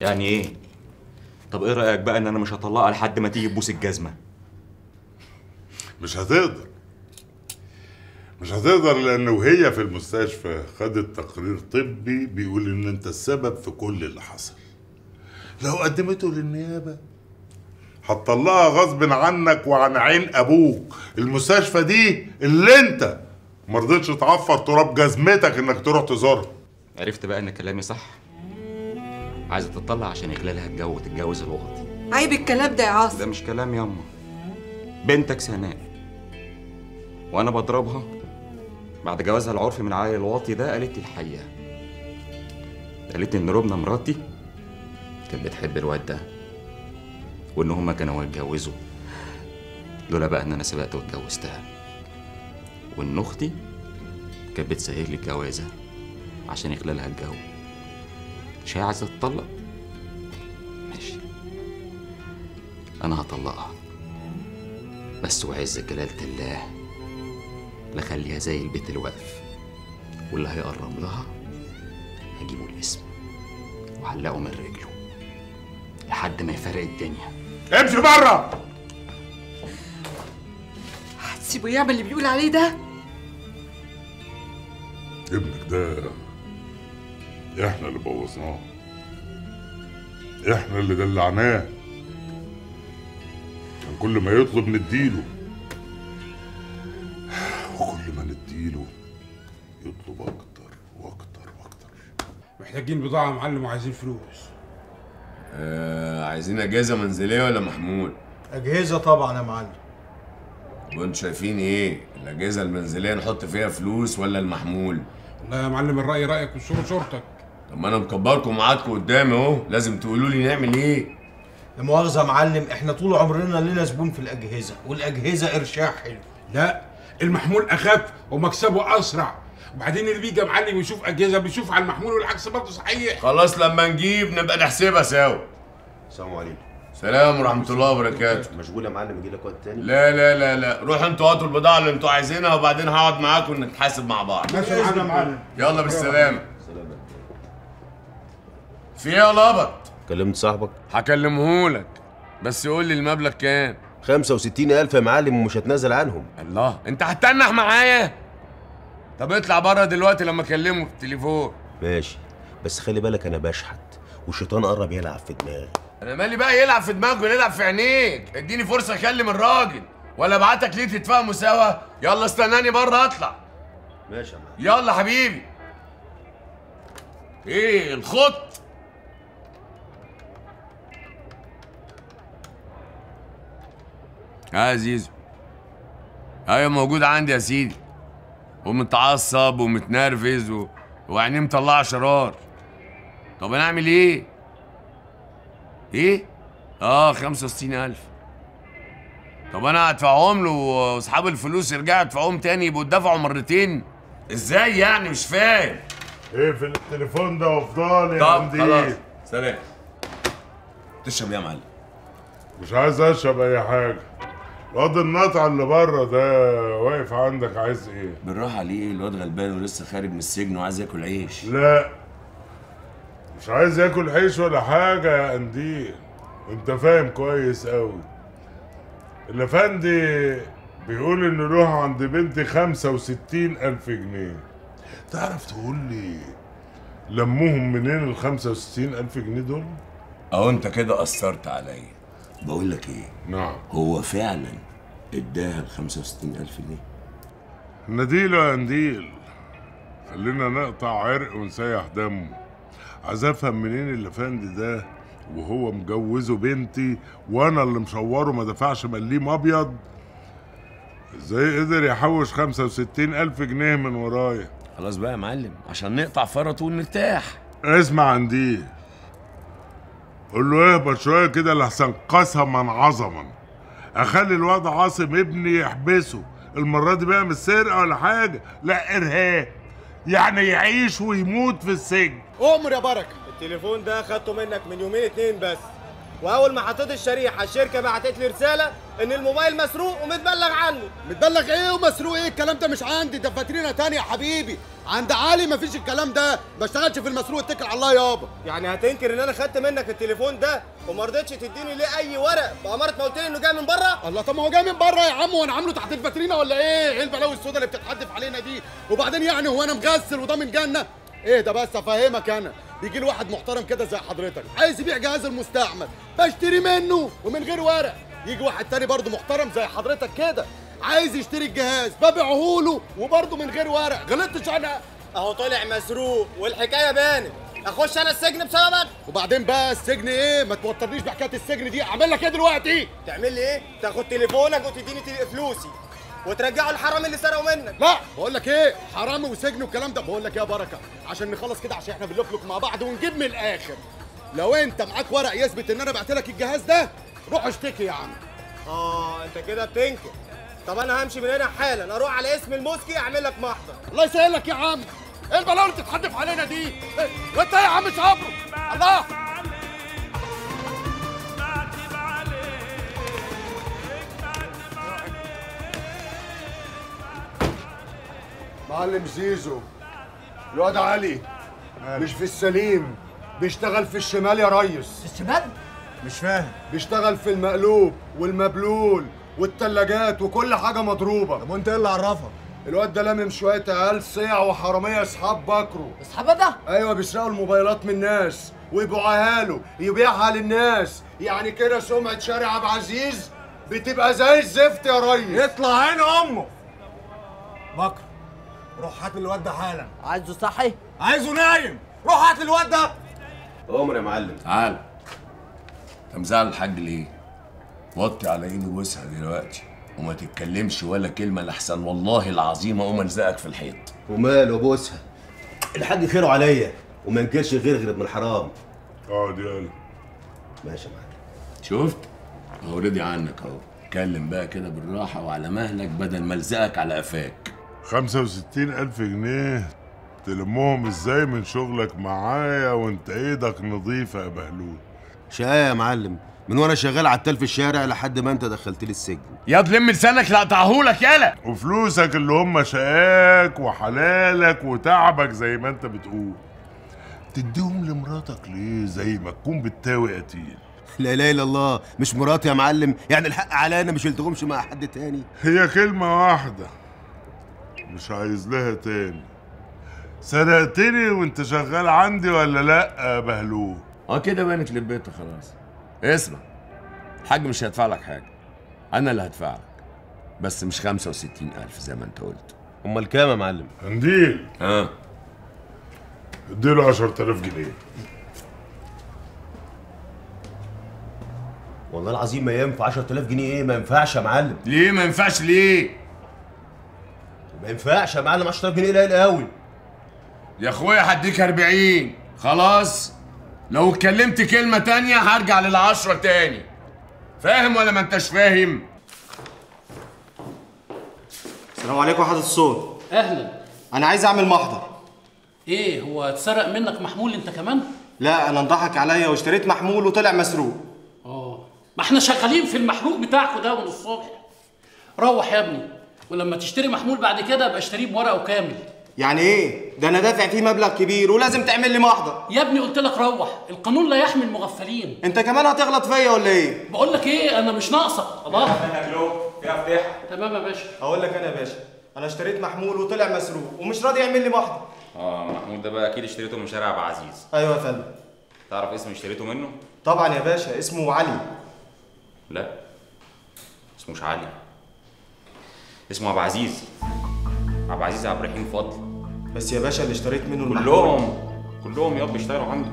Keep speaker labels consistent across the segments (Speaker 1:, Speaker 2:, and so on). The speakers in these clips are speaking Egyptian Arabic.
Speaker 1: يعني ايه طب ايه رايك بقى ان انا مش هطلقها لحد ما تيجي تبوس الجزمه
Speaker 2: مش هتقدر مش هتقدر لان وهي في المستشفى خدت تقرير طبي بيقول ان انت السبب في كل اللي حصل لو قدمته للنيابه هتطلقها غصب عنك وعن عين ابوك المستشفى دي اللي انت مرضتش تعفر تراب جزمتك انك تروح تزورها
Speaker 1: عرفت بقى ان كلامي صح عايزه تطلع عشان يخلالها تتجوز تتجوز الوقت
Speaker 3: عيب الكلام ده يا عاصم
Speaker 1: ده مش كلام ياما بنتك سناء وانا بضربها بعد جوازها العرفي من عيل الواطي ده قالت لي الحقيقه قالت لي ان ربنا مراتي كانت بتحب الواد ده وان هما كانوا هيتجوزوا لولا بقى ان انا سبقت واتجوزتها وان اختي كانت بتسهل لي الجوازه عشان يخلالها الجو مش هي عايزه تطلق ماشي انا هطلقها بس وعز جلالة الله لخليها زي البيت الواقف واللي هيقرب لها هجيبه الاسم وعلقه من رجله لحد ما يفرق الدنيا
Speaker 2: امشي بره
Speaker 3: هتسيبه يعمل اللي بيقول عليه ده
Speaker 2: ابنك ده احنا اللي بوظناه احنا اللي دلعناه كان كل ما يطلب نديله وكل ما نديله يطلب اكتر واكتر واكتر
Speaker 4: محتاجين بضاعة يا معلم وعايزين فلوس
Speaker 5: آه عايزين اجهزه منزليه ولا محمول
Speaker 6: أجهزة طبعا يا معلم
Speaker 5: وانتوا شايفين ايه الاجهزه المنزليه نحط فيها فلوس ولا المحمول
Speaker 4: والله يا معلم الرأي رأيك والصورة صورتك
Speaker 5: طب ما انا مكبركم وقعدكم قدامي اهو لازم تقولوا لي نعمل ايه
Speaker 6: لا مؤاخذة يا معلم احنا طول عمرنا لنا زبون في الأجهزة والأجهزة إرشاح حلو
Speaker 4: لا المحمول أخف ومكسبه أسرع وبعدين اللي بيجي يا معلم يشوف أجهزة بيشوف على المحمول والعكس برضه صحيح
Speaker 5: خلاص لما نجيب نبقى نحسبها سوا
Speaker 7: السلام عليكم
Speaker 5: سلام ورحمه الله وبركاته
Speaker 7: مشغول يا معلم يجي لك وقت تاني
Speaker 5: لا لا لا لا روحوا انتوا هاتوا البضاعه اللي انتوا عايزينها وبعدين هقعد معاكم نتحاسب مع بعض
Speaker 4: ماشي يا معلم
Speaker 5: يلا بالسلامه
Speaker 7: سلام
Speaker 5: في ايه يا لبط
Speaker 7: كلمت صاحبك
Speaker 5: هكلمهولك بس قول لي المبلغ كام
Speaker 7: 65000 يا معلم ومش هتنازل عنهم
Speaker 5: الله انت هتتنح معايا طب اطلع بره دلوقتي لما اكلمه في التليفون
Speaker 7: ماشي بس خلي بالك انا بشحت والشيطان قرب يلعب في دماغي
Speaker 5: انا مالي بقى يلعب في دماغك ولا يلعب في عينيك اديني فرصه اكلم الراجل ولا ابعتك ليه تتفاهموا سوا يلا استناني بره اطلع
Speaker 7: ماشي يا معلم
Speaker 5: يلا حبيبي ايه الخط اه يا زيزو ايوه موجود عندي يا سيدي ومتعصب ومتنرفز و... وعينيه مطلعه شرار طب انا اعمل ايه ايه اه 65000 طب انا هدفعهم له واصحاب الفلوس يرجعوا يدفعوهم تاني يبقوا اتدفعوا مرتين ازاي يعني مش فاهم
Speaker 2: اقفل التليفون ده وافضل يا
Speaker 5: طب
Speaker 2: عمدي
Speaker 5: خلاص سلام تشرب ايه يا معلم
Speaker 2: مش عايز اشرب اي حاجه الواد النطع اللي بره ده واقف عندك عايز ايه
Speaker 5: بالراحه عليه الواد غلبان ولسه خارج من السجن وعايز ياكل عيش
Speaker 2: لا مش عايز ياكل عيش ولا حاجة يا قنديل انت فاهم كويس قوي الافندي بيقول انه له عند بنتي خمسة وستين الف جنيه تعرف تقول لي لموهم منين ال 65 الف جنيه دول
Speaker 5: اهو انت كده قصرت عليا بقول لك ايه
Speaker 2: نعم
Speaker 5: هو فعلا اداها ال 65000 جنيه
Speaker 2: نديله يا قنديل خلينا نقطع عرق ونسيح دمه عايز افهم منين الافندي ده وهو مجوزه بنتي وانا اللي مشوره ما دفعش مليم ابيض ازاي قدر يحوش 65 الف جنيه من ورايا
Speaker 5: خلاص بقى يا معلم عشان نقطع فرط ونرتاح
Speaker 2: اسمع عندي قول له اهبط شويه كده لحسن قسما عظما اخلي الواد عاصم ابني يحبسه المره دي بقى مش سرقه ولا حاجه لا ارهاب يعني يعيش ويموت في السجن
Speaker 8: أؤمر يا بركة التليفون ده خدته منك من يومين اتنين بس واول ما حطيت الشريحه الشركه بعتت لي رساله ان الموبايل مسروق ومتبلغ عنه
Speaker 9: متبلغ ايه ومسروق ايه الكلام ده مش عندي ده فاترينا تانية يا حبيبي عند علي مفيش الكلام ده ما اشتغلش في المسروق اتكل على الله يابا
Speaker 8: يعني هتنكر ان انا خدت منك التليفون ده وما رضيتش تديني ليه اي ورق بأمارة ما قلت لي انه جاي من بره
Speaker 9: الله طب ما هو جاي من بره يا عم وانا عامله تحت الفاترينا ولا ايه ايه البلاوي السودا اللي بتتحدف علينا دي وبعدين يعني هو انا مغسل وضامن جنه ايه ده بس افهمك انا بيجي لي واحد محترم كده زي حضرتك عايز يبيع جهاز المستعمل بشتري منه ومن غير ورق يجي واحد تاني برضه محترم زي حضرتك كده عايز يشتري الجهاز ببيعه له وبرضه من غير ورق غلطتش انا
Speaker 8: اهو طلع مسروق والحكايه بانت اخش انا السجن بسببك
Speaker 9: وبعدين بقى السجن ايه ما توترنيش بحكايه السجن دي اعمل لك ايه دلوقتي
Speaker 8: تعمل لي ايه تاخد تليفونك وتديني تل- فلوسي وترجعه الحرامي اللي سرقوا منك
Speaker 9: لا بقول لك ايه حرامي وسجن والكلام ده بقول لك ايه يا بركه عشان نخلص كده عشان احنا بنلفلك مع بعض ونجيب من الاخر لو انت معاك ورق يثبت ان انا بعت لك الجهاز ده روح اشتكي يا عم
Speaker 8: اه انت كده بتنكر طب انا همشي من هنا حالا اروح على اسم المسكي اعمل لك محضر
Speaker 9: الله يسهلك يا عم ايه البلاوي اللي بتتحدف علينا دي إيه؟ وانت إيه يا عم صبرو الله
Speaker 10: معلم زيزو الواد علي مش في السليم بيشتغل في الشمال يا ريس
Speaker 3: الشمال
Speaker 10: مش فاهم بيشتغل في المقلوب والمبلول والتلاجات وكل حاجه مضروبه طب وانت ايه اللي عرفك الواد ده لامم شويه عيال صيع وحراميه اصحاب بكره
Speaker 3: اصحاب ده
Speaker 10: ايوه بيسرقوا الموبايلات من الناس ويبيعوها له يبيعها للناس يعني كده سمعه شارع عبد العزيز بتبقى زي الزفت يا ريس يطلع عين امه بكر روح هات الواد ده حالا
Speaker 3: عايزه صحي
Speaker 10: عايزه نايم روح هات الواد ده
Speaker 7: عمر يا معلم
Speaker 5: تعال انت مزعل الحاج ليه؟ وطي على عيني وسع دلوقتي وما تتكلمش ولا كلمة لحسن والله العظيم اقوم الزقك في الحيط
Speaker 7: وماله بوسها الحاج خيره عليا وما ينكرش غير غير ابن الحرام
Speaker 2: اقعد يلا
Speaker 7: ماشي يا معلم
Speaker 5: شفت؟ اهو رضي عنك اهو اتكلم بقى كده بالراحة وعلى مهلك بدل ما الزقك على قفاك
Speaker 2: 65 ألف جنيه تلمهم ازاي من شغلك معايا وانت ايدك نظيفة يا بهلول
Speaker 7: شقاية يا معلم من وانا شغال عتال في الشارع لحد ما انت دخلت لي السجن
Speaker 5: يا تلم لسانك لا اقطعهولك يالا
Speaker 2: وفلوسك اللي هم شقاك وحلالك وتعبك زي ما انت بتقول تديهم لمراتك ليه زي ما تكون بتاوي قتيل
Speaker 7: لا اله الا الله مش مراتي يا معلم يعني الحق علينا مش التغمش مع حد تاني
Speaker 2: هي كلمة واحدة مش عايز لها تاني سرقتني وانت شغال عندي ولا لا يا بهلول
Speaker 5: اه كده بانت لبيته خلاص اسمع الحاج مش هيدفع لك حاجة انا اللي هدفع لك بس مش 65 ألف زي ما انت قلت
Speaker 7: امال كام يا معلم
Speaker 2: قنديل
Speaker 5: ها
Speaker 2: اديله 10000 جنيه
Speaker 7: والله العظيم ما ينفع 10000 جنيه ايه ما ينفعش يا معلم
Speaker 5: ليه ما ينفعش ليه
Speaker 7: ما ينفعش يا معلم 10000 جنيه قليل قوي
Speaker 5: يا اخويا هديك 40 خلاص لو اتكلمت كلمة تانية هرجع للعشرة تاني فاهم ولا ما انتش فاهم؟
Speaker 8: السلام عليكم حضرة الصوت
Speaker 11: اهلا
Speaker 8: انا عايز اعمل محضر
Speaker 11: ايه هو اتسرق منك محمول انت كمان
Speaker 8: لا انا انضحك عليا واشتريت محمول وطلع مسروق
Speaker 11: اه ما احنا شغالين في المحروق بتاعكوا ده من الصبح روح يا ابني ولما تشتري محمول بعد كده ابقى اشتريه بورقه كامل
Speaker 8: يعني ايه ده انا دافع فيه مبلغ كبير ولازم تعمل لي محضر
Speaker 11: يا ابني قلت لك روح القانون لا يحمي المغفلين
Speaker 8: انت كمان هتغلط فيا ولا ايه
Speaker 11: بقول لك ايه انا مش ناقصك الله
Speaker 8: فيها فتح
Speaker 11: تمام يا باشا
Speaker 8: هقول لك انا يا باشا انا اشتريت محمول وطلع مسروق ومش راضي يعمل لي محضر
Speaker 1: اه محمود ده بقى اكيد اشتريته من شارع ابو عزيز
Speaker 8: ايوه يا فندم
Speaker 1: تعرف اسم اشتريته منه
Speaker 8: طبعا يا باشا اسمه علي
Speaker 1: لا اسمه مش علي اسمه ابو عزيز ابو عزيز عبد الرحيم فضل
Speaker 8: بس يا باشا اللي اشتريت منه المحمول
Speaker 1: كلهم كلهم ياض بيشتغلوا عنده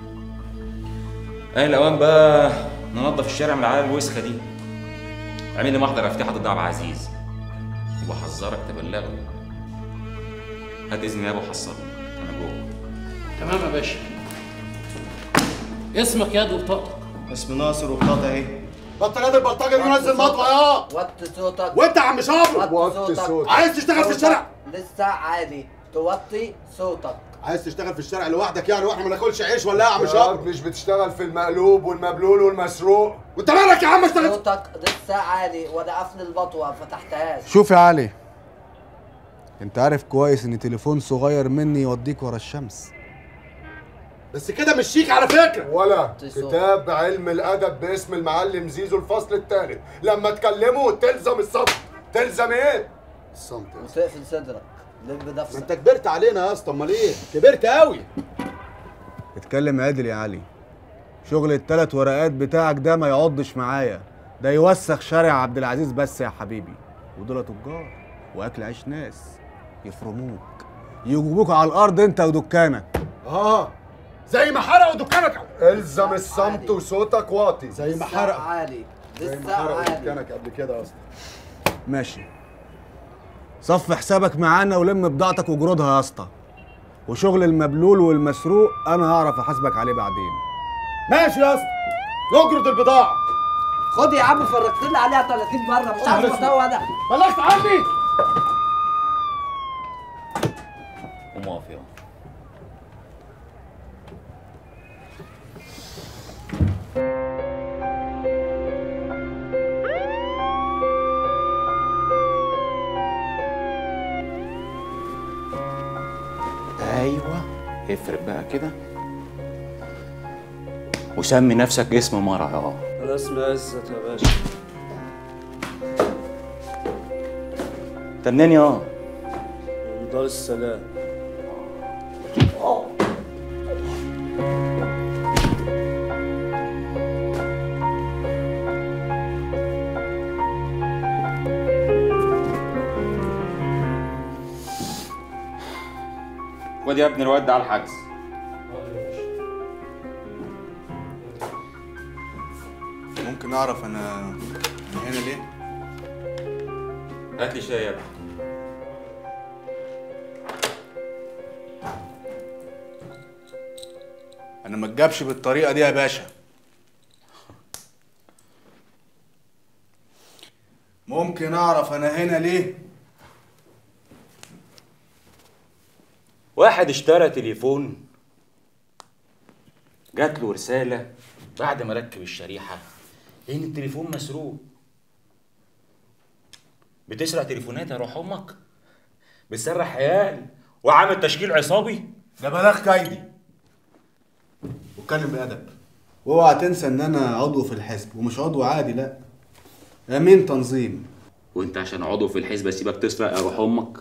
Speaker 1: ايه الاوان بقى ننظف الشارع من العيال الوسخه دي اعمل لي محضر افتتاح ضد عبد العزيز وبحذرك تبلغه هات اذن يابا وحصلني انا جوه
Speaker 11: تمام يا باشا اسمك يا دي وبطاقتك
Speaker 8: اسم ناصر وبطاقه اهي
Speaker 9: بطل يد البلطجه اللي ينزل مطوه يا
Speaker 12: وطي صوتك
Speaker 9: وانت يا عم صبرو
Speaker 12: وطي صوتك
Speaker 9: عايز تشتغل في الشارع
Speaker 12: لسه عادي توطي صوتك
Speaker 9: عايز تشتغل في الشارع لوحدك يعني واحنا ما ناكلش عيش ولا ايه يا عم
Speaker 10: يا
Speaker 9: شاب
Speaker 10: مش بتشتغل في المقلوب والمبلول والمسروق
Speaker 9: وانت مالك يا عم اشتغل
Speaker 12: صوتك لسه عالي وانا قافل البطوه فتحتهاش
Speaker 10: شوف يا علي
Speaker 13: انت عارف كويس ان تليفون صغير مني يوديك ورا الشمس
Speaker 9: بس كده مش شيك على فكره
Speaker 10: ولا كتاب علم الادب باسم المعلم زيزو الفصل الثالث لما تكلمه تلزم الصمت تلزم ايه
Speaker 9: الصمت
Speaker 12: وتقفل صدرك لب
Speaker 9: ما
Speaker 12: نفسك
Speaker 9: انت كبرت علينا يا اسطى امال ايه كبرت قوي
Speaker 13: اتكلم عادل يا علي شغل التلات ورقات بتاعك ده ما يعضش معايا ده يوسخ شارع عبد العزيز بس يا حبيبي ودول تجار واكل عيش ناس يفرموك يجيبوك على الارض انت ودكانك
Speaker 9: اه زي ما حرقوا دكانك
Speaker 10: الزم الصمت وصوتك واطي
Speaker 9: زي ما
Speaker 12: لسه
Speaker 9: حرقوا
Speaker 12: عالي
Speaker 9: زي ما
Speaker 12: لسه
Speaker 9: حرقوا
Speaker 12: عالي
Speaker 9: دكانك قبل كده يا اسطى
Speaker 13: ماشي صف حسابك معانا ولم بضاعتك وجرودها يا اسطى وشغل المبلول والمسروق انا هعرف احاسبك عليه بعدين
Speaker 9: ماشي يا اسطى نجرد البضاعه
Speaker 12: خد يا عم فرقت لي عليها 30 مره مش عارف ادور ده
Speaker 9: بلغت عني
Speaker 14: قوم اقف يلا ايوه افرق بقى كده وسمي نفسك اسم مرة اه
Speaker 15: انا اسمي عزت يا باشا
Speaker 14: انت منين يا
Speaker 15: من دار السلام
Speaker 1: خد يا ابني الواد ده على الحجز
Speaker 13: ممكن اعرف انا أنا هنا ليه
Speaker 1: هات لي شاي يا ابني
Speaker 13: انا ما اتجابش بالطريقه دي يا باشا ممكن اعرف انا هنا ليه
Speaker 14: واحد اشترى تليفون جات له رسالة بعد ما ركب الشريحة إن التليفون مسروق بتسرق تليفونات يا روح أمك بتسرح عيال وعامل تشكيل عصابي
Speaker 13: ده بلاغ كايدي واتكلم بادب واوعى تنسى ان انا عضو في الحزب ومش عضو عادي لا امين تنظيم
Speaker 14: وانت عشان عضو في الحزب اسيبك تسرق يا روح امك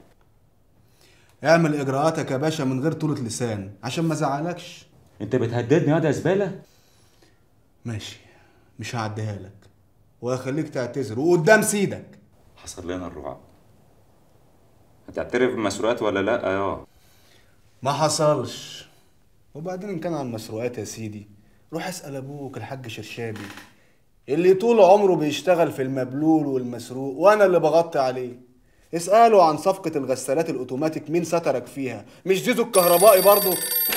Speaker 13: اعمل اجراءاتك يا باشا من غير طولة لسان عشان ما ازعلكش
Speaker 14: انت بتهددني يا زبالة
Speaker 13: ماشي مش هعديها لك وهخليك تعتذر وقدام سيدك
Speaker 1: حصل لنا الرعب هتعترف بالمسروقات ولا لا يا
Speaker 13: ما حصلش وبعدين ان كان عن المسروقات يا سيدي روح اسال ابوك الحاج شرشابي اللي طول عمره بيشتغل في المبلول والمسروق وانا اللي بغطي عليه اساله عن صفقة الغسالات الاوتوماتيك مين سترك فيها مش زيزو الكهربائي برضه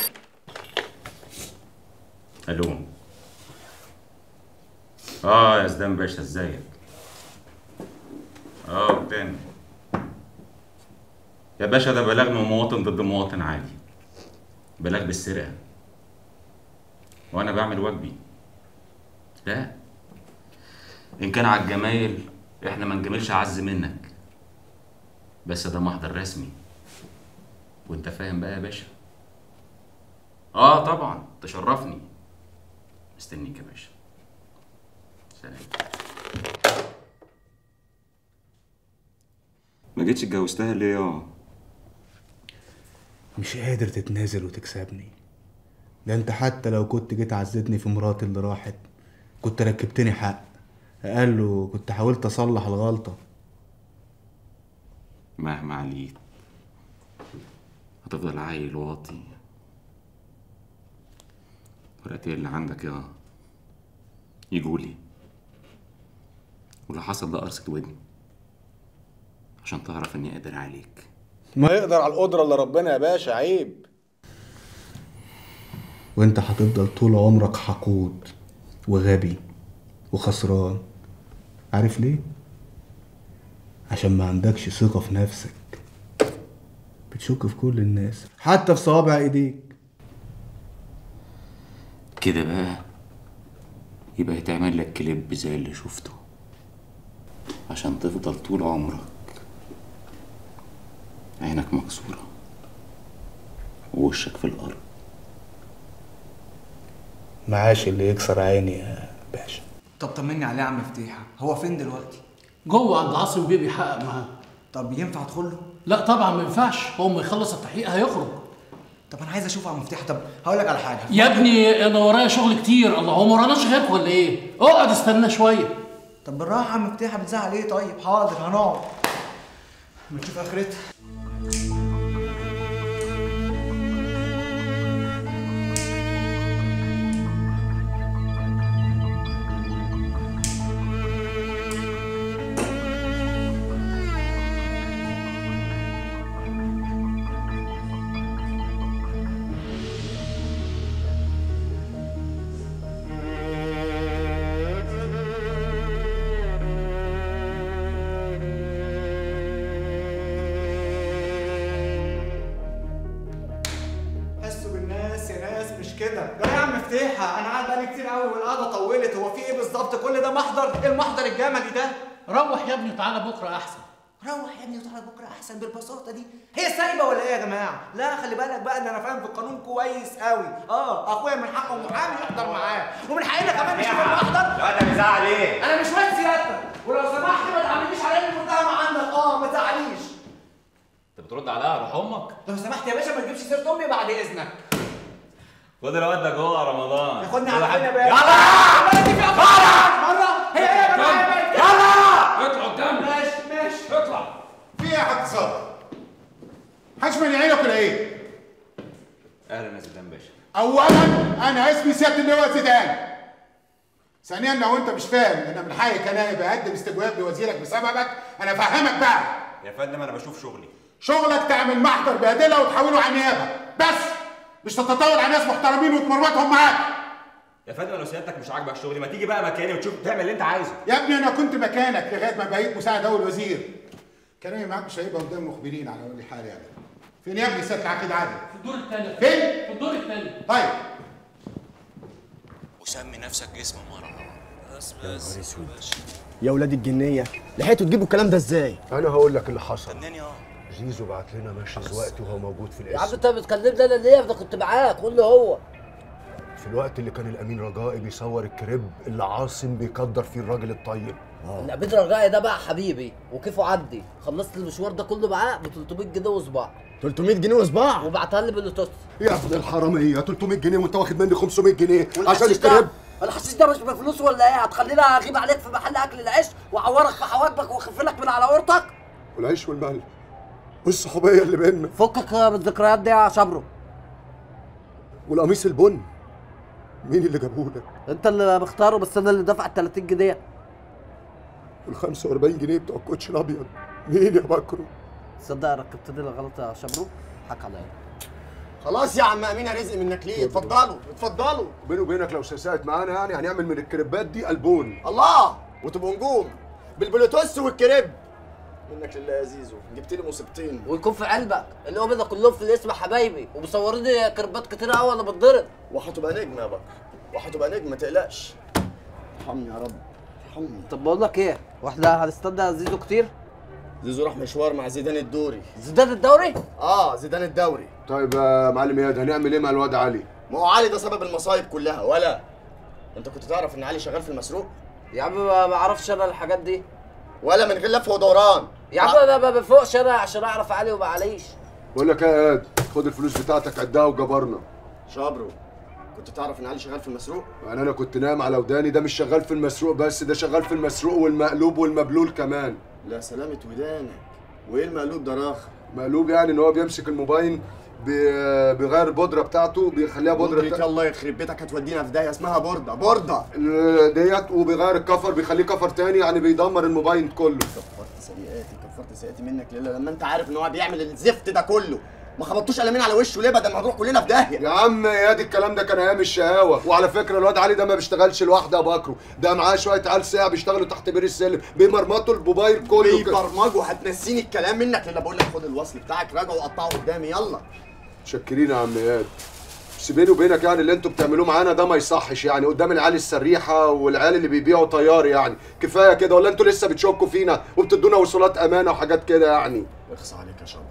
Speaker 1: الو اه يا زدان باشا ازيك اه تاني يا باشا ده بلاغ من مواطن ضد مواطن عادي بلاغ بالسرقة وانا بعمل واجبي لا ان كان على الجمايل احنا ما نجاملش اعز منك بس ده محضر رسمي وانت فاهم بقى يا باشا اه طبعا تشرفني مستنيك يا باشا سلام ما جيتش اتجوزتها ليه يا
Speaker 13: مش قادر تتنازل وتكسبني ده انت حتى لو كنت جيت عزتني في مراتي اللي راحت كنت ركبتني حق اقل له كنت حاولت اصلح الغلطة
Speaker 1: مهما عليت هتفضل عيل واطي ورقتي اللي عندك يا يجولي واللي حصل ده قرصة ودني عشان تعرف اني قادر عليك
Speaker 13: ما يقدر على القدرة اللي ربنا يا باشا عيب وانت هتفضل طول عمرك حقود وغبي وخسران عارف ليه؟ عشان ما عندكش ثقة في نفسك بتشك في كل الناس حتى في صوابع ايديك
Speaker 14: كده بقى يبقى يتعمل لك كليب زي اللي شفته عشان تفضل طول عمرك
Speaker 1: عينك مكسورة ووشك في الأرض
Speaker 13: معاش اللي يكسر عيني يا باشا
Speaker 16: طب طمني عليه يا عم فتيحة هو فين دلوقتي؟
Speaker 11: جوه عند عاصم بيه بيحقق معاه
Speaker 16: طب ينفع ادخل له؟
Speaker 11: لا طبعا ما ينفعش هو ما يخلص التحقيق هيخرج
Speaker 16: طب انا عايز اشوف يا عم فتيحة طب هقول لك على حاجة
Speaker 11: يا ابني انا ورايا شغل كتير الله هو ما وراناش غيرك ولا ايه اقعد استنى شويه
Speaker 16: طب بالراحة يا عم فتيحة بتزعل ايه طيب حاضر هنقعد ما نشوف اخرتها حسوا بالناس يا ناس مش كده لا يا عم فتيحة انا قاعد بقالي كتير قوي والقعدة طولت هو في ايه بالظبط كل ده محضر ايه المحضر الجملي ده
Speaker 11: روح يا ابني تعالى بكره احسن
Speaker 16: روح يا ابني وتعالى بكره احسن بالبساطه دي هي سايبه ولا ايه يا جماعه لا خلي بالك بقى ان انا فاهم في القانون كويس قوي اه اخويا من حقه محامي يحضر معاه ومن حقنا كمان نشوف المحضر
Speaker 14: لا ده بيزعل ايه؟
Speaker 16: انا مش واد سيادتك ولو سمحت ما تعمليش عليا المتهم عندك اه ما تزعليش
Speaker 14: انت بترد عليها روح امك
Speaker 16: لو سمحت يا باشا ما تجيبش سيره امي بعد اذنك
Speaker 14: خد الواد ده جوه رمضان
Speaker 16: ياخدني
Speaker 14: خد
Speaker 16: على
Speaker 14: حد-
Speaker 16: فين يا باشا
Speaker 14: يلا
Speaker 16: دي في مره هي ايه يا جماعه
Speaker 4: يلا اطلع قدام
Speaker 16: ماشي ماشي
Speaker 4: اطلع
Speaker 9: في ايه يا حاج صابر؟ حاج من عينك ولا ايه؟
Speaker 14: اهلا يا زيدان باشا
Speaker 9: اولا انا اسمي سياده اللواء زيدان ثانيا لو انت مش فاهم ان انا من حقي كنائب اقدم استجواب لوزيرك بسببك انا افهمك بقى
Speaker 14: يا فندم انا بشوف شغلي
Speaker 9: شغلك تعمل محضر بادله وتحوله على النيابه بس مش تتطاول على ناس محترمين وتمرمطهم معاك
Speaker 14: يا فندم لو سيادتك مش عاجبك شغلي ما تيجي بقى مكاني وتشوف تعمل اللي انت عايزه
Speaker 9: يا ابني انا كنت مكانك لغايه ما بقيت مساعد اول وزير كلامي معاك مش هيبقى قدام مخبرين على كل حال يعني فين يا ابني سياده العقيد عادل
Speaker 11: في الدور الثاني
Speaker 9: فين؟
Speaker 11: في الدور الثاني
Speaker 9: طيب
Speaker 17: وسمي نفسك اسم مرة
Speaker 18: يا نهار اسود يا ولاد الجنيه لحقتوا تجيبوا الكلام ده ازاي
Speaker 10: انا هقول لك اللي حصل
Speaker 17: فنان يا
Speaker 10: زيزو بعت لنا ماشي وقت وهو موجود في
Speaker 12: يا عم
Speaker 10: القسم
Speaker 12: انت بتكلمني انا ليه ده كنت معاك قول له هو
Speaker 10: في الوقت اللي كان الامين رجائي بيصور الكريب اللي عاصم بيقدر فيه الراجل الطيب
Speaker 12: العبيد رجائي ده بقى حبيبي وكيفه عدي خلصت المشوار ده كله معاه ب 300 جنيه وصباع
Speaker 18: 300 جنيه وصباع
Speaker 12: وبعتها لي باللوتوس
Speaker 10: يا ابن الحراميه 300 جنيه وانت واخد مني 500 جنيه عشان
Speaker 12: والحشيش ده-
Speaker 10: الكريب
Speaker 12: الحشيش ده مش بفلوس ولا ايه هتخليني اغيب عليك في محل اكل العيش واعورك في حواجبك واخفلك من على اورتك
Speaker 10: والعيش والمال والصحوبيه اللي بيننا
Speaker 12: فكك من الذكريات دي يا شبرو
Speaker 10: والقميص البن مين اللي جابهولك
Speaker 12: انت اللي مختاره بس انا اللي دافع ال 30 جنيه
Speaker 10: وال 45 جنيه بتوع الكوتش الابيض مين يا بكرو
Speaker 12: تصدق ركبتني الغلط يا شبرو حك عليا
Speaker 18: خلاص يا عم امين رزق منك ليه اتفضلوا اتفضلوا
Speaker 10: بيني وبينك لو ساسات معانا يعني هنعمل من الكريبات دي البون
Speaker 18: الله وتبقوا نجوم بالبلوتوث والكريب منك لله يا زيزو جبت لي مصيبتين
Speaker 12: ويكون في علبك الام ده كلهم في الاسم حبايبي ومصوريني كربات كتير قوي وانا بتضرب
Speaker 18: وهتبقى نجم يا بكر وهتبقى نجم ما تقلقش ارحمني يا رب ارحمني
Speaker 12: طب بقول لك ايه واحنا هنستنى زيزو كتير
Speaker 18: زيزو راح مشوار مع زيدان الدوري
Speaker 12: زيدان الدوري
Speaker 18: اه زيدان الدوري
Speaker 10: طيب يا معلم اياد هنعمل ايه مع الواد علي
Speaker 18: ما هو علي ده سبب المصايب كلها ولا انت كنت تعرف ان علي شغال في المسروق
Speaker 12: يا عم ما ما اعرفش انا الحاجات دي
Speaker 18: ولا من غير لف ودوران
Speaker 12: يا عم انا ما بفوقش انا عشان اعرف علي وما عليش
Speaker 10: بقول لك ايه يا اياد خد الفلوس بتاعتك عدها وجبرنا
Speaker 18: شابرو كنت تعرف ان علي شغال في المسروق
Speaker 10: يعني انا كنت نايم على وداني ده مش شغال في المسروق بس ده شغال في المسروق والمقلوب والمبلول كمان
Speaker 18: لا سلامة ودانك وايه المقلوب ده راخ
Speaker 10: مقلوب يعني ان هو بيمسك الموبايل بي- بيغير البودره بتاعته بيخليها بودره
Speaker 18: بودرة
Speaker 10: تا-
Speaker 18: الله يخرب بيتك هتودينا في داهيه اسمها بورده بورده
Speaker 10: ال- ديت وبيغير الكفر بيخليه كفر تاني يعني بيدمر الموبايل كله
Speaker 18: كفرت سيئاتي كفرت سيئاتي منك لله لما انت عارف ان هو بيعمل الزفت ده كله ما خبطتوش قلمين على وشه ليه بدل ما هنروح كلنا في داهيه
Speaker 10: يا عم يا دي الكلام ده كان ايام الشقاوه وعلى فكره الواد علي ده ما بيشتغلش لوحده يا بكره ده معاه شويه عيال ساعه بيشتغلوا تحت بير السلم بيمرمطوا الموبايل كله كده.
Speaker 18: بيبرمجوا هتنسيني الكلام منك لله بقول لك خد الوصل بتاعك راجعه وقطعه قدامي يلا
Speaker 10: متشكرين يا عم اياد بس بيني وبينك يعني اللي انتوا بتعملوه معانا ده ما يصحش يعني قدام العيال السريحه والعيال اللي بيبيعوا طيار يعني كفايه كده ولا انتوا لسه بتشكوا فينا وبتدونا وصولات امانه وحاجات كده يعني
Speaker 18: اخص عليك يا شباب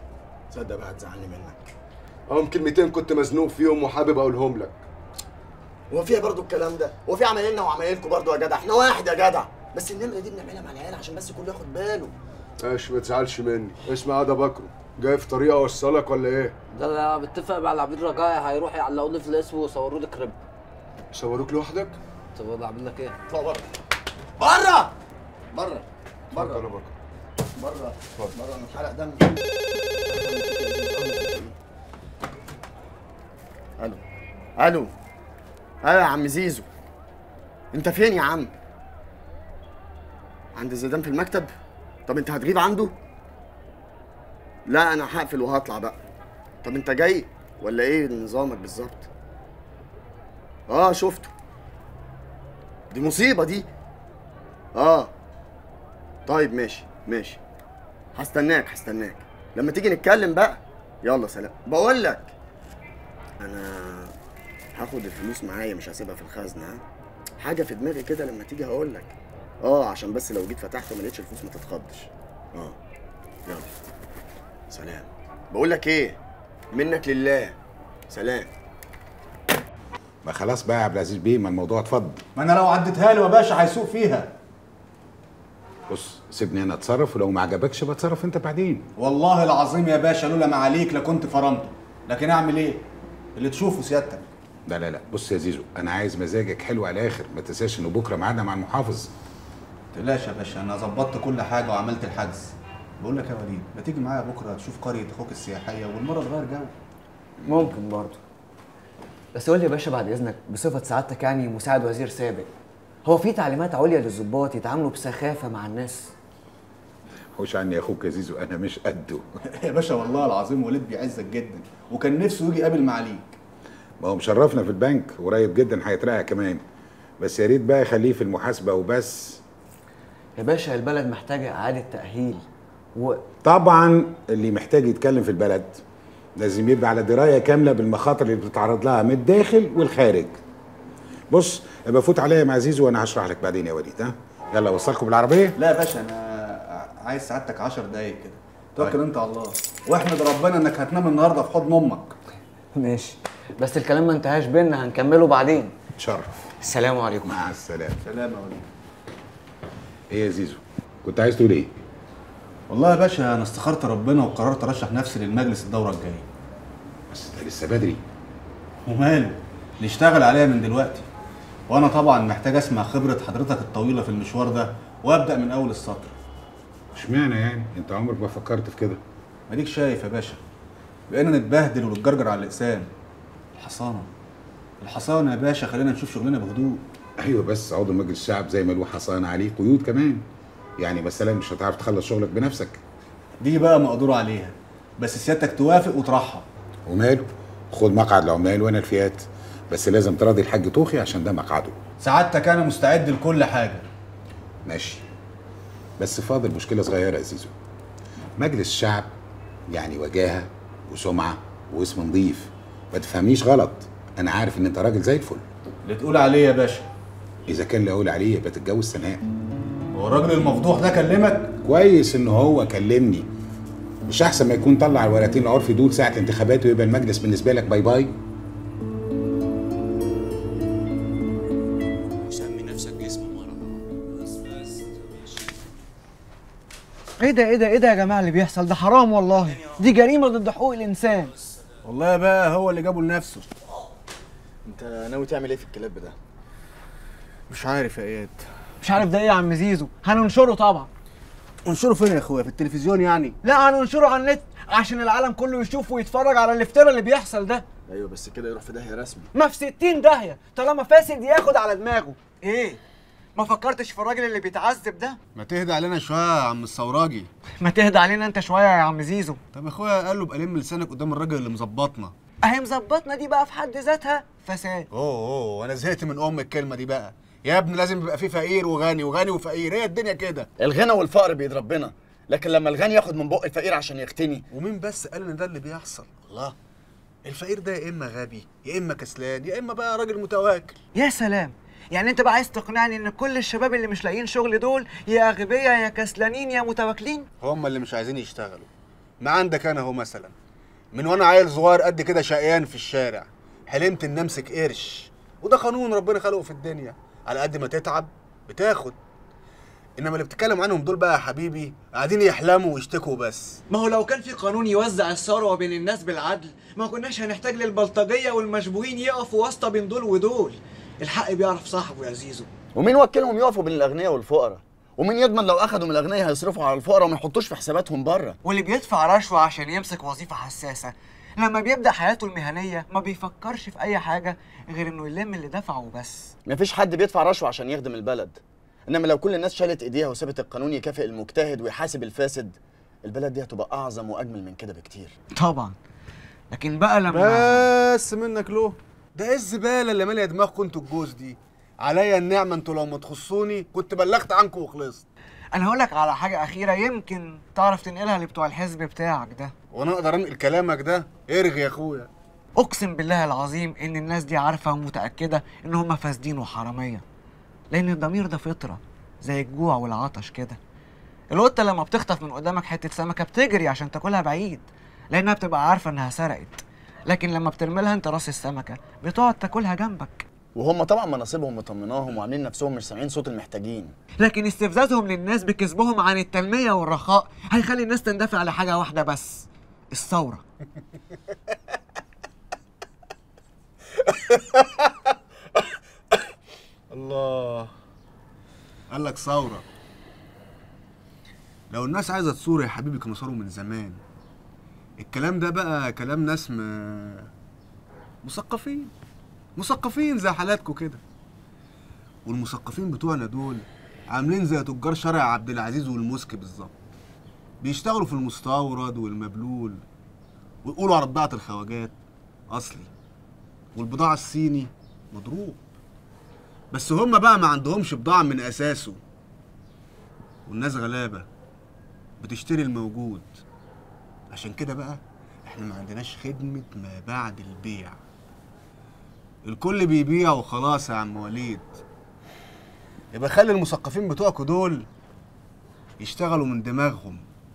Speaker 18: تصدق بقى هتزعلني منك
Speaker 10: هم كلمتين كنت مزنوق فيهم وحابب اقولهم لك
Speaker 18: هو فيها برضو الكلام ده هو في عمايلنا وعمايلكم برضو يا جدع احنا واحد يا جدع بس النمره دي بنعملها مع العيال عشان بس كله ياخد باله
Speaker 10: ماشي ما تزعلش مني اسمع ده بكره جاي في طريقه اوصلك ولا ايه
Speaker 12: ده انا متفق مع العبيد رجائي هيروحوا يعلقوني في الاسم ويصوروا لي كريب
Speaker 10: صوروك لوحدك
Speaker 12: طب انا اعمل لك ايه؟
Speaker 18: اطلع بره بره بره
Speaker 10: اتفضل يا
Speaker 18: بره
Speaker 10: بكره
Speaker 18: بره بره انا اتحرق دم الو الو ايوه يا عم زيزو انت فين يا عم عند زيدان في المكتب طب انت هتغيب عنده لا انا هقفل وهطلع بقى طب انت جاي ولا ايه نظامك بالظبط اه شفته دي مصيبه دي اه طيب ماشي ماشي هستناك هستناك لما تيجي نتكلم بقى يلا سلام بقول لك انا هاخد الفلوس معايا مش هسيبها في الخزنه ها حاجه في دماغي كده لما تيجي هقول لك اه عشان بس لو جيت فتحت وما لقيتش الفلوس ما تتخضش اه يلا سلام بقول لك ايه منك لله سلام
Speaker 19: ما خلاص بقى يا عبد العزيز بيه ما الموضوع اتفضل
Speaker 13: ما انا لو عديتها له يا باشا هيسوق فيها
Speaker 19: بص سيبني انا اتصرف ولو ما عجبكش بتصرف انت بعدين
Speaker 13: والله العظيم يا باشا لولا ما عليك لكنت فرمته لكن اعمل ايه اللي تشوفه سيادتك
Speaker 19: لا لا لا بص يا زيزو انا عايز مزاجك حلو على الاخر ما تنساش انه بكره ميعادنا مع المحافظ
Speaker 13: تلاش يا باشا انا ظبطت كل حاجه وعملت الحجز بقول لك يا وليد ما تيجي معايا بكره تشوف قريه اخوك السياحيه والمره تغير جو
Speaker 20: ممكن برضه بس قول لي يا باشا بعد اذنك بصفه سعادتك يعني مساعد وزير سابق هو في تعليمات عليا للظباط يتعاملوا بسخافه مع الناس
Speaker 19: حوش عني يا اخوك يا زيزو انا مش قده
Speaker 13: يا باشا والله العظيم وليد بيعزك جدا وكان نفسه يجي يقابل معاليك
Speaker 19: ما هو مشرفنا في البنك قريب جدا هيترقى كمان بس يا ريت بقى يخليه في المحاسبه وبس
Speaker 20: يا باشا البلد محتاجه اعاده تاهيل و
Speaker 19: طبعا اللي محتاج يتكلم في البلد لازم يبقى على درايه كامله بالمخاطر اللي بتتعرض لها من الداخل والخارج بص ابقى فوت عليا مع زيزو وانا هشرح لك بعدين يا وليد ها يلا اوصلكم بالعربيه
Speaker 13: لا يا باشا انا عايز سعادتك 10 دقايق كده توكل انت على الله واحمد ربنا انك هتنام النهارده في حضن امك
Speaker 20: ماشي بس الكلام ما انتهاش بينا هنكمله بعدين
Speaker 19: تشرف
Speaker 20: السلام عليكم
Speaker 19: مع السلامه
Speaker 13: سلام يا وليد
Speaker 19: ايه يا زيزو كنت عايز تقول ايه
Speaker 13: والله يا باشا انا استخرت ربنا وقررت ارشح نفسي للمجلس الدوره الجايه
Speaker 19: بس ده لسه بدري
Speaker 13: وماله نشتغل عليها من دلوقتي وانا طبعا محتاج اسمع خبره حضرتك الطويله في المشوار ده وابدا من اول السطر
Speaker 19: اشمعنى يعني انت عمرك ما فكرت في كده
Speaker 13: اديك شايف يا باشا بقينا نتبهدل ونتجرجر على الاقسام الحصانه الحصانه يا باشا خلينا نشوف شغلنا بهدوء
Speaker 19: ايوه بس عضو مجلس الشعب زي ما له حصانه عليه قيود كمان يعني مثلا مش هتعرف تخلص شغلك بنفسك
Speaker 13: دي بقى مقدور عليها بس سيادتك توافق وترحب
Speaker 19: وماله خد مقعد العمال وانا الفئات بس لازم تراضي الحاج طوخي عشان ده مقعده
Speaker 13: سعادتك انا مستعد لكل حاجه
Speaker 19: ماشي بس فاضل مشكله صغيره يا زيزو مجلس الشعب يعني وجاهه وسمعه واسم نظيف ما تفهمنيش غلط انا عارف ان انت راجل زي الفل
Speaker 13: اللي تقول عليه يا باشا
Speaker 19: اذا كان اللي اقول عليه يبقى تتجوز سناء
Speaker 13: هو الراجل المفضوح ده كلمك
Speaker 19: كويس ان هو كلمني مش احسن ما يكون طلع الورقتين العرفي دول ساعه الانتخابات ويبقى المجلس بالنسبه لك باي باي
Speaker 17: وسمي نفسك اسم مرة بس بس
Speaker 21: ايه ده ايه ده ايه ده يا جماعه اللي بيحصل ده حرام والله دي جريمه ضد حقوق الانسان
Speaker 13: والله بقى هو اللي جابه لنفسه
Speaker 18: انت ناوي تعمل ايه في الكلاب ده
Speaker 13: مش عارف يا اياد
Speaker 21: مش عارف ده ايه يا عم زيزو هننشره طبعا
Speaker 13: انشره فين يا اخويا في التلفزيون يعني
Speaker 21: لا هننشره على النت عشان العالم كله يشوف ويتفرج على الافتراء اللي بيحصل ده
Speaker 18: ايوه بس كده يروح في داهيه رسمي
Speaker 21: ما في 60 داهيه طالما فاسد ياخد على دماغه ايه ما فكرتش في الراجل اللي بيتعذب ده
Speaker 13: ما تهدى علينا شويه يا عم الثوراجي
Speaker 21: ما تهدى علينا انت شويه يا عم زيزو
Speaker 13: طب يا اخويا قال له بقلم لسانك قدام الراجل اللي مظبطنا
Speaker 21: اهي مظبطنا دي بقى في حد ذاتها فساد
Speaker 13: اوه اوه انا زهقت من ام الكلمه دي بقى يا ابني لازم يبقى في فقير وغني وغني وفقير هي الدنيا كده
Speaker 18: الغنى والفقر بيد ربنا لكن لما الغني ياخد من بق الفقير عشان يغتني
Speaker 13: ومين بس قال ان ده اللي بيحصل الله الفقير ده يا اما غبي يا اما كسلان يا اما بقى راجل متواكل
Speaker 21: يا سلام يعني انت بقى عايز تقنعني ان كل الشباب اللي مش لاقيين شغل دول يا اغبياء يا كسلانين يا متواكلين
Speaker 13: هم اللي مش عايزين يشتغلوا ما عندك انا اهو مثلا من وانا عيل صغير قد كده شقيان في الشارع حلمت ان امسك قرش وده قانون ربنا خلقه في الدنيا على قد ما تتعب بتاخد انما اللي بتتكلم عنهم دول بقى يا حبيبي قاعدين يحلموا ويشتكوا بس
Speaker 21: ما هو لو كان في قانون يوزع الثروه بين الناس بالعدل ما كناش هنحتاج للبلطجيه والمشبوهين يقفوا واسطه بين دول ودول الحق بيعرف صاحبه يا زيزو
Speaker 18: ومين وكلهم يقفوا بين الاغنياء والفقراء ومين يضمن لو اخدوا من الاغنياء هيصرفوا على الفقراء وما يحطوش في حساباتهم بره
Speaker 21: واللي بيدفع رشوه عشان يمسك وظيفه حساسه لما بيبدا حياته المهنيه ما بيفكرش في اي حاجه غير انه يلم اللي دفعه وبس
Speaker 18: مفيش حد بيدفع رشوه عشان يخدم البلد انما لو كل الناس شالت ايديها وسابت القانون يكافئ المجتهد ويحاسب الفاسد البلد دي هتبقى اعظم واجمل من كده بكتير
Speaker 21: طبعا لكن بقى لما
Speaker 13: بس منك له ده ايه الزباله اللي ماليه دماغكم انتوا الجوز دي عليا النعمه انتوا لو ما تخصوني كنت بلغت عنكم وخلصت
Speaker 21: انا هقول لك على حاجه اخيره يمكن تعرف تنقلها لبتوع الحزب بتاعك ده
Speaker 13: وانا اقدر انقل كلامك ده ارغي يا اخويا
Speaker 21: اقسم بالله العظيم ان الناس دي عارفه ومتاكده ان هم فاسدين وحراميه لان الضمير ده فطره زي الجوع والعطش كده القطه لما بتخطف من قدامك حته سمكه بتجري عشان تاكلها بعيد لانها بتبقى عارفه انها سرقت لكن لما بترمي لها انت راس السمكه بتقعد تاكلها جنبك
Speaker 18: وهم طبعا مناصبهم مطمناهم وعاملين نفسهم مش سامعين صوت المحتاجين
Speaker 21: لكن استفزازهم للناس بكذبهم عن التنميه والرخاء هيخلي الناس تندفع على حاجه واحده بس الثوره
Speaker 13: الله قال لك ثوره لو الناس عايزه تصور يا حبيبي كانوا صاروا من زمان الكلام ده بقى كلام ناس م... مثقفين مثقفين زي حالاتكم كده والمثقفين بتوعنا دول عاملين زي تجار شارع عبد العزيز والمسك بالظبط بيشتغلوا في المستورد والمبلول ويقولوا على بضاعة الخواجات أصلي والبضاعة الصيني مضروب بس هما بقى ما عندهمش بضاعة من أساسه والناس غلابة بتشتري الموجود عشان كده بقى احنا ما عندناش خدمة ما بعد البيع الكل بيبيع وخلاص يا عم وليد يبقى خلي المثقفين بتوعكوا دول يشتغلوا من دماغهم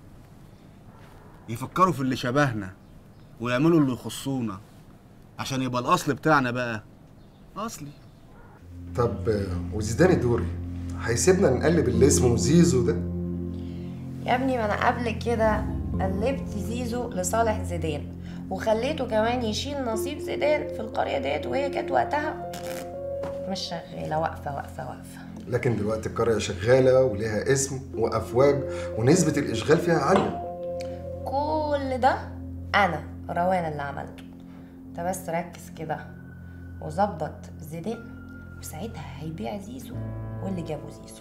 Speaker 13: يفكروا في اللي شبهنا ويعملوا اللي يخصونا عشان يبقى الاصل بتاعنا بقى اصلي
Speaker 6: طب آه، وزيدان الدوري هيسيبنا نقلب اللي اسمه زيزو ده
Speaker 22: يا ابني ما انا قبل كده قلبت زيزو لصالح زيدان وخليته كمان يشيل نصيب زيدان في القريه ديت وهي كانت وقتها مش شغاله واقفه واقفه واقفه
Speaker 6: لكن دلوقتي القرية شغالة وليها اسم وأفواج ونسبة الإشغال فيها عالية
Speaker 22: كل ده انا روان اللي عملته انت بس ركز كده وظبط زيدان وساعتها هيبيع زيزو واللي جابه زيزو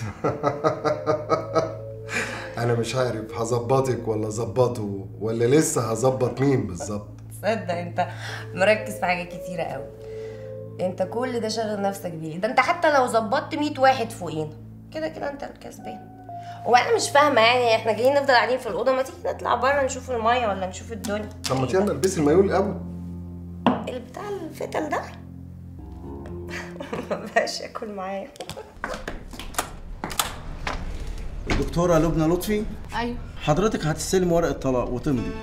Speaker 6: أنا مش عارف هظبطك ولا ظبطه ولا لسه هظبط مين بالظبط
Speaker 22: تصدق انت مركز في حاجات كتيرة قوي انت كل ده شاغل نفسك بيه ده انت حتى لو ظبطت 100 واحد فوقينا كده كده انت الكسبان وانا مش فاهمه يعني احنا جايين نفضل قاعدين في الاوضه ما تيجي نطلع بره نشوف الميه ولا نشوف الدنيا
Speaker 6: طب ما يلا البسي المايو الأول
Speaker 22: اللي بتاع الفتل ده مبقاش ياكل معايا
Speaker 16: الدكتورة لبنى لطفي
Speaker 23: ايوه
Speaker 16: حضرتك هتستلم ورقة طلاق وتمضي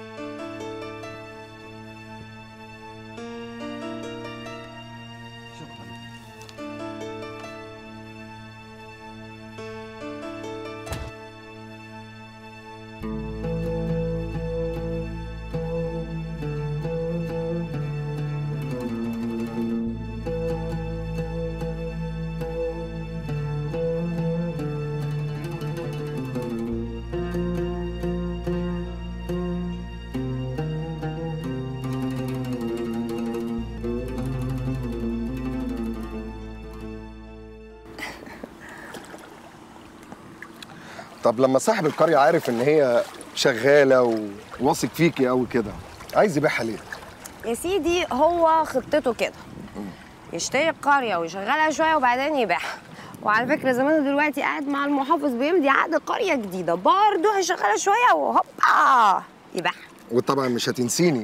Speaker 6: طب لما صاحب القرية عارف إن هي شغالة وواثق فيكي قوي كده عايز يبيعها ليه؟
Speaker 22: يا سيدي هو خطته كده يشتري القرية ويشغلها شوية وبعدين يبيعها وعلى فكرة زمانه دلوقتي قاعد مع المحافظ بيمضي عقد قرية جديدة برضه هيشغلها شوية وهوبا يبيعها
Speaker 6: وطبعا مش هتنسيني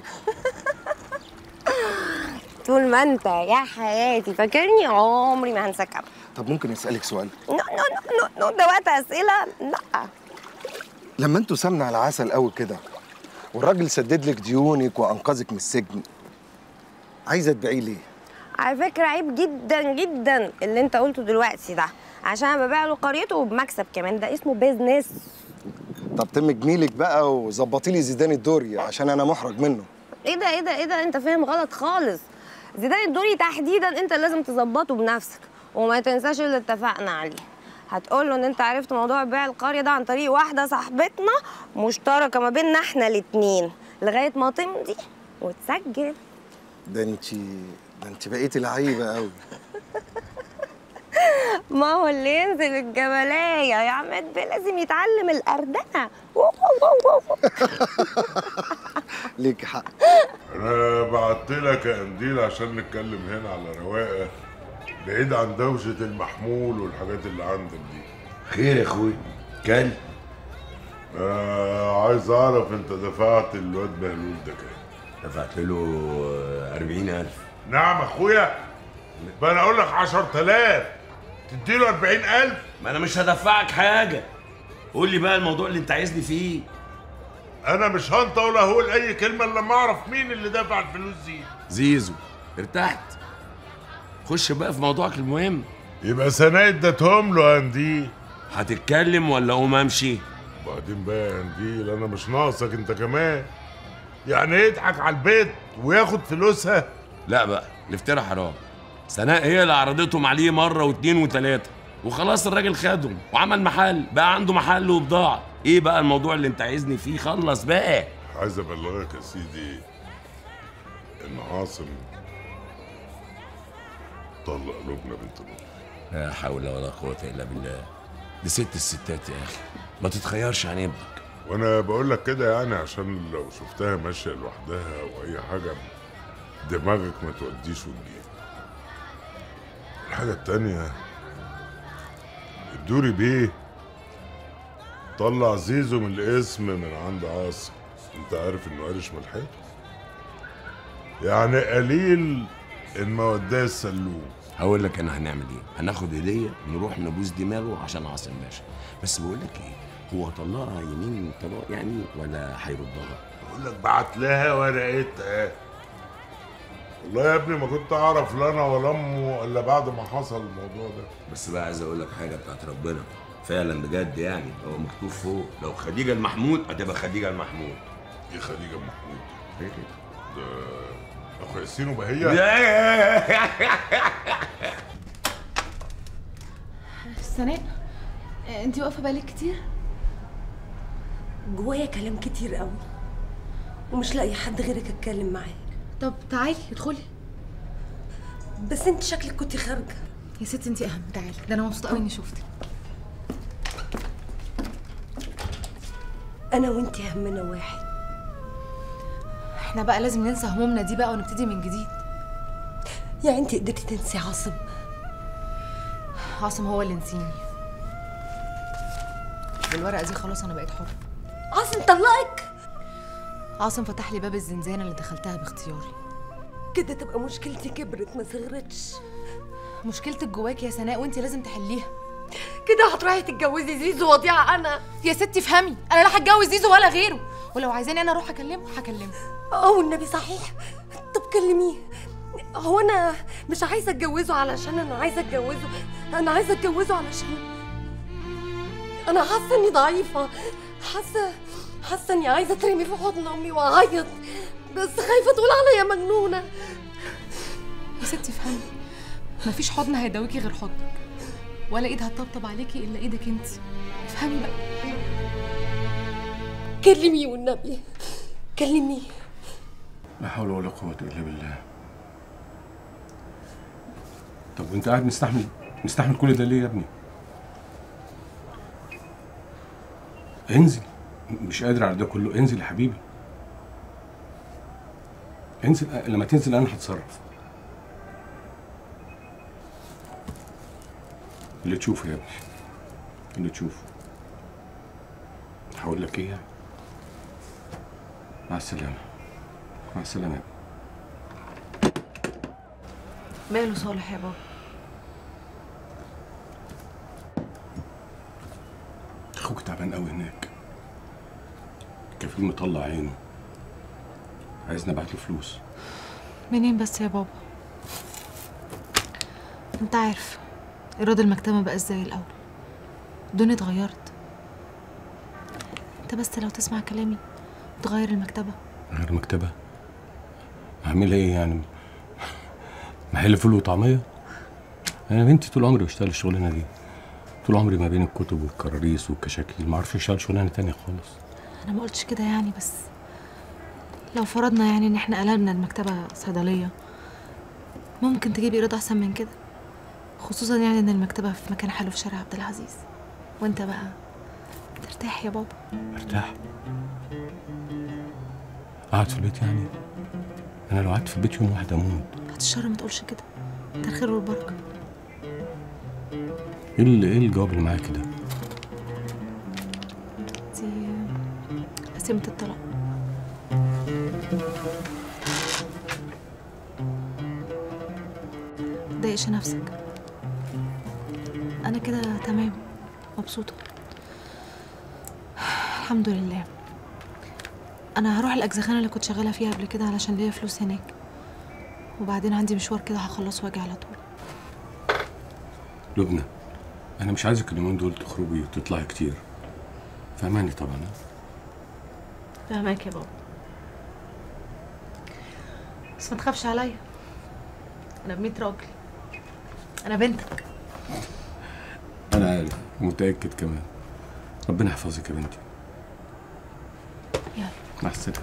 Speaker 22: طول ما انت يا حياتي فاكرني عمري ما هنساك ابدا
Speaker 6: طب ممكن أسألك سؤال
Speaker 22: نو نو نو نو نو ده وقت اسئلة لا
Speaker 6: لما انتوا سمنة على عسل قوي كده والراجل سدد لك ديونك وانقذك من السجن عايزه تبيعيه ليه
Speaker 22: على فكرة عيب جدا جدا اللي انت قلته دلوقتي ده عشان انا ببيع له قريته وبمكسب كمان ده اسمه بيزنس
Speaker 6: طب تم جميلك بقى وظبطي لي زيدان الدوري عشان انا محرج منه
Speaker 22: ايه ده ايه ده ايه ده انت فاهم غلط خالص زيدان الدوري تحديدا انت لازم تظبطه بنفسك وما تنساش اللي اتفقنا عليه هتقول له ان انت عرفت موضوع بيع القريه ده عن طريق واحده صاحبتنا مشتركه ما بيننا احنا الاتنين لغايه ما تمضي وتسجل
Speaker 6: ده انت ده انت بقيتي لعيبه قوي
Speaker 22: ما هو اللي ينزل الجبلايه يا عماد بيه لازم يتعلم الاردنه وو وو وو وو.
Speaker 6: ليك حق
Speaker 2: انا بعت لك يا قنديل عشان نتكلم هنا على رواقه بعيد عن دوشه المحمول والحاجات اللي عندك دي
Speaker 5: خير يا اخوي كان
Speaker 2: آه عايز اعرف انت دفعت الواد بهلول ده كام
Speaker 5: دفعت له 40000
Speaker 2: نعم اخويا بقى انا اقول لك 10000 تديله 40000
Speaker 5: ما انا مش هدفعك حاجه قول لي بقى الموضوع اللي انت عايزني فيه
Speaker 2: انا مش هنطق ولا هقول اي كلمه الا لما اعرف مين اللي دفع الفلوس دي
Speaker 5: زيزو ارتحت خش بقى في موضوعك المهم
Speaker 2: يبقى سناء اديتهم له يا قنديل
Speaker 5: هتتكلم ولا اقوم امشي
Speaker 2: بعدين بقى يا قنديل انا مش ناقصك انت كمان يعني يضحك على البيت وياخد فلوسها
Speaker 5: لا بقى الافتراء حرام سناء هي اللي عرضتهم عليه مره واتنين وتلاته وخلاص الراجل خدهم وعمل محل بقى عنده محل وبضاعه ايه بقى الموضوع اللي انت عايزني فيه خلص بقى
Speaker 2: عايز ابلغك يا سيدي ان عاصم طلق لبنى بنت لطفي
Speaker 5: لا حول ولا قوه الا بالله دي ست الستات يا اخي ما تتخيرش عن ابنك
Speaker 2: وانا بقول لك كده يعني عشان لو شفتها ماشيه لوحدها او اي حاجه دماغك ما توديش وتجيب الحاجه التانيه الدوري بيه طلع زيزو من الاسم من عند عاصم انت عارف انه قارش ملحقته يعني قليل ان ما وداه السلوم
Speaker 5: هقول لك انا هنعمل ايه هناخد هديه نروح نبوس دماغه عشان عاصم باشا بس بقول لك ايه هو طلقها يمين طلاق يعني ولا هيردها
Speaker 2: بقول لك بعت لها ورقتها والله يا ابني ما كنت اعرف لا انا ولا امه الا بعد ما حصل الموضوع ده
Speaker 5: بس بقى عايز اقول لك حاجه بتاعت ربنا فعلا بجد يعني هو مكتوب فوق لو خديجه المحمود هتبقى خديجه المحمود
Speaker 2: ايه خديجه المحمود ده اخو ياسين وبهيه
Speaker 3: سناء انت واقفه بالك كتير
Speaker 23: جوايا كلام كتير قوي ومش لاقي حد غيرك اتكلم معاه
Speaker 3: طب تعالي ادخلي
Speaker 23: بس انت شكلك كنت خارجه
Speaker 3: يا ستي انت اهم تعالي ده انا مبسوطه قوي اني شفتك
Speaker 23: انا وانت همنا واحد
Speaker 3: احنا بقى لازم ننسى همومنا دي بقى ونبتدي من جديد
Speaker 23: يعني انت قدرتي تنسي عاصم
Speaker 3: عاصم هو اللي نسيني بالورقه دي خلاص انا بقيت حره
Speaker 23: عاصم طلقك
Speaker 3: عاصم فتح لي باب الزنزانه اللي دخلتها باختياري
Speaker 23: كده تبقى مشكلتي كبرت ما صغرتش
Speaker 3: مشكلتك جواكي يا سناء وانت لازم تحليها
Speaker 23: كده هتروحي تتجوزي زيزو وضيعه انا
Speaker 3: يا ستي افهمي انا لا هتجوز زيزو ولا غيره ولو عايزاني انا اروح اكلمه هكلمه
Speaker 23: اه والنبي صحيح طب كلميه هو انا مش عايزه اتجوزه علشان انا عايزه اتجوزه انا عايزه اتجوزه علشان انا حاسه اني ضعيفه حاسه حاسه اني عايزه اترمي في حضن امي واعيط بس خايفه تقول عليا مجنونه
Speaker 3: يا ستي افهمي مفيش حضن هيداويكي غير حضنك ولا ايد هتطبطب عليكي الا ايدك انت افهمي بقى
Speaker 23: كلميه والنبي كلميه
Speaker 24: لا حول ولا قوة إلا بالله طب وأنت قاعد مستحمل مستحمل كل ده ليه يا ابني؟ انزل مش قادر على ده كله انزل يا حبيبي انزل لما تنزل أنا هتصرف اللي تشوفه يا ابني اللي تشوفه هقول لك ايه مع السلامة مع السلامة
Speaker 3: ماله صالح يا بابا
Speaker 24: اخوك تعبان قوي هناك كفيل مطلع عينه عايزني ابعت له فلوس
Speaker 3: منين بس يا بابا انت عارف ايراد المكتبه مبقاش زي الاول الدنيا اتغيرت انت بس لو تسمع كلامي تغير المكتبه
Speaker 24: غير مكتبه اعملها ايه يعني محل فول وطعميه انا بنتي طول عمري بشتغل الشغلانه دي طول عمري ما بين الكتب والكراريس والكشاكيل ما اعرفش اشتغل شغلانه تانية خالص
Speaker 3: انا ما قلتش كده يعني بس لو فرضنا يعني ان احنا قلبنا المكتبه صيدليه ممكن تجيب ايراد احسن من كده خصوصا يعني ان المكتبه في مكان حلو في شارع عبد العزيز وانت بقى ترتاح يا بابا
Speaker 24: ارتاح قعد في البيت يعني انا لو قعدت في البيت يوم واحد اموت
Speaker 3: بعد الشر ما تقولش كده ده الخير والبركه
Speaker 24: ايه ال- ايه الجواب اللي معاك ده
Speaker 3: دي قسيمه الطلاق متضايقش نفسك انا كده تمام مبسوطه الحمد لله انا هروح الاجزخانه اللي كنت شغاله فيها قبل كده علشان ليا فلوس هناك وبعدين عندي مشوار كده هخلصه واجي على طول
Speaker 24: لبنى انا مش عايزك اليومين دول تخرجي وتطلعي كتير فهماني طبعا ها؟
Speaker 3: فهماك يا بابا بس ما تخافش عليا انا بميت راجل انا بنتك
Speaker 24: انا عارف ومتاكد كمان ربنا يحفظك يا بنتي
Speaker 3: يلا
Speaker 24: مع السلامه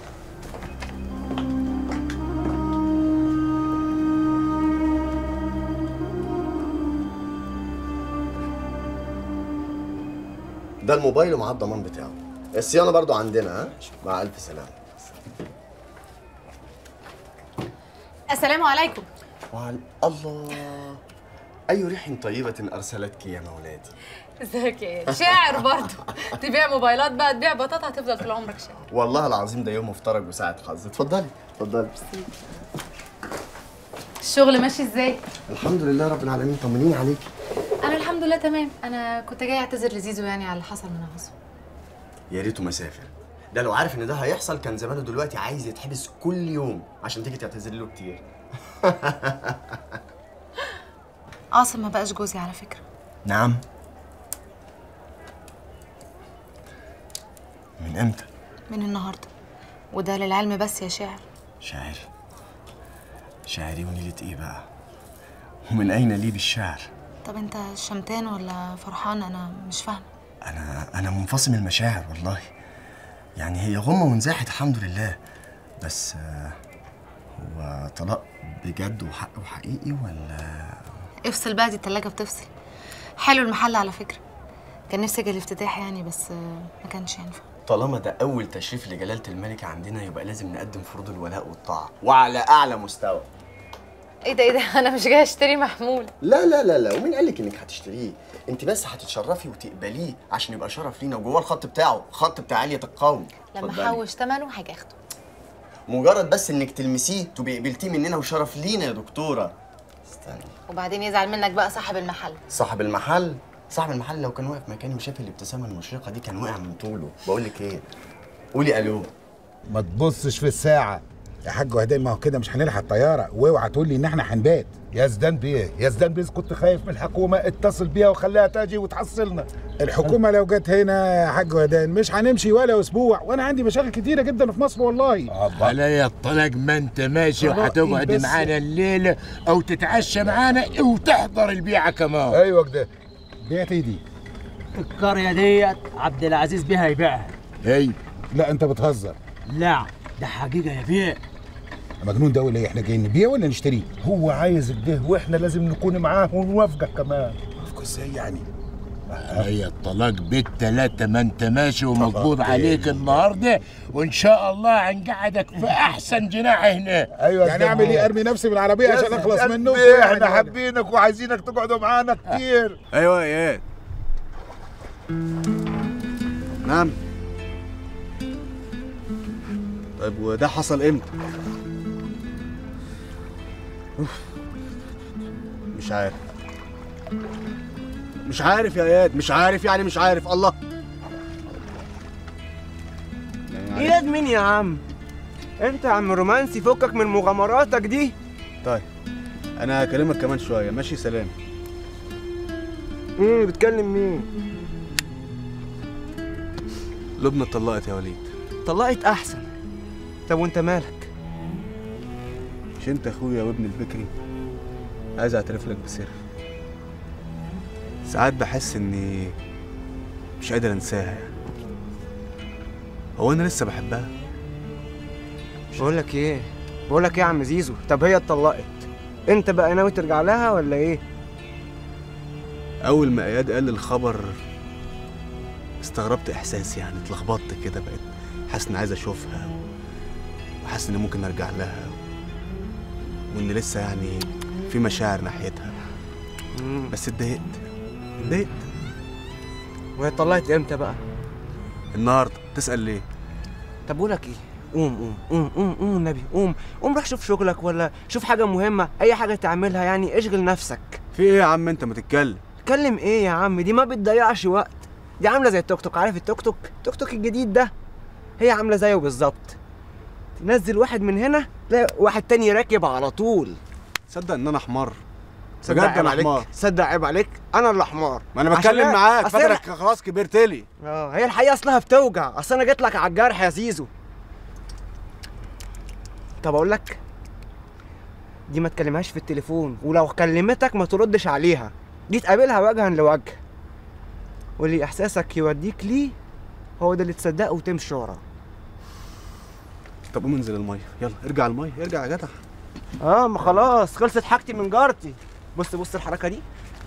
Speaker 18: ده الموبايل ومعاه الضمان بتاعه الصيانه برضو عندنا ها مع الف سلامه
Speaker 3: السلام عليكم
Speaker 18: وعلى الله اي ريح طيبه ارسلتك يا مولاتي
Speaker 3: ازيك يا شاعر برضه تبيع موبايلات بقى تبيع بطاطا هتفضل طول عمرك شاعر
Speaker 18: والله العظيم ده يوم مفترج وساعه حظ اتفضلي اتفضلي
Speaker 3: الشغل ماشي ازاي
Speaker 18: الحمد لله رب العالمين طمنيني عليكي
Speaker 3: انا الحمد لله تمام انا كنت جاي اعتذر لزيزو يعني على اللي حصل من غصب
Speaker 18: يا ريته مسافر ده لو عارف ان ده هيحصل كان زمانه دلوقتي عايز يتحبس كل يوم عشان تيجي تعتذر له كتير
Speaker 3: عاصم ما بقاش جوزي على فكره
Speaker 18: نعم من امتى
Speaker 3: من النهارده وده للعلم بس يا شاعر
Speaker 18: شاعر شاعري ونيلة ايه بقى ومن اين لي بالشعر
Speaker 3: طب انت شمتان ولا فرحان انا مش فاهمه
Speaker 18: انا انا منفصم المشاعر والله يعني هي غمه وانزاحت الحمد لله بس آه، هو طلاق بجد وحق وحقيقي ولا
Speaker 3: افصل بقى دي التلاجة بتفصل حلو المحل على فكره كان نفسي اجي الافتتاح يعني بس آه، ما كانش ينفع
Speaker 18: طالما ده اول تشريف لجلاله الملك عندنا يبقى لازم نقدم فروض الولاء والطاعه وعلى اعلى مستوى
Speaker 3: ايه ده ايه ده انا مش جايه اشتري محمول
Speaker 18: لا لا لا لا ومين قال لك انك هتشتريه انت بس هتتشرفي وتقبليه عشان يبقى شرف لينا وجوه الخط بتاعه خط بتاع علية القوم
Speaker 3: لما
Speaker 18: اتفضلي.
Speaker 3: احوش ثمنه هاجي اخده
Speaker 18: مجرد بس انك تلمسيه تبقي قبلتيه مننا وشرف لينا يا دكتوره استني
Speaker 3: وبعدين يزعل منك بقى صاحب المحل
Speaker 18: صاحب المحل صاحب المحل لو كان واقف مكاني وشاف الابتسامه المشرقه دي كان وقع من طوله بقول لك ايه قولي الو
Speaker 19: ما تبصش في الساعة يا حاج وهدان ما هو كده مش هنلحق الطيارة واوعى تقول لي ان احنا هنبات
Speaker 10: يا زدان بيه يا زدان بيه كنت خايف من الحكومه اتصل بيها وخليها تاجي وتحصلنا
Speaker 19: الحكومة لو جت هنا يا حاج وهدان مش هنمشي ولا اسبوع وانا عندي مشاكل كتيرة جدا في مصر والله
Speaker 1: عليا الطلاق ما انت ماشي
Speaker 19: طلاق
Speaker 1: وهتقعد
Speaker 19: إيه بس؟
Speaker 1: معانا الليله او تتعشى معانا وتحضر البيعه كمان
Speaker 10: ايوه كده
Speaker 19: بيعت ايه دي
Speaker 7: القرية ديت عبد العزيز بيها يبيعها
Speaker 19: ايوه لا انت بتهزر
Speaker 7: لا ده حقيقة يا بيه
Speaker 19: مجنون ده ولا ايه احنا جايين نبيع ولا نشتريه
Speaker 10: هو عايز كده واحنا لازم نكون معاه ونوافقك كمان
Speaker 19: وافقه ازاي يعني
Speaker 1: هي الطلاق بالتلاتة ما انت ماشي ومقبوض عليك النهارده وان شاء الله هنقعدك في احسن جناح هنا
Speaker 10: ايوه
Speaker 19: يعني اعمل ايه ارمي نفسي من العربية
Speaker 10: يا
Speaker 19: عشان اخلص
Speaker 10: زدان
Speaker 19: منه
Speaker 10: بيه احنا حابينك وعايزينك تقعدوا معانا كتير
Speaker 13: ايوه يا اياد نعم طيب وده حصل امتى؟ أوف. مش عارف مش عارف يا اياد مش عارف يعني مش عارف الله يعني عارف.
Speaker 7: اياد مين يا عم
Speaker 4: انت يا عم رومانسي فكك من مغامراتك دي
Speaker 13: طيب انا هكلمك كمان شويه ماشي سلام
Speaker 4: امم بتكلم مين
Speaker 13: لبنى اتطلقت يا وليد
Speaker 4: طلقت احسن طب وانت مالك
Speaker 13: مش انت اخويا وابن البكري عايز اعترف لك بسر ساعات بحس اني مش قادر انساها يعني هو انا لسه بحبها
Speaker 4: بقول لك ايه بقول لك ايه يا عم زيزو طب هي اتطلقت انت بقى ناوي ترجع لها ولا ايه
Speaker 13: اول ما اياد قال الخبر استغربت احساسي يعني اتلخبطت كده بقيت حاسس اني عايز اشوفها وحاسس اني ممكن ارجع لها وان لسه يعني في مشاعر ناحيتها بس اتضايقت اتضايقت
Speaker 4: وهي اتطلقت امتى بقى
Speaker 13: النهارده تسال ليه
Speaker 4: طب بقول لك ايه قوم قوم قوم قوم قوم النبي قوم قوم روح شوف شغلك ولا شوف حاجه مهمه اي حاجه تعملها يعني اشغل نفسك
Speaker 13: في ايه يا عم انت ما تتكلم
Speaker 4: اتكلم ايه يا عم دي ما بتضيعش وقت دي عامله زي التوك توك عارف التوك توك التوك توك الجديد ده هي عامله زيه بالظبط تنزل واحد من هنا تلاقي واحد تاني راكب على طول
Speaker 13: تصدق ان انا حمار
Speaker 4: صدق
Speaker 13: بجد
Speaker 4: عيب
Speaker 13: انا
Speaker 4: عليك
Speaker 13: حمار
Speaker 4: صدق عيب عليك انا اللي حمار
Speaker 13: ما انا
Speaker 4: عشان
Speaker 13: بتكلم
Speaker 4: أنا-
Speaker 13: معاك
Speaker 4: أصل أنا-
Speaker 13: فاكرك خلاص كبرت لي
Speaker 4: اه هي الحقيقه اصلها بتوجع اصل انا جيت لك على الجرح يا زيزو طب اقول لك دي ما تكلمهاش في التليفون ولو كلمتك ما تردش عليها دي تقابلها وجها لوجه واللي احساسك يوديك ليه هو ده اللي تصدقه وتمشي وراه
Speaker 13: طب قوم انزل الميه يلا ارجع الميه ارجع يا جدع
Speaker 4: اه ما خلاص خلصت حاجتي من جارتي بص بص الحركه دي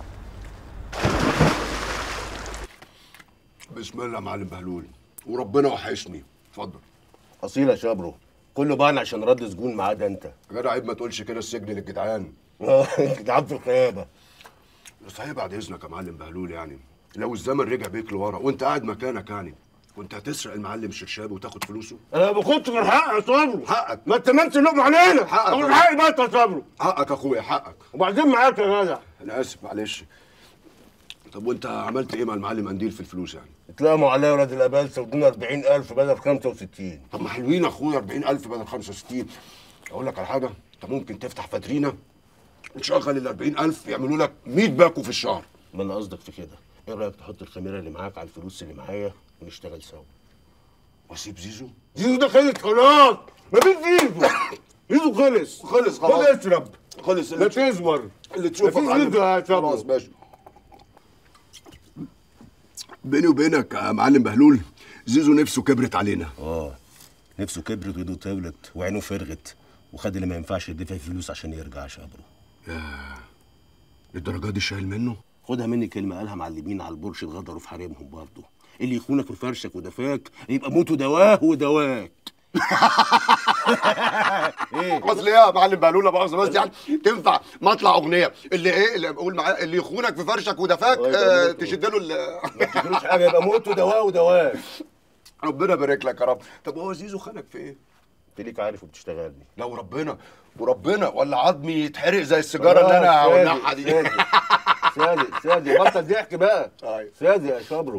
Speaker 8: بسم الله يا معلم بهلول وربنا وحشني اتفضل
Speaker 14: اصيل يا شابرو كله بان عشان رد سجون ما عدا انت
Speaker 8: يا جدع عيب ما تقولش كده السجن للجدعان
Speaker 14: اه جدعان في الخيابه
Speaker 8: صحيح بعد اذنك يا معلم بهلول يعني لو الزمن رجع بيك لورا وانت قاعد مكانك يعني كنت هتسرق المعلم شرشاب وتاخد فلوسه
Speaker 14: انا ما باخدش غير حقي يا صبرو
Speaker 8: حقك
Speaker 14: ما تممش اللقمه علينا
Speaker 8: حقك
Speaker 14: اخد حقي بقى يا صبرو
Speaker 8: حقك يا اخويا حقك
Speaker 14: وبعدين معاك يا جدع
Speaker 8: انا اسف معلش طب وانت عملت ايه مع المعلم قنديل في الفلوس يعني
Speaker 14: اتلاموا عليا ولاد الابالسه ودونا 40000 بدل 65
Speaker 8: طب ما حلوين يا اخويا 40000 بدل 65 اقول لك على حاجه انت ممكن تفتح فاترينا وتشغل ال 40000 يعملوا لك 100 باكو في الشهر
Speaker 14: ما انا قصدك في كده ايه رايك تحط الخميره اللي معاك على الفلوس اللي معايا ونشتغل سوا
Speaker 8: واسيب زيزو
Speaker 14: زيزو ده خلص خلاص مفيش زيزو زيزو خلص
Speaker 8: خلص
Speaker 14: خد
Speaker 8: خلاص
Speaker 14: اشرب
Speaker 8: خلص
Speaker 14: لا تزمر
Speaker 8: اللي تشوفه
Speaker 14: مفيش زيزو يا
Speaker 8: خلاص
Speaker 14: صبرو
Speaker 8: ماشي بيني وبينك يا معلم بهلول زيزو نفسه كبرت علينا
Speaker 14: اه نفسه كبرت وايده طولت وعينه فرغت وخد اللي ما ينفعش يدفع فلوس عشان يرجع يا شابرو
Speaker 8: للدرجه دي شايل منه
Speaker 14: خدها مني كلمه قالها معلمين على البرج اتغدروا في حريمهم برضه اللي يخونك في فرشك ودفاك يبقى موته دواه ودواك
Speaker 8: ايه اصل ايه يا معلم بهلول لا مؤاخذه بس يعني تنفع مطلع اغنيه اللي ايه اللي بقول معاه اللي يخونك في فرشك ودفاك آه تشد له ال
Speaker 14: ما تشدلوش حاجه يبقى موته دواه ودواك
Speaker 8: ربنا يبارك لك يا رب طب هو زيزو خانك في ايه؟
Speaker 14: انت ليك عارف وبتشتغلني
Speaker 8: لو ربنا وربنا ولا عظمي يتحرق زي السيجاره اللي انا هولعها دي
Speaker 14: صادق صادق بطل ضحك بقى صادق يا شابرو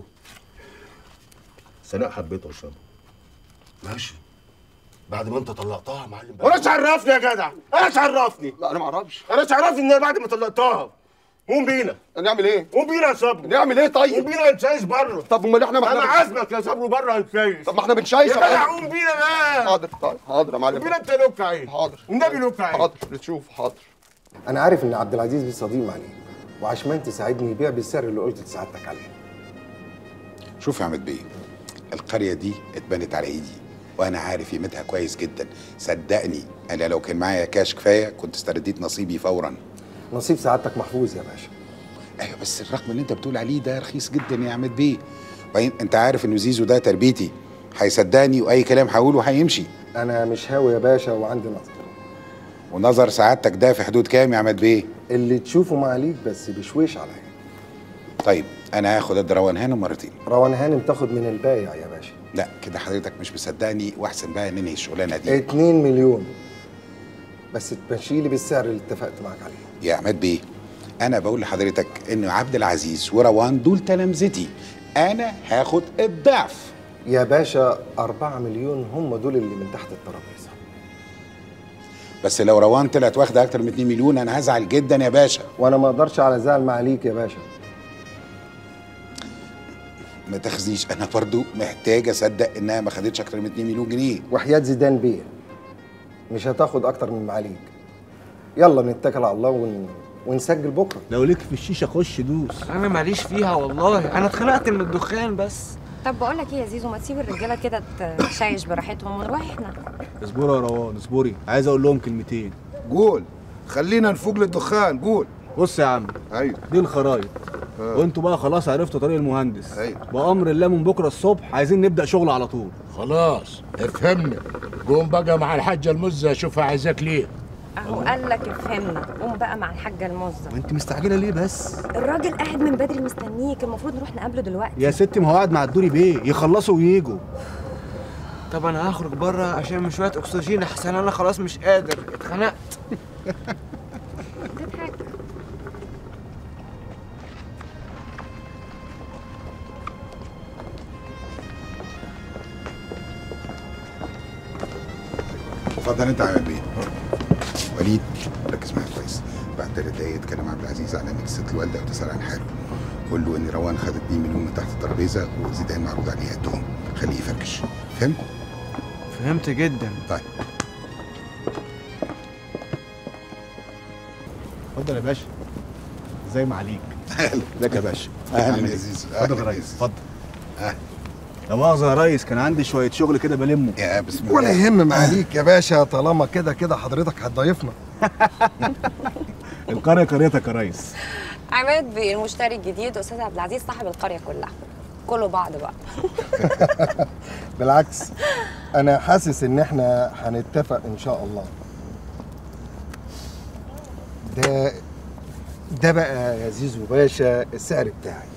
Speaker 14: سناء حبيته يا شابرو
Speaker 8: ماشي بعد ما انت طلقتها يا معلم
Speaker 14: وانا ايش عرفني يا جدع؟ انا ايش عرفني؟
Speaker 8: لا انا ما اعرفش
Speaker 14: انا ايش عرفني ان انا بعد ما طلقتها قوم بينا
Speaker 8: نعمل ايه؟
Speaker 14: قوم بينا يا صبري
Speaker 8: نعمل ايه طيب؟
Speaker 14: قوم بينا نسايس بره
Speaker 8: طب امال احنا ما
Speaker 14: انا
Speaker 8: احنا
Speaker 14: عازمك يا صبري بره هنسايس
Speaker 8: طب ما احنا بنشايس
Speaker 14: يا جدع قوم بينا بقى
Speaker 8: حاضر طيب حاضر يا معلم
Speaker 14: قوم بينا انت لوك عين
Speaker 8: حاضر
Speaker 14: والنبي لوك عين
Speaker 8: حاضر نشوف حاضر
Speaker 6: انا عارف ان عبد العزيز بيه صديق عليه وعشمان تساعدني يبيع بالسعر اللي قلت لسعادتك عليه
Speaker 19: شوف يا عماد بيه القرية دي اتبنت على ايدي وانا عارف قيمتها كويس جدا صدقني انا لو كان معايا كاش كفايه كنت استرديت نصيبي فورا
Speaker 6: نصيب سعادتك محفوظ يا باشا
Speaker 19: ايوه بس الرقم اللي انت بتقول عليه ده رخيص جدا يا عماد بيه وبعدين انت عارف انه زيزو ده تربيتي هيصدقني واي كلام هقوله هيمشي
Speaker 6: انا مش هاوي يا باشا وعندي نظر
Speaker 19: ونظر سعادتك ده في حدود كام يا عماد بيه
Speaker 6: اللي تشوفه معاليك بس بشويش عليا
Speaker 19: طيب انا هاخد الدروان هنا مرتين
Speaker 6: روان هانم تاخد من البايع يا باشا
Speaker 19: لا كده حضرتك مش مصدقني واحسن بقى ننهي الشغلانه دي
Speaker 6: 2 مليون بس تمشي لي بالسعر اللي اتفقت معاك عليه
Speaker 19: يا عماد بيه انا بقول لحضرتك ان عبد العزيز وروان دول تلامذتي انا هاخد الضعف
Speaker 6: يا باشا 4 مليون هم دول اللي من تحت الترابيزه
Speaker 19: بس لو روان طلعت واخده اكتر من 2 مليون انا هزعل جدا يا باشا
Speaker 6: وانا ما اقدرش على زعل معاليك يا باشا
Speaker 19: ما تخزيش انا برضو محتاج اصدق انها ما خدتش اكتر من 2 مليون جنيه
Speaker 6: وحياة زيدان بيه مش هتاخد اكتر من معاليك يلا نتكل على الله ون... ونسجل بكره
Speaker 13: لو ليك في الشيشه خش دوس
Speaker 4: انا ماليش فيها والله انا اتخنقت من الدخان بس
Speaker 22: طب بقول لك ايه يا زيزو ما تسيب الرجاله كده تشيش براحتهم ونروح احنا
Speaker 13: اصبروا يا روان اصبري عايز اقول لهم كلمتين
Speaker 10: قول خلينا نفوق للدخان قول
Speaker 13: بص يا عم
Speaker 10: ايوه
Speaker 13: دي الخرايط وانتوا بقى خلاص عرفتوا طريق المهندس
Speaker 10: ايوه
Speaker 13: بامر الله من بكره الصبح عايزين نبدا شغل على طول
Speaker 1: خلاص افهمنا قوم بقى مع الحاجه المزه شوفها عايزاك ليه
Speaker 22: اهو قال لك افهمنا قوم بقى مع الحاجه المزه
Speaker 13: انت مستعجله ليه بس
Speaker 22: الراجل قاعد من بدري مستنيك المفروض نروح نقابله دلوقتي
Speaker 13: يا ستي ما هو قاعد مع الدوري بيه يخلصوا وييجوا
Speaker 4: طب انا هخرج بره عشان من شويه اكسجين احسن انا خلاص مش قادر اتخنقت
Speaker 19: اتفضل انت يا عماد بيه وليد ركز معايا كويس بعد ثلاث دقايق اتكلم عبد العزيز على انك ست الوالده وتسال عن حاله قول له ان روان خد 2 مليون من تحت الترابيزه وزيدان معروض عليه قدهم خليه يفركش فهمت؟
Speaker 4: فهمت جدا
Speaker 19: طيب
Speaker 13: اتفضل يا باشا زي ما عليك
Speaker 19: اهلا
Speaker 13: ازيك يا باشا
Speaker 19: اهلا
Speaker 13: عامل
Speaker 19: يا
Speaker 13: ايه؟
Speaker 19: زيزو
Speaker 13: اتفضل
Speaker 19: أهلا
Speaker 13: يا
Speaker 19: يا
Speaker 13: ريس
Speaker 19: زيزو.
Speaker 13: اتفضل لا مؤاخذة يا ريس كان عندي شوية شغل كده بلمه
Speaker 19: يا بسم
Speaker 6: ولا يهم معاليك يا باشا طالما كده كده حضرتك هتضيفنا
Speaker 13: القرية قريتك يا ريس
Speaker 22: عماد بيه المشتري الجديد استاذ عبد العزيز صاحب القريه كلها كله بعض بقى
Speaker 6: بالعكس انا حاسس ان احنا هنتفق ان شاء الله ده ده بقى يا زيزو باشا السعر بتاعي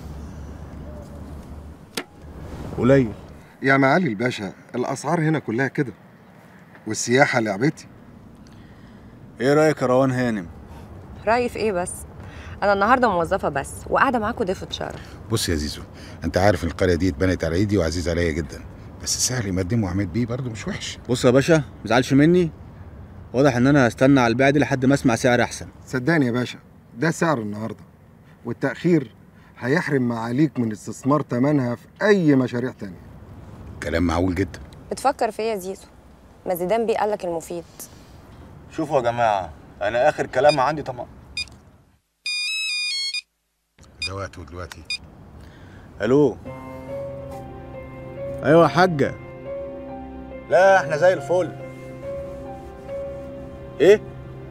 Speaker 13: قليل
Speaker 6: يا معالي الباشا الاسعار هنا كلها كده والسياحه لعبتي
Speaker 13: ايه رأيك يا روان هانم؟
Speaker 22: رايي في ايه بس انا النهارده موظفه بس وقاعده معاكم ضيفه شرف
Speaker 19: بص يا زيزو انت عارف ان القريه دي اتبنت على ايدي وعزيز عليا جدا بس السعر اللي مقدمه عماد بيه برضه مش وحش
Speaker 13: بص يا باشا مزعلش مني واضح ان انا هستنى على البيع دي لحد ما اسمع سعر احسن
Speaker 6: صدقني يا باشا ده سعر النهارده والتاخير هيحرم معاليك من استثمار ثمنها في اي مشاريع تانية
Speaker 19: كلام معقول جدا
Speaker 22: بتفكر في ايه يا زيزو ما زيدان بيه قال لك المفيد
Speaker 13: شوفوا يا جماعة انا اخر كلام عندي طبعا
Speaker 19: ده وقته دلوقتي
Speaker 13: الو ايوه يا حاجة لا احنا زي الفل ايه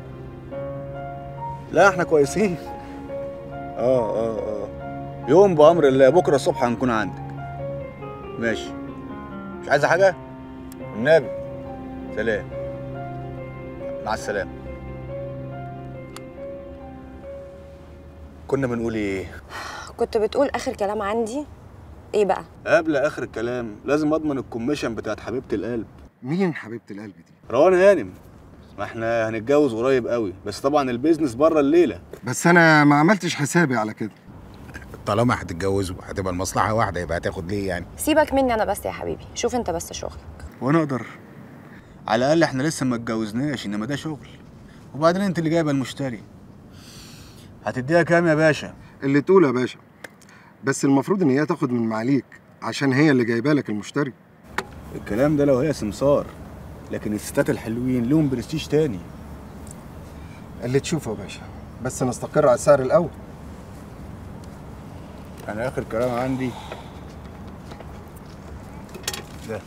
Speaker 13: لا احنا كويسين اه اه اه يوم بامر الله بكره الصبح هنكون عندك ماشي مش عايزه حاجه النبي سلام مع السلامه كنا بنقول ايه
Speaker 22: كنت بتقول اخر كلام عندي ايه بقى
Speaker 13: قبل اخر الكلام لازم اضمن الكوميشن بتاعت حبيبه القلب
Speaker 6: مين حبيبه القلب دي
Speaker 13: روان هانم ما احنا هنتجوز قريب قوي بس طبعا البيزنس بره الليله
Speaker 6: بس انا ما عملتش حسابي على كده
Speaker 19: طالما هتتجوزوا هتبقى المصلحه واحده يبقى هتاخد ليه يعني
Speaker 22: سيبك مني انا بس يا حبيبي شوف انت بس شغلك
Speaker 13: وانا اقدر على الاقل احنا لسه ما اتجوزناش انما ده شغل وبعدين انت اللي جايبه المشتري هتديها كام يا باشا
Speaker 6: اللي تقول يا باشا بس المفروض ان هي تاخد من معاليك عشان هي اللي جايبه لك المشتري
Speaker 13: الكلام ده لو هي سمسار لكن الستات الحلوين لهم برستيج تاني
Speaker 6: اللي تشوفه يا باشا بس نستقر على السعر الاول
Speaker 13: انا اخر كلام عندي ده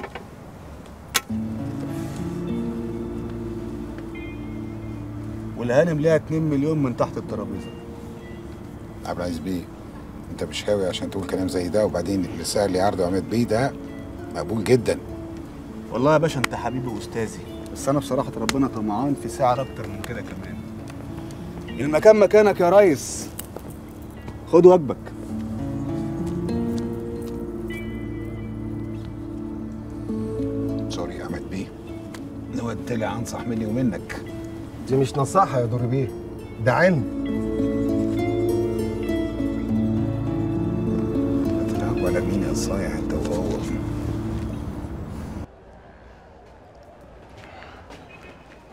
Speaker 13: والهانم ليها 2 مليون من تحت الترابيزه
Speaker 19: عبد العزيز بيه انت مش هاوي عشان تقول كلام زي ده وبعدين السعر اللي عرضه عماد بيه ده مقبول جدا
Speaker 13: والله يا باشا انت حبيبي واستاذي بس انا بصراحه ربنا طمعان في سعر اكتر من كده كمان المكان مكانك يا ريس خد واجبك
Speaker 19: سوري يا عماد بيه نواد طلع انصح مني ومنك
Speaker 6: دي مش نصيحه يا دوري بيه ده علم
Speaker 19: طلع ولا مين يا صايع انت وهو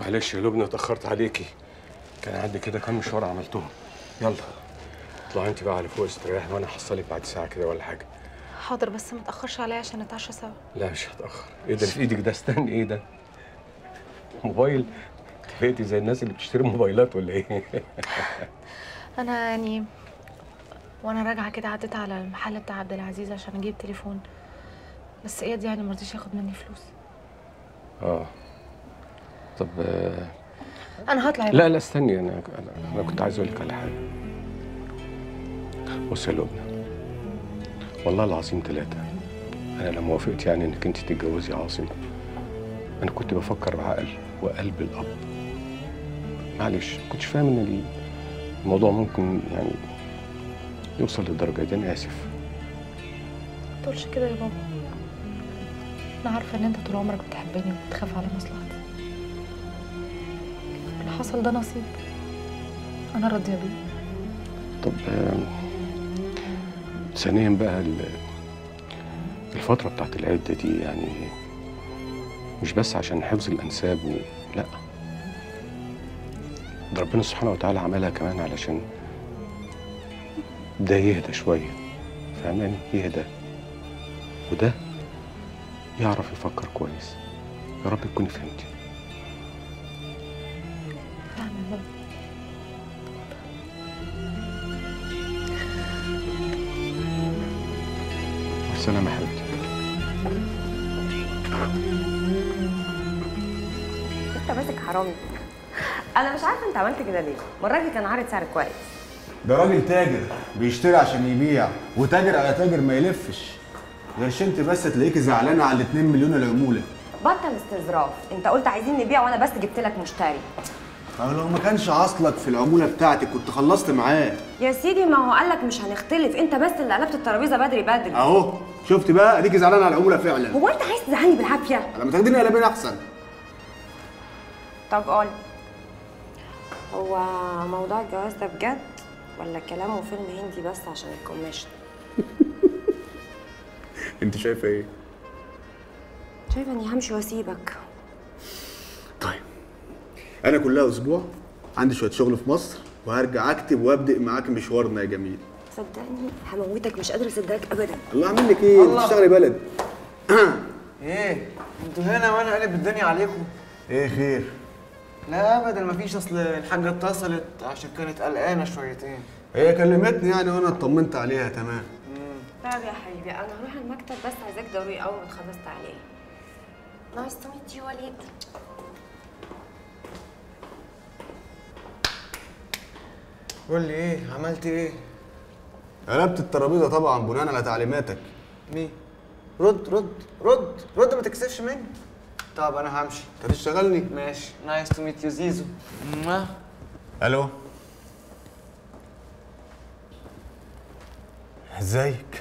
Speaker 24: معلش يا لبنى اتاخرت عليكي كان عندي كده كام مشوار عملتهم يلا اطلعي انت بقى على فوق استريحي وانا هحصلك بعد ساعه كده ولا حاجه
Speaker 3: حاضر بس ما تاخرش عليا عشان نتعشى سوا
Speaker 24: لا مش هتاخر ايه ده اللي في ايدك ده استنى ايه ده موبايل انت بقيتي زي الناس اللي بتشتري موبايلات ولا ايه
Speaker 3: انا يعني وانا راجعه كده عديت على المحل بتاع عبد العزيز عشان اجيب تليفون بس اياد يعني ما رضيش ياخد مني فلوس
Speaker 24: اه طب آه،
Speaker 3: انا هطلع يا
Speaker 24: لا
Speaker 3: بابا.
Speaker 24: لا استني انا انا, أنا كنت عايز اقول لك على حاجه بص يا لبنى والله العظيم ثلاثة أنا لما وافقت يعني إنك أنت تتجوزي عاصم أنا كنت بفكر بعقل وقلب الأب معلش ما كنتش فاهم إن الموضوع ممكن يعني يوصل للدرجة دي أنا آسف
Speaker 3: ما تقولش كده يا بابا انا عارفه ان انت طول عمرك بتحبني وبتخاف على مصلحتي اللي حصل ده نصيب انا راضيه بيه
Speaker 24: طب آم، ثانيا بقى ال- الفترة بتاعت العدة دي يعني مش بس عشان حفظ الأنساب و... لا ده ربنا سبحانه وتعالى عملها كمان علشان ده يهدى شوية فاهماني يهدى وده يعرف يفكر كويس يا رب تكوني فهمتي
Speaker 3: فاهمه يا بابا
Speaker 24: السلامة يا حبيبتي
Speaker 9: انت ماسك حرامي انا مش عارفه انت عملت كده ليه ما الراجل كان عارض سعر كويس
Speaker 13: ده راجل تاجر بيشتري عشان يبيع وتاجر على تاجر ما يلفش غيرش انت بس تلاقيكي زعلانه على ال 2 مليون العموله
Speaker 9: بطل استظراف انت قلت عايزين نبيع وانا بس جبت لك مشتري
Speaker 13: أو لو ما كانش عاصلك في العموله بتاعتك كنت خلصت معاه
Speaker 9: يا سيدي ما هو قال لك مش هنختلف انت بس اللي قلبت الترابيزه بدري بدري
Speaker 13: اهو شفت بقى اديكي زعلانه على العموله فعلا
Speaker 9: هو انت عايز تزعلني بالعافيه
Speaker 13: لما تاخديني قلبين احسن
Speaker 9: طب قول هو موضوع الجواز ده بجد ولا كلام وفيلم هندي بس عشان الكوميشن
Speaker 13: انت شايفه ايه
Speaker 9: شايفه اني همشي واسيبك
Speaker 13: انا كلها اسبوع عندي شويه شغل في مصر وهرجع اكتب وابدا معاك مشوارنا يا جميل
Speaker 9: صدقني هموتك مش قادره اصدقك ابدا
Speaker 13: الله اعمل لك ايه
Speaker 21: الله.
Speaker 13: بتشتغلي بلد
Speaker 21: ايه انتوا هنا وانا قلب الدنيا عليكم
Speaker 13: ايه خير
Speaker 21: لا ابدا مفيش اصل الحاجه اتصلت عشان كانت قلقانه شويتين
Speaker 13: هي كلمتني يعني وانا اطمنت عليها تمام
Speaker 9: طيب يا حبيبي انا هروح المكتب بس عايزاك ضروري اول ما تخلص تعالي نايس تو ميت يو وليد
Speaker 21: قول لي ايه عملت ايه
Speaker 13: قلبت الترابيزه طبعا بناء على تعليماتك
Speaker 21: مين رد رد رد رد ما تكسفش مني طب انا همشي
Speaker 13: انت هتشتغلني
Speaker 21: ماشي نايس تو ميت يو زيزو
Speaker 13: الو ازيك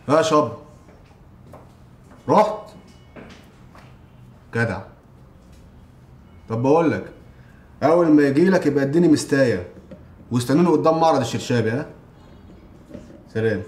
Speaker 13: ها شاب رحت جدع طب بقول لك اول ما يجي لك يبقى اديني مستايه واستنوني قدام معرض الشرشابي ها سلام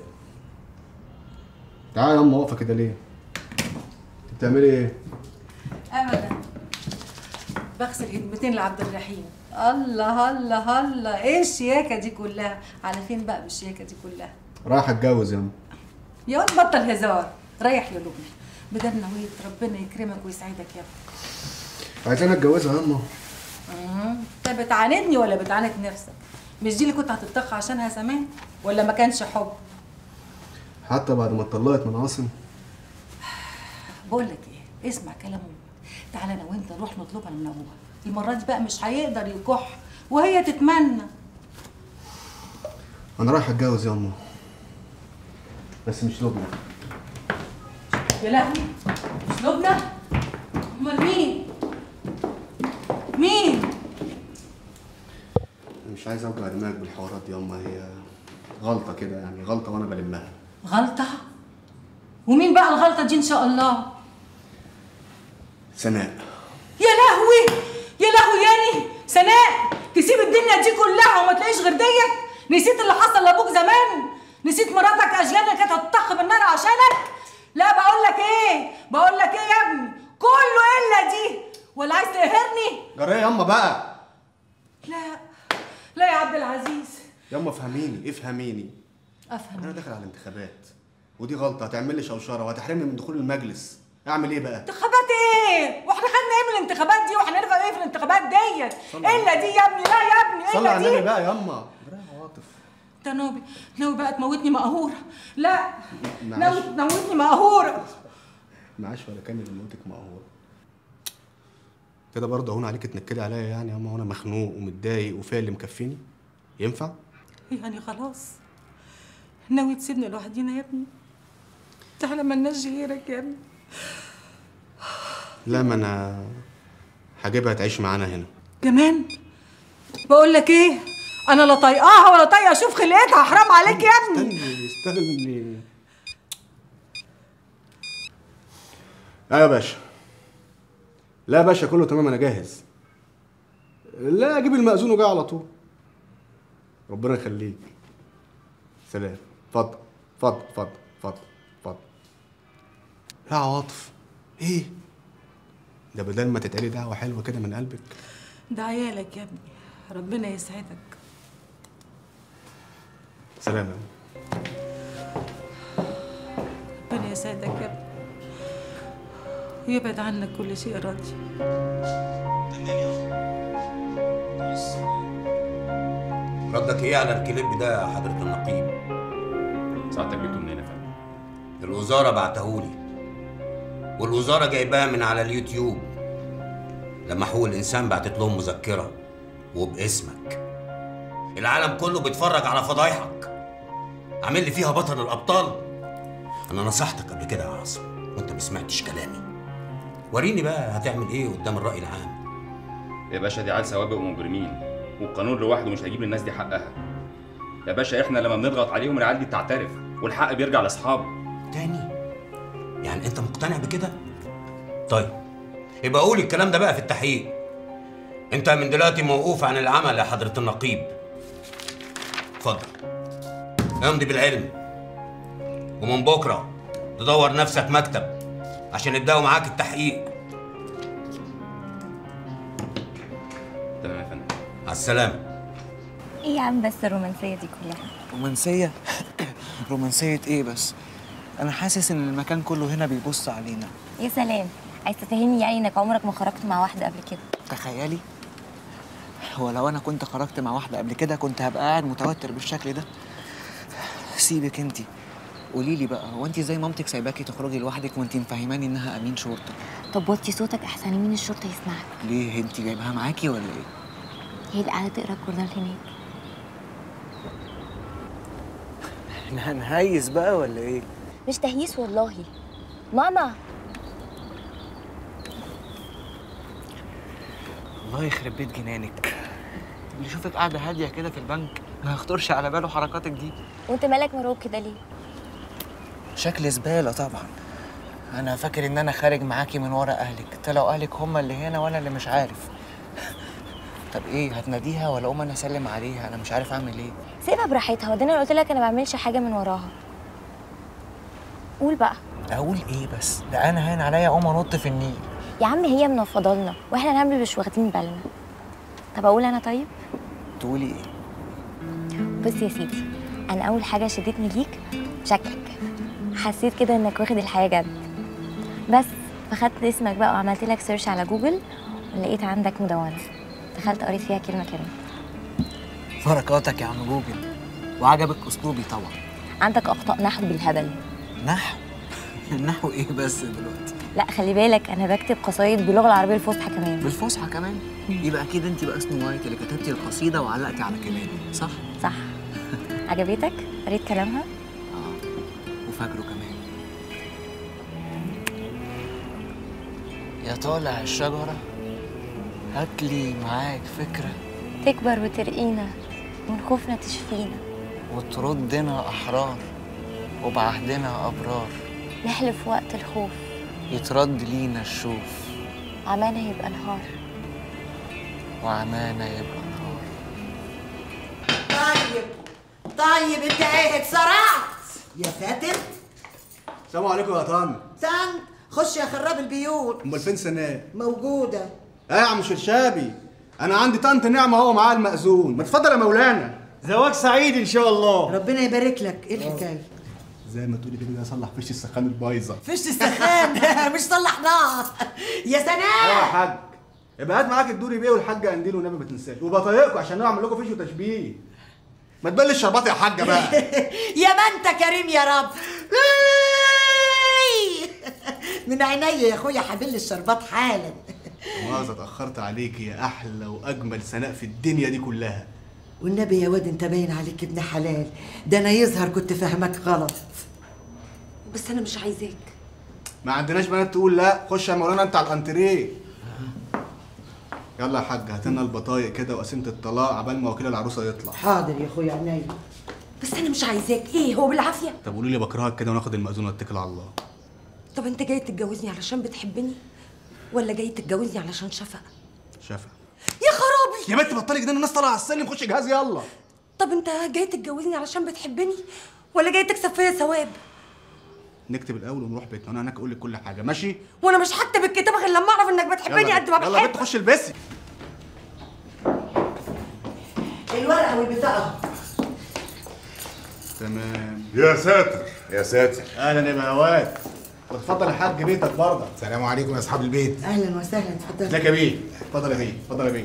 Speaker 13: تعالى يا ام واقفه كده ليه انت بتعملي ايه
Speaker 11: ابدا بغسل هدمتين لعبد الرحيم الله الله الله ايه الشياكه دي كلها على فين بقى بالشياكه دي كلها
Speaker 13: رايح اتجوز يا ام
Speaker 11: يا واد بطل هزار ريح يا لبنى بدل نويت ربنا يكرمك ويسعدك يا
Speaker 13: عايزين اتجوزها يا اما
Speaker 11: ابني انت بتعاندني ولا بتعاند نفسك مش دي اللي كنت هتتخ عشانها زمان ولا ما كانش حب
Speaker 13: حتى بعد ما اتطلقت من عاصم
Speaker 11: بقول لك ايه اسمع كلام امك تعالى انا وانت نروح نطلبها من ابوها المره دي بقى مش هيقدر يكح وهي تتمنى
Speaker 13: انا رايح اتجوز يا اما بس مش لبنى
Speaker 11: يا لهوي مش لبنى امال مين مين
Speaker 13: أنا مش عايز اوجع دماغك بالحوارات دي يا اما هي غلطه كده يعني غلطه وانا بلمها
Speaker 11: غلطه ومين بقى الغلطه دي ان شاء الله
Speaker 13: سناء
Speaker 11: يا لهوي يا لهوي ياني سناء تسيب الدنيا دي كلها وما تلاقيش غير ديت نسيت اللي حصل لابوك زمان نسيت مراتك اجيال كانت هتطخ بالنار عشانك لا بقول لك ايه بقول لك ايه يا ابني كله الا دي ولا عايز تقهرني
Speaker 13: جرى ايه يا اما بقى
Speaker 11: لا لا يا عبد العزيز
Speaker 13: يا اما افهميني افهميني
Speaker 11: افهم
Speaker 13: انا داخل على الانتخابات ودي غلطه هتعمل لي شوشره وهتحرمني من دخول المجلس اعمل ايه بقى
Speaker 11: انتخابات ايه واحنا خدنا ايه من الانتخابات دي واحنا نفهم ايه في الانتخابات ديت
Speaker 13: صلي على
Speaker 11: الا دي يا ابني لا يا ابني
Speaker 13: صلي على
Speaker 11: الا
Speaker 13: النبي
Speaker 11: دي
Speaker 13: بقى يا اما جرى عواطف
Speaker 11: انت ناوي ناوي بقى تموتني مقهوره لا
Speaker 13: معلش.
Speaker 11: ناوي تموتني مقهوره
Speaker 13: معاش ولا كان اللي موتك مقهور كده برضه هون عليك تنكدي عليا يعني يا اما وانا مخنوق ومتضايق وفيا اللي مكفيني ينفع
Speaker 11: يعني خلاص ناوي تسيبني لوحدينا يا ابني ده احنا مالناش غيرك يا ابني
Speaker 13: لا ما انا هجيبها تعيش معانا هنا
Speaker 11: كمان بقول لك ايه انا لا طايقاها ولا طايقه اشوف خلقتها حرام عليك يا ابني
Speaker 13: استني استني ايوه يا باشا لا يا باشا كله تمام انا جاهز لا اجيب المأذون وجاي على طول ربنا يخليك سلام اتفضل اتفضل اتفضل اتفضل اتفضل يا عواطف ايه ده بدل ما تتقالي دعوه حلوه كده من قلبك
Speaker 11: ده عيالك يا ابني ربنا يسعدك
Speaker 13: سلام يا أم.
Speaker 11: ربنا يسعدك يا ابني ويبعد عنك كل شيء راضي
Speaker 14: ردك ايه على الكليب ده يا حضرة النقيب؟
Speaker 12: ساعتك جبته منين يا فندم؟
Speaker 14: الوزارة بعتهولي والوزارة جايباه من على اليوتيوب لما حقوق الإنسان بعتت لهم مذكرة وباسمك العالم كله بيتفرج على فضايحك عامل لي فيها بطل الأبطال أنا نصحتك قبل كده يا عاصم وأنت ما سمعتش كلامي وريني بقى هتعمل إيه قدام الرأي العام
Speaker 12: يا باشا دي عيال سوابق ومجرمين والقانون لوحده مش هيجيب للناس دي حقها يا باشا احنا لما بنضغط عليهم العيال دي بتعترف والحق بيرجع لاصحابه
Speaker 14: تاني يعني أنت مقتنع بكده؟ طيب يبقى قول الكلام ده بقى في التحقيق انت من دلوقتي موقوف عن العمل يا حضرة النقيب اتفضل امضي بالعلم ومن بكرة تدور نفسك مكتب عشان يبدأوا معاك التحقيق
Speaker 12: تمام يا فندم
Speaker 14: على السلامة
Speaker 15: ايه يا عم بس الرومانسية دي كلها
Speaker 21: رومانسية رومانسية ايه بس انا حاسس ان المكان كله هنا بيبص علينا
Speaker 15: يا سلام عايز تفهمني يعني انك عمرك ما خرجت مع واحدة قبل كده
Speaker 21: تخيلي هو لو انا كنت خرجت مع واحدة قبل كده كنت هبقى قاعد متوتر بالشكل ده سيبك انتي قولي لي بقى هو انت زي مامتك سايباكي تخرجي لوحدك وانت مفهماني انها امين شرطه
Speaker 15: طب وطي صوتك احسن مين الشرطة يسمعك
Speaker 21: ليه انت جايبها معاكي ولا ايه
Speaker 15: هي اللي قاعدة تقرا الجورنال هناك
Speaker 21: احنا هنهيس بقى ولا ايه
Speaker 15: مش تهييس والله ماما
Speaker 21: الله يخرب بيت جنانك اللي يشوفك قاعده هاديه كده في البنك ما يخطرش على باله حركاتك دي
Speaker 15: وانت مالك مروق كده ليه
Speaker 21: شكل زباله طبعا انا فاكر ان انا خارج معاكي من ورا اهلك طلعوا اهلك هما اللي هنا وانا اللي مش عارف طب ايه هتناديها ولا اقوم انا اسلم عليها انا مش عارف اعمل ايه
Speaker 15: سيبها براحتها وده انا قلت لك انا ما بعملش حاجه من وراها قول بقى
Speaker 21: اقول ايه بس ده انا هان عليا اقوم انط في النيل
Speaker 15: يا عم هي منفضلنا واحنا نعمل مش واخدين بالنا طب اقول انا طيب
Speaker 21: تقولي ايه
Speaker 15: بص يا سيدي انا اول حاجه شدتني ليك شكلك حسيت كده انك واخد الحياه جد بس فخدت اسمك بقى وعملت لك سيرش على جوجل ولقيت عندك مدونه دخلت قريت فيها كلمه كلمه
Speaker 21: بركاتك يا عم جوجل وعجبك اسلوبي طبعا
Speaker 15: عندك اخطاء نحو بالهبل
Speaker 21: نحو نحو ايه بس دلوقتي
Speaker 15: لا خلي بالك انا بكتب قصايد باللغه العربيه الفصحى كمان
Speaker 21: بالفصحى كمان يبقى اكيد انت بقى سنو وايت اللي كتبتي القصيده وعلقتي على كلامي صح
Speaker 15: صح عجبتك قريت كلامها
Speaker 21: وفاكره كمان يا طالع الشجره هاتلي معاك فكره
Speaker 15: تكبر وترقينا من خوفنا تشفينا
Speaker 21: وتردنا احرار وبعهدنا ابرار
Speaker 15: نحلف وقت الخوف
Speaker 21: يترد لينا الشوف
Speaker 15: عمانا يبقى نهار
Speaker 21: وعمانا يبقى نهار
Speaker 5: طيب طيب انت ايه اتسرعت يا فاتن
Speaker 13: السلام عليكم يا طن
Speaker 5: استنى خش يا خراب البيوت
Speaker 13: امال فين سناء
Speaker 5: موجودة
Speaker 13: ايه يا عم شرشابي انا عندي طنط نعمه هو معاه المأذون ما تفضل يا مولانا
Speaker 7: زواج سعيد ان شاء الله
Speaker 5: ربنا يبارك لك ايه الحكايه
Speaker 13: زي ما تقولي كده اصلح فيش السخان البايظه
Speaker 5: فيش السخان مش صلحناه يا
Speaker 13: ايوه يا
Speaker 5: سناء
Speaker 13: حاج يبقى هات معاك الدوري بيه والحاج قنديل والنبي ما تنساش وبطايقكم عشان نعمل لكم فيش وتشبيه ما تبلش الشربات يا حاجه بقى
Speaker 5: يا ما انت كريم يا رب من عينيا يا اخويا حبل الشربات حالا
Speaker 13: مؤاخذة اتأخرت عليك يا أحلى وأجمل سناء في الدنيا دي كلها
Speaker 5: والنبي يا واد انت باين عليك ابن حلال ده انا يظهر كنت فاهمك غلط
Speaker 23: بس انا مش عايزاك
Speaker 13: ما عندناش بنات تقول لا خش يا مولانا أنت على الأنتريه يلا يا حاج هات لنا البطايق كده وقسيمة الطلاق عبال ما وكيل العروسة يطلع
Speaker 5: حاضر يا اخويا عينيا
Speaker 23: بس انا مش عايزاك ايه هو بالعافيه
Speaker 13: طب قولي لي بكرهك كده وناخد المأذون واتكل على الله
Speaker 23: طب انت جاي تتجوزني علشان بتحبني ولا جاي تتجوزني علشان شفقه
Speaker 13: شافع
Speaker 23: يا خرابي
Speaker 13: يا بنت بطلي كده الناس طالعه على السلم خش جهاز يلا
Speaker 23: طب انت جاي تتجوزني علشان بتحبني ولا جاي تكسب فيا ثواب
Speaker 13: نكتب الأول ونروح بيتنا وأنا هناك أقول لك كل حاجة ماشي
Speaker 23: وانا مش هكتب الكتاب غير لما اعرف انك بتحبني
Speaker 13: يلا
Speaker 23: قد ما
Speaker 13: يلا يا بنت
Speaker 23: بحبك
Speaker 13: خش البسي
Speaker 5: الورقه والبطاقه
Speaker 13: تمام
Speaker 2: يا ساتر
Speaker 13: يا ساتر اهلا يا بهوات اتفضل يا حاج بيتك برضه
Speaker 19: السلام عليكم يا اصحاب البيت
Speaker 5: اهلا وسهلا اتفضل
Speaker 13: ازيك يا بيه اتفضل يا بيه اتفضل يا بيه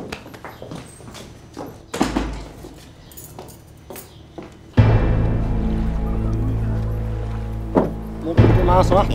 Speaker 4: ممكن تيجي معايا صح؟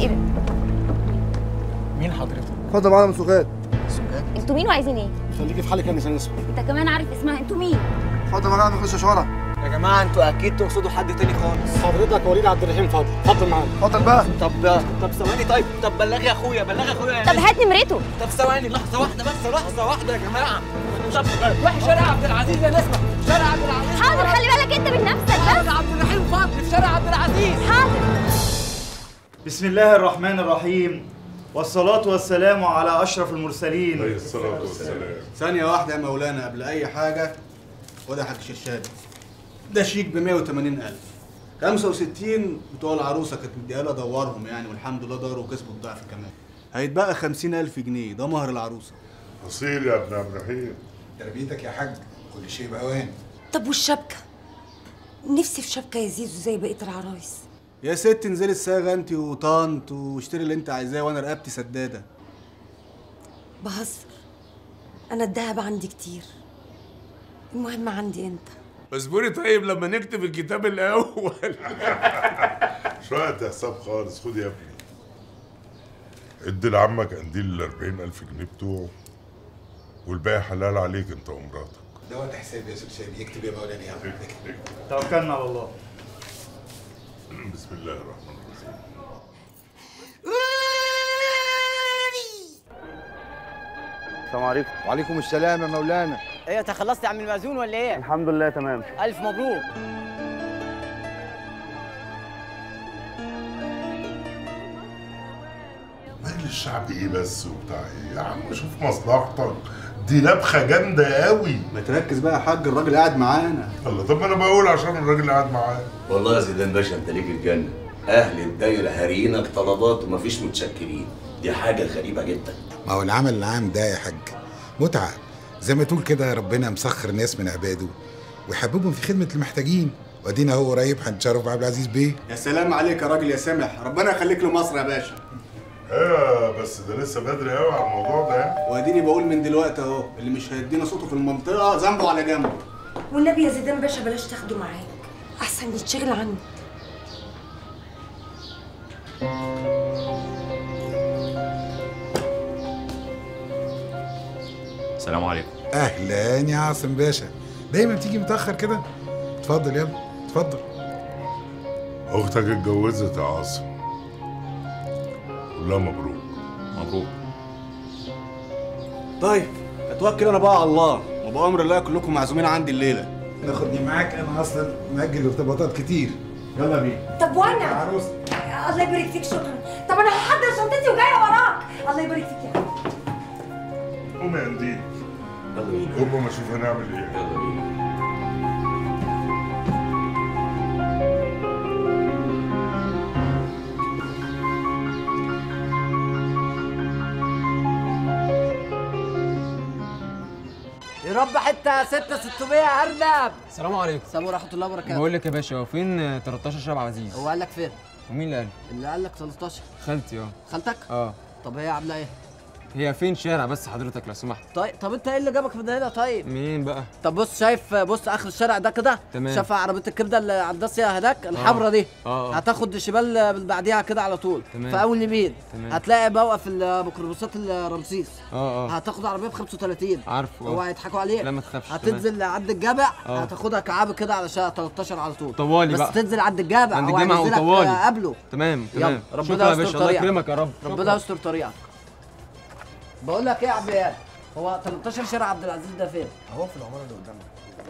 Speaker 21: مين حضرتك؟
Speaker 4: اتفضل معانا من سوقات
Speaker 21: سوقات
Speaker 15: انتوا مين وعايزين ايه
Speaker 4: خليكي في حالك يا نسان اسمه
Speaker 15: انت كمان عارف اسمها انتوا مين
Speaker 4: اتفضل معانا نخش شوارع
Speaker 21: يا جماعة انتوا أكيد تقصدوا حد تاني خالص
Speaker 4: حضرتك وليد عبد الرحيم فضل اتفضل معانا اتفضل بقى
Speaker 21: طب طب ثواني طيب طب بلغي اخويا بلغي اخويا يا
Speaker 15: طب
Speaker 21: نجم.
Speaker 15: هات نمرته
Speaker 21: طب ثواني لحظة واحدة بس لحظة واحدة يا جماعة طب روح شارع عبد العزيز يا نسمة شارع عبد العزيز
Speaker 15: حاضر خلي بالك انت من نفسك بس
Speaker 21: عبد الرحيم فضل في شارع عبد العزيز
Speaker 15: حاضر
Speaker 7: بسم الله الرحمن الرحيم والصلاة والسلام على أشرف المرسلين
Speaker 2: عليه الصلاة والسلام
Speaker 13: ثانية واحدة يا مولانا قبل أي حاجة خد يا حاج شرشابي ده شيك ب 180000 65 بتوع العروسة كانت مديها لها دورهم يعني والحمد لله داروا وكسبوا الضعف كمان هيتبقى 50000 جنيه ده مهر العروسة
Speaker 2: أصيل يا ابن عبد الرحيم
Speaker 19: تربيتك يا حاج كل شيء بأوان
Speaker 23: طب والشبكه نفسي في شبكه يا زيزو زي بقيه العرايس
Speaker 13: يا ست انزلي الصاغة انت وطنط واشتري اللي انت عايزاه وانا رقبتي سدادة
Speaker 23: بهزر انا الدهب عندي كتير المهم عندي انت
Speaker 2: اصبري طيب لما نكتب الكتاب الأول مش وقت حساب خالص خد يا ابني ادي لعمك قنديل ال 40000 جنيه بتوعه والباقي حلال عليك انت ومراتك
Speaker 19: ده وقت حساب يا سلسابي اكتب يا مولانا يا عم
Speaker 7: توكلنا على الله
Speaker 2: بسم الله الرحمن الرحيم
Speaker 4: السلام عليكم وعليكم السلام يا مولانا
Speaker 7: ايه انت خلصت يا عم المأذون ولا ايه؟
Speaker 4: الحمد لله تمام
Speaker 7: ألف مبروك
Speaker 2: الشعب ايه بس وبتاع ايه يا عم شوف مصلحتك دي لبخه جامده قوي
Speaker 13: ما تركز بقى يا حاج الراجل قاعد معانا
Speaker 2: الله طب ما انا بقول عشان الراجل قاعد معايا
Speaker 16: والله يا زيدان باشا انت ليك الجنه اهل الدايره هارينك طلبات ومفيش متشكرين دي حاجه غريبه جدا
Speaker 19: ما هو العمل العام ده يا حاج متعة زي ما تقول كده ربنا مسخر ناس من عباده ويحببهم في خدمة المحتاجين وادينا هو قريب هنتشرف بعبد العزيز بيه
Speaker 13: يا سلام عليك يا راجل يا سامح ربنا يخليك لمصر يا باشا
Speaker 2: ايوه بس ده لسه بدري قوي على الموضوع ده يعني.
Speaker 13: واديني بقول من دلوقتي اهو اللي مش هيدينا صوته في المنطقه ذنبه على جنبه
Speaker 23: والنبي يا زيدان باشا بلاش تاخده معاك احسن يتشغل عنك
Speaker 12: السلام عليكم
Speaker 19: اهلا يا عاصم باشا دايما بتيجي متاخر كده اتفضل يلا اتفضل
Speaker 2: اختك اتجوزت يا عاصم قول لها مبروك
Speaker 12: مبروك
Speaker 13: طيب اتوكل انا بقى على الله وبامر الله كلكم معزومين عندي الليله
Speaker 19: تاخدني معاك انا اصلا مأجل ارتباطات كتير
Speaker 13: يلا بينا
Speaker 23: طب وانا الله يبارك فيك شكرا طب انا هحضر شنطتي وجايه وراك الله يبارك فيك يا عم
Speaker 2: قوم يا قنديل
Speaker 16: يلا بينا
Speaker 2: قوم ما اشوف هنعمل ايه
Speaker 16: يلا بينا
Speaker 7: يا رب حته 6 600 ارنب
Speaker 21: السلام عليكم
Speaker 7: السلام ورحمه الله وبركاته
Speaker 21: بقول لك يا باشا هو فين 13 شباب عزيز
Speaker 7: هو قال لك فين
Speaker 21: ومين اللي قال
Speaker 7: اللي قال لك 13
Speaker 21: خالتي اه
Speaker 7: خالتك
Speaker 21: اه
Speaker 7: طب هي عامله ايه
Speaker 21: هي فين شارع بس حضرتك لو سمحت
Speaker 7: طيب طب انت ايه اللي جابك من هنا طيب
Speaker 21: مين بقى
Speaker 7: طب بص شايف بص اخر الشارع ده كده
Speaker 21: تمام.
Speaker 7: شايف عربيه الكبده اللي على الداسيه هناك الحمرا دي
Speaker 21: اه اه
Speaker 7: هتاخد شمال من بعديها كده على طول
Speaker 21: تمام.
Speaker 7: في اول يمين
Speaker 21: تمام.
Speaker 7: هتلاقي موقف الميكروباصات الرمسيس
Speaker 21: اه اه
Speaker 7: هتاخد عربيه ب 35
Speaker 21: عارفه
Speaker 7: هو هيضحكوا عليك
Speaker 21: لا ما تخافش
Speaker 7: هتنزل عند الجامع
Speaker 21: اه.
Speaker 7: هتاخدها كعاب كده على شارع 13 على طول
Speaker 21: طوالي
Speaker 7: بس
Speaker 21: بقى.
Speaker 7: تنزل عند الجامع
Speaker 21: عند
Speaker 7: هو
Speaker 21: الجامع
Speaker 7: هينزلك
Speaker 21: وطوالي.
Speaker 7: قبله
Speaker 21: تمام
Speaker 7: يلا
Speaker 21: تمام
Speaker 7: ربنا
Speaker 21: شكرا يا
Speaker 7: يستر
Speaker 21: باشا الله
Speaker 7: طريقك.
Speaker 21: يكرمك يا رب
Speaker 7: ربنا
Speaker 21: شكرا.
Speaker 7: يستر طريقك بقول لك ايه يا عم اياد هو 13 شارع عبد العزيز ده فين؟
Speaker 4: اهو في العماره اللي قدامنا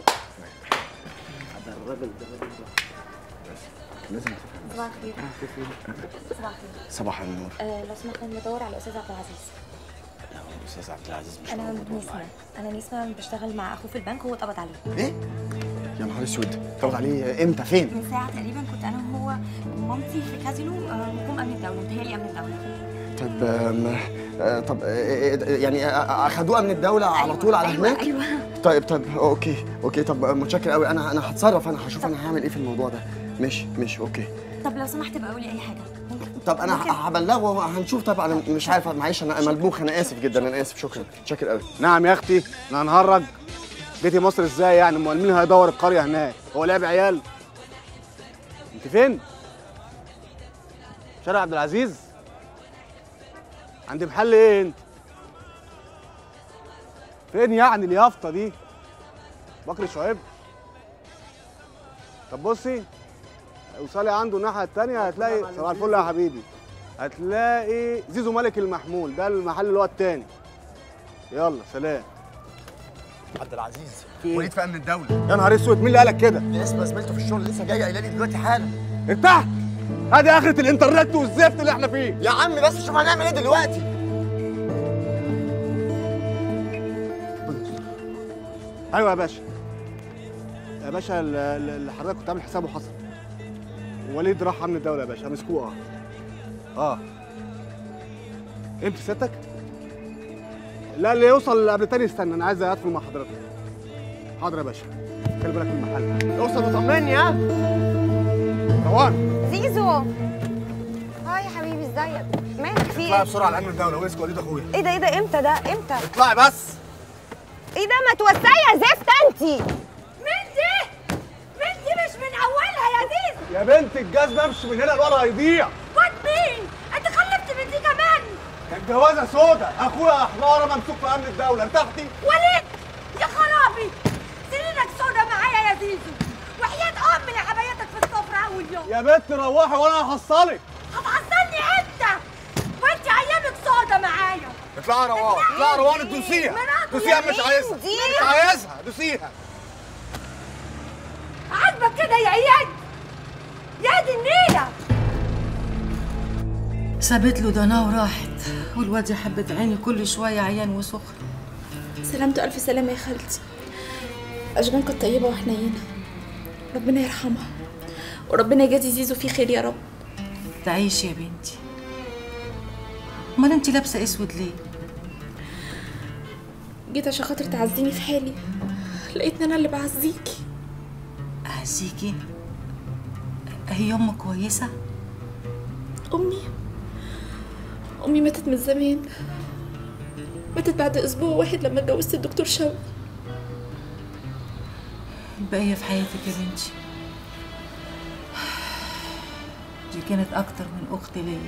Speaker 7: ده الراجل ده
Speaker 4: لازم
Speaker 15: صباح الخير صباح الخير
Speaker 4: صباح النور
Speaker 15: آه لو سمحت انا بدور على الاستاذ عبد العزيز
Speaker 4: الاستاذ عبد العزيز مش
Speaker 15: انا
Speaker 4: موجود
Speaker 15: نسمة انا نسمة بشتغل مع اخوه في البنك وهو اتقبض عليه
Speaker 4: ايه يا نهار اسود اتقبض عليه امتى فين
Speaker 15: من ساعة تقريبا كنت انا وهو ومامتي في كازينو آه، نجوم امن الدولة متهيألي امن الدولة
Speaker 4: طب آم، آه، طب آه، آه، يعني آه، اخدوها من الدوله على طول على
Speaker 15: أيوة،
Speaker 4: هناك
Speaker 15: أيوة.
Speaker 4: طيب طب اوكي اوكي طب آه، متشكر قوي انا انا هتصرف انا هشوف انا هعمل ايه في الموضوع ده ماشي ماشي اوكي
Speaker 15: طب لو سمحت بقى قولي اي حاجة
Speaker 4: طب انا
Speaker 15: ممكن؟
Speaker 4: هبلغه وهنشوف طب انا مش عارف معلش انا ملبوخ انا اسف جدا انا اسف شكرا متشكر قوي
Speaker 13: نعم يا اختي انا هنهرج جيتي مصر ازاي يعني امال مين هيدور القريه هناك هو لعب عيال انت فين شارع عبد العزيز عند محل ايه انت فين يعني اليافطه دي بكر شعيب طب بصي اوصلي عنده الناحيه التانية هتلاقي صباح الفل يا حبيبي هتلاقي زيزو ملك المحمول ده المحل اللي هو التاني يلا سلام
Speaker 4: عبد العزيز
Speaker 13: إيه؟
Speaker 4: وليد في امن الدوله
Speaker 13: يا نهار اسود مين اللي قالك كده؟
Speaker 4: دي اسمها زميلته في الشغل لسه جايه قايله لي دلوقتي حالا
Speaker 13: ارتحت ادي اخره الانترنت والزفت اللي احنا فيه
Speaker 4: يا عم بس شوف هنعمل ايه دلوقتي
Speaker 13: ايوه يا باشا يا باشا ال- ال- اللي حضرتك كنت عامل حسابه حصل وليد راح امن الدوله يا باشا مسكوه اه اه امتى ستك؟ لا اللي يوصل قبل تاني استنى انا عايز ادخل مع حضرتك حاضر يا باشا خلي بالك من المحل اوصل وطمني ها روان
Speaker 22: زيزو هاي يا حبيبي ازيك مالك في
Speaker 13: اطلعي
Speaker 22: ايه
Speaker 13: بسرعه على امن الدوله وامسك وليد اخويا
Speaker 22: ايه ده ايه ده امتى ده امتى
Speaker 13: اطلعي بس
Speaker 22: ايه ده ما توسعي يا زفت انتي
Speaker 11: بنتي بنتي مش من اولها يا زيزو
Speaker 13: يا بنت الجزمه امشي من هنا الوضع هيضيع
Speaker 11: واد مين انت خلفت بنتي كمان
Speaker 13: كانت جوازه سودا اخويا احماره ممسوك في امن الدوله ارتحتي
Speaker 11: وليد يا خرابي سنينك سودا معايا يا زيزو وحياة ام لحبايتك في السفرة اول يوم
Speaker 13: يا بنت روحي وانا هحصلك
Speaker 11: هتحصلني انت وانت ايامك سودا معايا
Speaker 13: اطلعي روان اطلعي روان تدوسيها
Speaker 11: مراته
Speaker 13: دوسيها
Speaker 11: يا
Speaker 13: مش
Speaker 11: مين
Speaker 13: عايزها
Speaker 11: دي؟
Speaker 13: مش عايزها دوسيها
Speaker 11: عاجبك كده يا اياد يا دي النيلة سابت له دنا وراحت والواد يا حبة عيني كل شوية عيان وسخر
Speaker 8: سلامته ألف سلامة يا خالتي أشجان كانت طيبة وحنينة ربنا يرحمها وربنا يجازي زيزو فيه خير يا رب
Speaker 11: تعيش يا بنتي امال انت لابسه اسود ليه
Speaker 8: جيت عشان خاطر تعزيني في حالي لقيتني أنا اللي بعزيكي
Speaker 11: اعزيكي هي امك كويسه
Speaker 8: أمي أمي ماتت من زمان ماتت بعد أسبوع واحد لما اتجوزت الدكتور شوقي
Speaker 11: البقيه في حياتك يا بنتي دي كانت اكتر من اخت ليا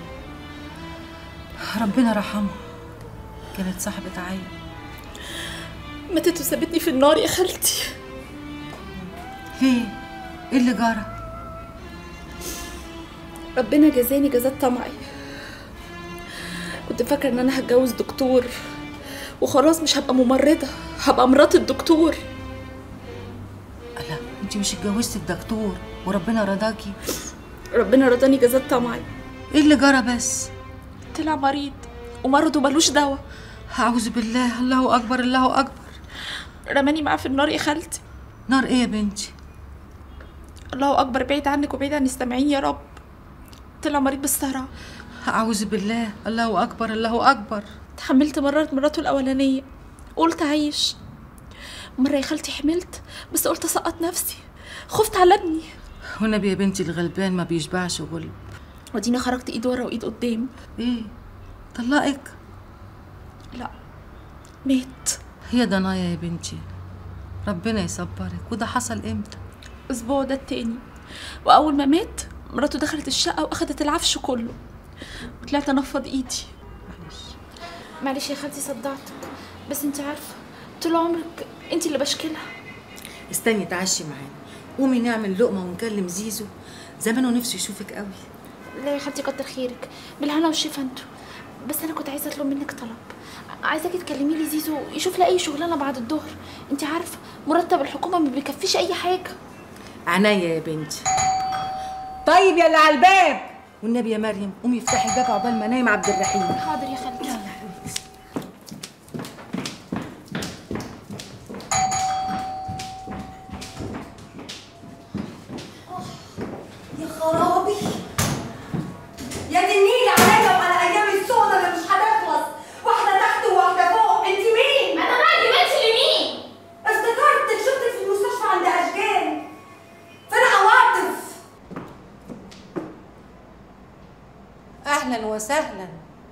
Speaker 11: ربنا رحمها كانت صاحبة عين
Speaker 8: ماتت وسابتني في النار يا خالتي
Speaker 11: ليه ايه اللي جرى
Speaker 8: ربنا جزاني جزات طمعي كنت فاكرة ان انا هتجوز دكتور وخلاص مش هبقى ممرضة هبقى مرات الدكتور
Speaker 11: لا انت مش اتجوزتي الدكتور وربنا رضاكي
Speaker 8: ربنا رضاني جزات طمعي
Speaker 11: ايه اللي جرى بس
Speaker 8: طلع مريض ومرضه ملوش دواء
Speaker 11: اعوذ بالله الله اكبر الله اكبر
Speaker 8: رماني معاه في النار يا خالتي
Speaker 11: نار ايه يا بنتي
Speaker 8: الله اكبر بعيد عنك وبعيد عن السامعين يا رب طلع مريض بالصرع
Speaker 11: اعوذ بالله الله اكبر الله اكبر
Speaker 8: تحملت مرة مراته الأولانية قلت أعيش مرة يا خالتي حملت بس قلت أسقط نفسي خفت على ابني
Speaker 11: والنبي يا بنتي الغلبان ما بيشبعش غلب
Speaker 8: وديني خرجت ايد ورا وايد قدام
Speaker 11: ايه طلقك
Speaker 8: لا مات
Speaker 11: هي ضنايا يا بنتي ربنا يصبرك وده حصل امتى
Speaker 8: الأسبوع ده التاني وأول ما مات مراته دخلت الشقة وأخدت العفش كله وطلعت أنفض إيدي معلش يا خالتي صدعتك بس انت عارفة طول عمرك انت اللي بشكلها
Speaker 11: استني تعشي معانا قومي نعمل لقمه ونكلم زيزو زمانه نفسه يشوفك قوي
Speaker 8: لا يا خالتي كتر خيرك بالهنا والشفا انتوا بس انا كنت عايزه اطلب منك طلب عايزاكي تكلمي لي زيزو يشوف لي اي شغلانه بعد الظهر انت عارفه مرتب الحكومه ما بيكفيش اي حاجه
Speaker 11: عناية يا بنتي طيب يا اللي على الباب والنبي يا مريم قومي افتحي الباب عقبال ما نايم عبد الرحيم
Speaker 8: حاضر يا خالتي
Speaker 23: يا خرابي يا دي النيل عليا وعلى ايام السودة اللي مش هتخلص واحده تحت وواحده فوق انت مين
Speaker 8: أنا مالي بنتي لمين؟
Speaker 23: افتكرتك شفتك في المستشفى عند اشجان فين عواطف
Speaker 11: اهلا وسهلا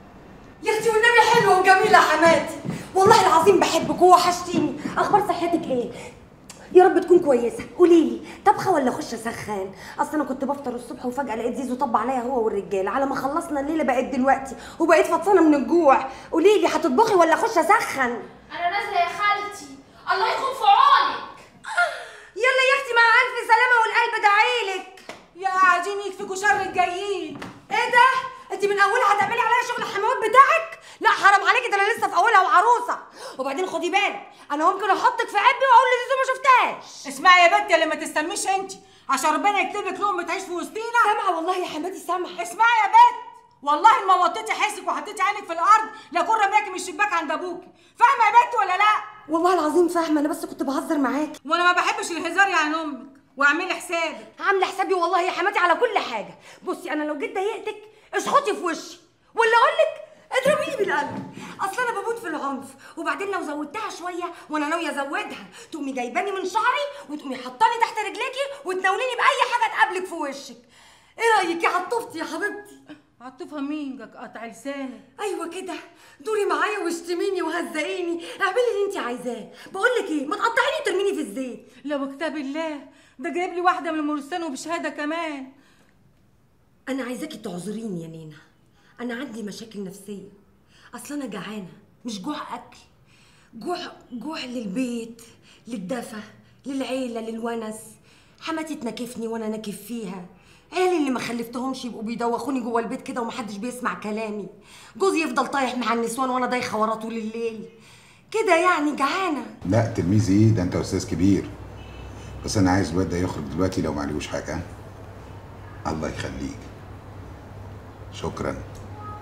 Speaker 23: يا اختي والنبي حلوه وجميله يا حماتي والله العظيم بحبك ووحشتيني اخبار صحتك ايه يا رب تكون كويسه قولي لي طبخه ولا اخش اسخن اصل انا كنت بفطر الصبح وفجاه لقيت زيزو طب عليا هو والرجاله على ما خلصنا الليله بقت دلوقتي وبقيت فطسانه من الجوع قولي لي هتطبخي ولا اخش اسخن
Speaker 8: انا نازله يا خالتي الله يكون في عونك
Speaker 23: يلا يا اختي مع الف سلامه والقلب دعيلك
Speaker 11: يا قاعدين يكفيكوا شر الجايين
Speaker 23: ايه ده انت من اولها هتعملي عليا شغل الحموات بتاعك لا حرام عليكي ده انا لسه في اولها وعروسه وبعدين خدي بالك انا ممكن احطك في عبي واقول لزيزو ما شفتهاش
Speaker 11: اسمعي يا بنتي اللي ما تستنيش انت عشان ربنا يكتب لك لقمه تعيش في وسطينا
Speaker 23: سامعه والله يا حماتي سامعه
Speaker 11: اسمعي يا بنت والله ما وطيتي حسك وحطيتي عينك في الارض لاكون رمياكي من الشباك عند ابوكي فاهمه يا بنت ولا لا
Speaker 23: والله العظيم فاهمه انا بس كنت بهزر معاكي
Speaker 11: وانا ما بحبش الهزار يا عن امك واعملي حسابك
Speaker 23: عامله حسابي والله يا حماتي على كل حاجه بصي انا لو جيت ضايقتك اشخطي في وشي ولا اقول لك اضربيني بالقلم اصل انا بموت في العنف وبعدين لو زودتها شويه وانا ناويه ازودها تقومي جايباني من شعري وتقومي حطاني تحت رجليكي وتناوليني باي حاجه تقابلك في وشك ايه رايك يا عطوفتي يا حبيبتي
Speaker 11: عطوفها مين جاك قطع لسانك
Speaker 23: ايوه كده دوري معايا واشتميني وهزقيني اعملي اللي انت عايزاه بقول لك ايه ما تقطعيني وترميني في الزيت
Speaker 11: لو كتاب الله ده جايب لي واحده من المرسان وبشهاده كمان
Speaker 23: انا عايزاكي تعذريني يا نينا انا عندي مشاكل نفسيه اصل انا جعانه مش جوع اكل جوع جوع للبيت للدفى للعيله للونس حماتي تنكفني وانا نكف فيها عيالي اللي ما خلفتهمش يبقوا بيدوخوني جوه البيت كده ومحدش بيسمع كلامي جوزي يفضل طايح مع النسوان وانا دايخه وراه طول الليل كده يعني جعانه
Speaker 19: لا تلميذ ايه ده انت استاذ كبير بس انا عايز الواد ده يخرج دلوقتي لو معليهوش حاجه الله يخليك شكرا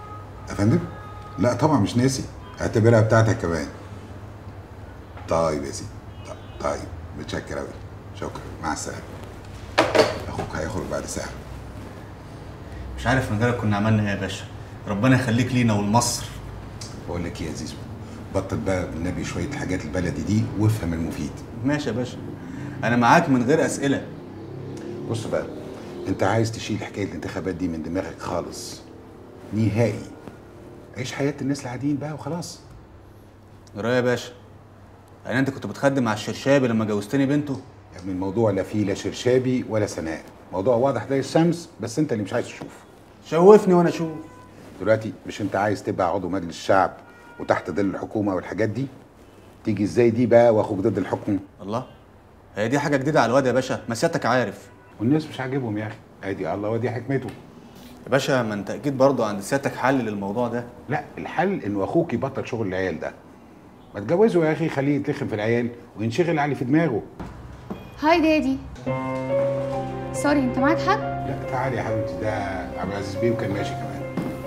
Speaker 19: يا فندم لا طبعا مش ناسي اعتبرها بتاعتك كمان طيب يا سيدي ط- طيب متشكر قوي شكرا مع السلامه اخوك هيخرج بعد ساعه
Speaker 13: مش عارف من غيرك كنا عملنا ايه يا باشا ربنا يخليك لينا ولمصر
Speaker 19: بقول لك ايه يا زيزو بطل بقى بالنبي شويه الحاجات البلدي دي وافهم المفيد
Speaker 13: ماشي يا باشا انا معاك من غير اسئله
Speaker 19: بص بقى انت عايز تشيل حكايه الانتخابات دي من دماغك خالص نهائي عيش حياه الناس العاديين بقى وخلاص
Speaker 13: رايه يا باشا يعني انت كنت بتخدم مع الشرشابي لما جوزتني بنته
Speaker 19: يا ابني الموضوع لا فيه لا شرشابي ولا سناء موضوع واضح زي الشمس بس انت اللي مش عايز تشوف
Speaker 13: شوفني وانا اشوف
Speaker 19: دلوقتي مش انت عايز تبقى عضو مجلس الشعب وتحت ظل الحكومه والحاجات دي تيجي ازاي دي بقى واخوك ضد الحكم
Speaker 13: الله هي دي حاجه جديده على الواد يا باشا ما سيادتك عارف
Speaker 19: والناس مش عاجبهم يا اخي ادي الله ودي حكمته
Speaker 13: يا باشا ما انت اكيد برضه عند سيادتك حل للموضوع ده
Speaker 19: لا الحل انه اخوك يبطل شغل العيال ده ما تجوزه يا اخي خليه يتلخم في العيال وينشغل على اللي في دماغه
Speaker 10: هاي دادي سوري انت معاك حد
Speaker 19: لا تعالي يا حبيبتي ده عبد العزيز بيه وكان ماشي كمان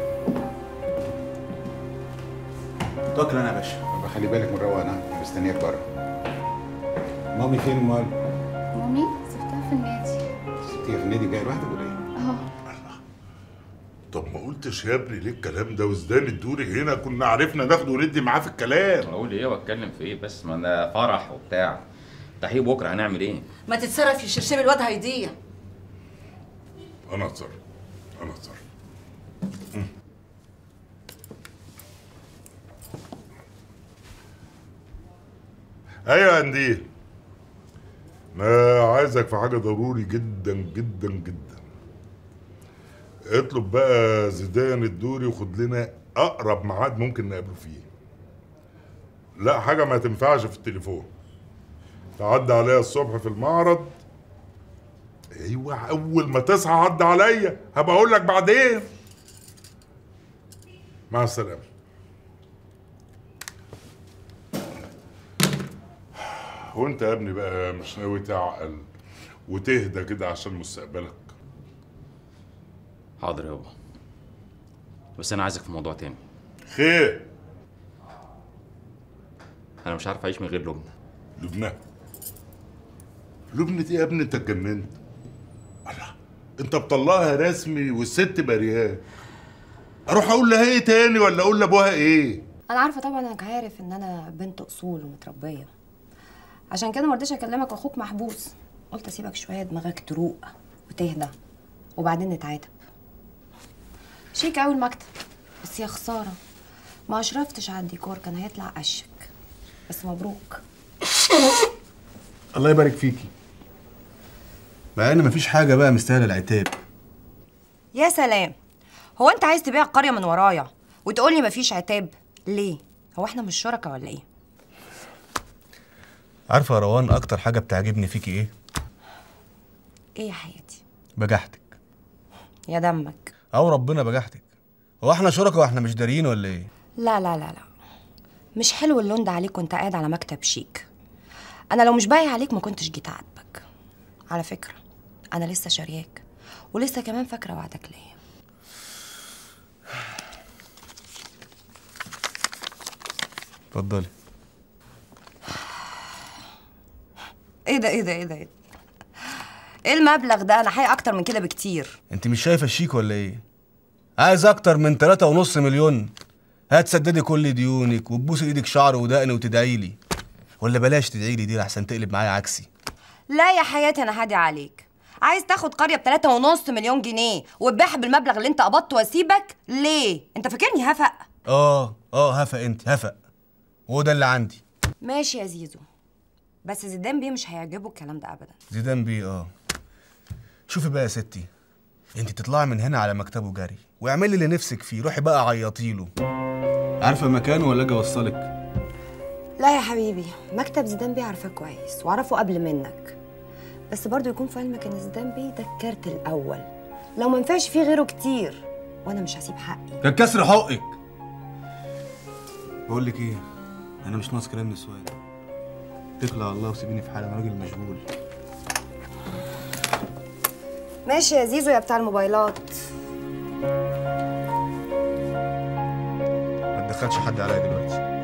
Speaker 13: توكل انا يا باشا
Speaker 19: يبقى خلي بالك من روانه مستنياك بره مامي فين امال؟
Speaker 10: مامي سبتها في النادي
Speaker 19: سبتيها في النادي جايه لوحدك ولا ايه؟
Speaker 10: اهو
Speaker 2: طب ما قلتش يا ابني ليه الكلام ده وازدان الدوري هنا كنا عرفنا ناخده وندي معاه في الكلام
Speaker 12: اقول ايه واتكلم في ايه بس ما انا فرح وبتاع تحقيق بكره هنعمل ايه
Speaker 11: ما تتصرف يا شرشيب الواد هيضيع
Speaker 2: انا اتصرف انا اتصرف مم. ايوه يا قنديل انا عايزك في حاجه ضروري جدا جدا جدا اطلب بقى زيدان الدوري وخد لنا اقرب ميعاد ممكن نقابله فيه لا حاجه ما تنفعش في التليفون تعدي عليا الصبح في المعرض ايوه اول ما تصحى عد عليا هبقى اقول لك بعدين مع السلامه وانت يا ابني بقى مش ناوي تعقل وتهدى كده عشان مستقبلك
Speaker 12: حاضر يابا بس انا عايزك في موضوع تاني
Speaker 2: خير
Speaker 12: انا مش عارف اعيش من غير لبنى
Speaker 2: لبنى لبنى دي يا ابني انت اتجننت الله انت مطلعها رسمي والست بريان اروح اقول لها ايه تاني ولا اقول لابوها ايه
Speaker 22: انا عارفه طبعا انك عارف ان انا بنت اصول ومتربيه عشان كده ما رضيتش اكلمك واخوك محبوس قلت اسيبك شويه دماغك تروق وتهدى وبعدين نتعاتب شيك قوي المكتب بس يا خساره ما اشرفتش على الديكور كان هيطلع اشك بس مبروك
Speaker 13: الله يبارك فيكي مع ان مفيش حاجه بقى مستاهله العتاب
Speaker 22: يا سلام هو انت عايز تبيع القريه من ورايا وتقولي مفيش عتاب ليه هو احنا مش شركاء ولا ايه
Speaker 13: عارفه يا روان اكتر حاجه بتعجبني فيكي ايه
Speaker 22: ايه يا حياتي
Speaker 13: بجحتك
Speaker 22: يا دمك
Speaker 13: او ربنا بجحتك هو احنا شركاء واحنا مش داريين ولا ايه
Speaker 22: لا لا لا لا مش حلو اللون ده عليك وانت قاعد على مكتب شيك انا لو مش باقي عليك ما كنتش جيت اعاتبك على فكره انا لسه شارياك ولسه كمان فاكره وعدك ليا
Speaker 13: اتفضلي
Speaker 22: ايه ده ايه ده ايه ده ايه ده ايه المبلغ ده انا حقيقة اكتر من كده بكتير
Speaker 13: انت مش شايفه الشيك ولا ايه عايز اكتر من تلاتة ونص مليون هتسددي كل ديونك وتبوسي ايدك شعر ودقن وتدعي لي ولا بلاش تدعي لي دي احسن تقلب معايا عكسي
Speaker 22: لا يا حياتي انا هادي عليك عايز تاخد قريه بتلاتة ونص مليون جنيه وتبيعها بالمبلغ اللي انت قبضته واسيبك ليه انت فاكرني هفق
Speaker 13: اه اه هفق انت هفق وهو ده اللي عندي
Speaker 22: ماشي يا زيزو بس زيدان بيه مش هيعجبه الكلام ده ابدا
Speaker 13: زيدان بيه اه شوفي بقى يا ستي انت تطلعي من هنا على مكتبه جري واعملي اللي نفسك فيه روحي بقى عيطي له عارفه مكانه ولا اجي اوصلك
Speaker 22: لا يا حبيبي مكتب زيدان بيه عارفاه كويس واعرفه قبل منك بس برضه يكون في علمك ان زيدان بيه ده الكارت الاول لو ما ينفعش فيه غيره كتير وانا مش هسيب حقي
Speaker 13: كان كسر حقك بقول لك ايه انا مش ناقص كلام نسوان اتكلي على الله وسيبيني في حالي انا راجل مشغول
Speaker 22: ماشي يا زيزو يا بتاع الموبايلات
Speaker 13: تدخلش حد عليا دلوقتي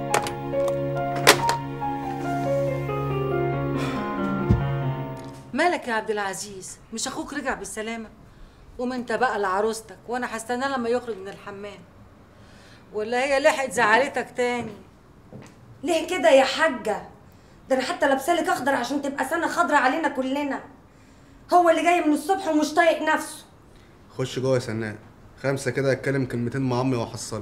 Speaker 11: مالك يا عبد العزيز مش اخوك رجع بالسلامه قوم انت بقى لعروستك وانا هستناه لما يخرج من الحمام ولا هي لحقت زعلتك تاني
Speaker 23: ليه كده يا حاجة ده انا حتى لابسالك اخضر عشان تبقى سنة خضرة علينا كلنا هو اللي جاي من الصبح ومش طايق نفسه
Speaker 13: خش جوه يا سناء خمسه كده اتكلم كلمتين مع امي واحصلك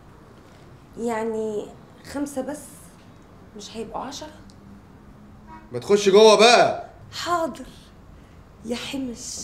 Speaker 23: يعني خمسة بس مش هيبقوا عشرة
Speaker 13: ما تخش جوه بقى
Speaker 23: حاضر يا حمش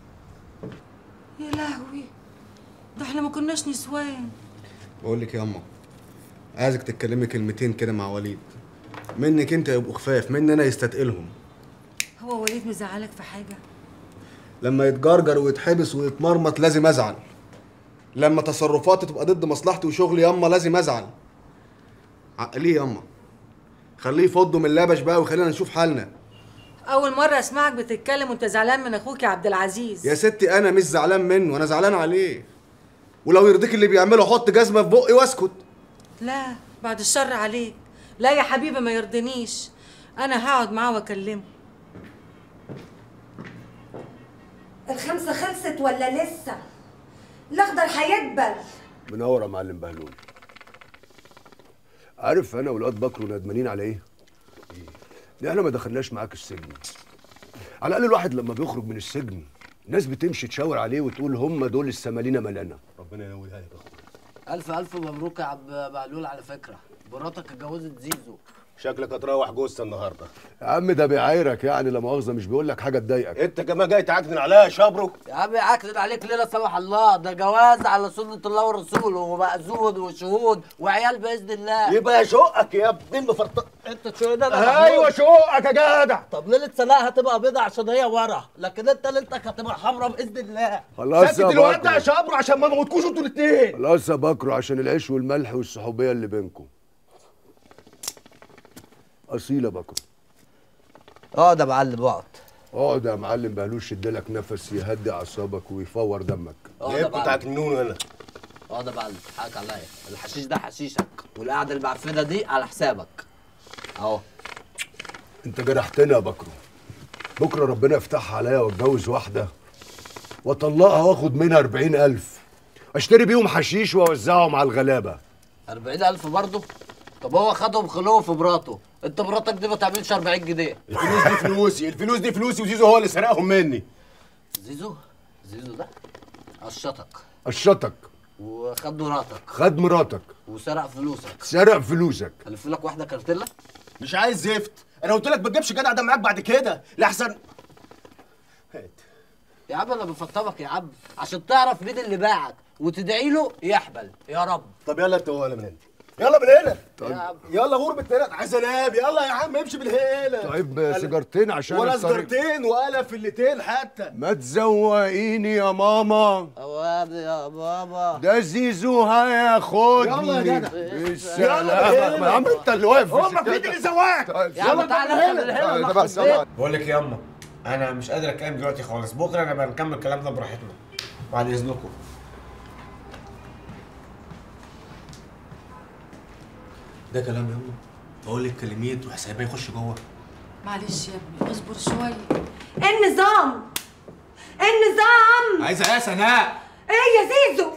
Speaker 11: يا لهوي ده احنا ما كناش نسوان
Speaker 13: بقول لك يا اما عايزك تتكلمي كلمتين كده مع وليد منك انت يبقوا خفاف مني انا يستتقلهم
Speaker 11: هو وليد مزعلك في حاجه
Speaker 13: لما يتجرجر ويتحبس ويتمرمط لازم ازعل لما تصرفاتي تبقى ضد مصلحتي وشغلي ياما لازم ازعل عقليه ياما خليه يفضه من اللبش بقى وخلينا نشوف حالنا
Speaker 11: اول مره اسمعك بتتكلم وانت زعلان من اخوك يا عبد العزيز
Speaker 13: يا ستي انا مش زعلان منه انا زعلان عليه ولو يرضيك اللي بيعمله حط جزمه في بقي واسكت
Speaker 11: لا بعد الشر عليك لا يا حبيبي ما يرضنيش انا هقعد معاه واكلمه
Speaker 23: الخمسة خلصت ولا لسه الاخضر هيدبل
Speaker 1: منور يا معلم بهلول عارف انا والواد بكر ندمانين على ايه؟ ان احنا ما دخلناش معاك السجن على الاقل الواحد لما بيخرج من السجن الناس بتمشي تشاور عليه وتقول هم دول السمالين ملانا ربنا ينولها لك
Speaker 7: الف الف مبروك يا عم بهلول على فكره مراتك اتجوزت زيزو
Speaker 1: شكلك هتروح جوزة النهارده يا عم ده بيعايرك يعني لا مؤاخذه مش بيقول لك حاجه تضايقك انت كمان جاي تعكنن عليا يا شبرو
Speaker 7: يا عم عكنن عليك ليه لا سمح الله ده جواز على سنه الله ورسوله ومأذون وشهود وعيال باذن الله
Speaker 1: يبقى يشقك يا ابن المفرطه
Speaker 7: انت شو ده
Speaker 1: ايوه شقك يا جدع
Speaker 7: طب ليله سناء هتبقى بيضة عشان هي ورا لكن انت ليلتك هتبقى حمرا باذن الله
Speaker 1: خلاص
Speaker 7: ساكت
Speaker 1: يا
Speaker 7: الواد ده
Speaker 1: بكر.
Speaker 7: يا شبرو عشان ما نموتكوش انتوا الاثنين
Speaker 1: خلاص يا بكرو عشان العيش والملح والصحوبيه اللي بينكم اصيل يا بكرو
Speaker 7: اقعد يا معلم اقعد
Speaker 1: اقعد يا معلم بهلوش يديلك نفس يهدي اعصابك ويفور دمك
Speaker 7: اقعد يا معلم.
Speaker 1: هنا
Speaker 7: اقعد يا معلم حقك عليا الحشيش ده حشيشك والقعده المعفنه دي على حسابك اهو
Speaker 1: انت جرحتني يا بكرو بكره ربنا يفتحها عليا واتجوز واحده واطلقها واخد منها أربعين ألف اشتري بيهم حشيش واوزعهم على الغلابه
Speaker 7: 40000 برضه طب هو خدهم خلوه في مراته انت مراتك دي ما تعملش 40 جنيه
Speaker 1: الفلوس دي فلوسي الفلوس دي فلوسي وزيزو هو اللي سرقهم مني
Speaker 7: زيزو زيزو ده قشطك
Speaker 1: قشطك
Speaker 7: وخد مراتك
Speaker 1: خد مراتك
Speaker 7: وسرق فلوسك
Speaker 1: سرق فلوسك
Speaker 7: الف لك واحده كارتيلا
Speaker 1: مش عايز زفت انا قلت لك ما تجيبش جدع ده معاك بعد كده لاحسن
Speaker 7: يا عم انا بفطمك يا عم عشان تعرف مين اللي باعك وتدعي له يحبل يا رب
Speaker 1: طب يلا انت ولا من هنا يلا من هنا
Speaker 7: يا عم
Speaker 1: يلا غربة هنا عايز انام يلا يا عم امشي بالهيلة طيب سيجارتين عشان ولا
Speaker 7: الطريق.
Speaker 1: سيجارتين ولا فلتين حتى ما تزوقيني يا ماما
Speaker 7: اوامر يا بابا
Speaker 1: ده زيزو هياخدني
Speaker 7: يلا يا جدع.
Speaker 1: بالسلامة يا عم انت اللي واقف
Speaker 7: هما في ايدي اللي زواك يا عم تعالى انت من هنا
Speaker 1: ده بقى سلام
Speaker 4: بقول لك يا اما انا مش قادر اتكلم دلوقتي خالص بكره نبقى نكمل كلامنا براحتنا بعد اذنكم
Speaker 13: ده كلام يا امه بقول لك كلميه تروح سايباه يخش جوه
Speaker 11: معلش يا ابني اصبر شويه
Speaker 23: ايه النظام ايه النظام
Speaker 13: عايزه ايه يا سناء
Speaker 23: ايه يا زيزو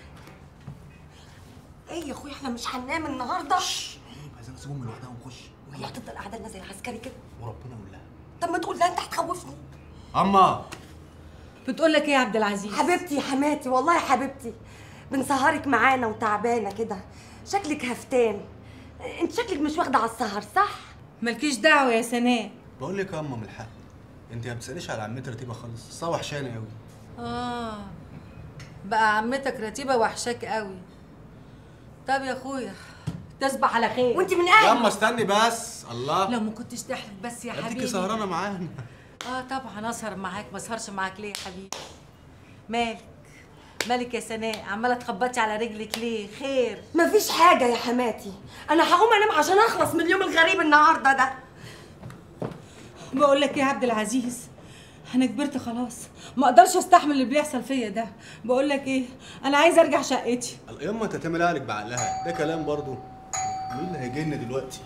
Speaker 23: ايه يا اخويا احنا مش هننام النهارده
Speaker 13: عايزين نسيبهم لوحدها ونخش
Speaker 23: وهي هتفضل قاعده لنا زي العسكري كده
Speaker 13: وربنا يقول لها
Speaker 23: طب ما تقول لها انت هتخوفني
Speaker 13: اما
Speaker 11: بتقول لك ايه يا عبد العزيز
Speaker 23: حبيبتي يا حماتي والله يا حبيبتي بنسهرك معانا وتعبانه كده شكلك هفتان انت شكلك مش واخده على السهر صح
Speaker 11: مالكيش دعوه يا سناء
Speaker 13: بقول لك يا اما من الحق انت ما بتساليش على عمتي رتيبه خالص اصلا وحشاني قوي
Speaker 11: اه بقى عمتك رتيبه وحشاك قوي طب يا اخويا تصبح على خير
Speaker 23: وانت من
Speaker 13: يا اما استني بس الله
Speaker 11: لو ما كنتش تحلف بس يا
Speaker 13: اديكي
Speaker 11: حبيبي
Speaker 13: سهرانه معانا
Speaker 11: اه طبعا اسهر معاك ما اسهرش معاك ليه يا حبيبي مالك مالك يا سناء عماله تخبطي على رجلك ليه خير
Speaker 23: مفيش حاجه يا حماتي انا هقوم انام عشان اخلص من اليوم الغريب النهارده ده
Speaker 11: بقول لك إيه يا عبد العزيز انا كبرت خلاص ما اقدرش استحمل اللي بيحصل فيا ده بقول لك ايه انا عايزه ارجع شقتي
Speaker 13: ياما انت تعمل اهلك بعقلها ده كلام برضو مين اللي هيجي لنا دلوقتي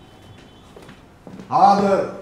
Speaker 13: حاضر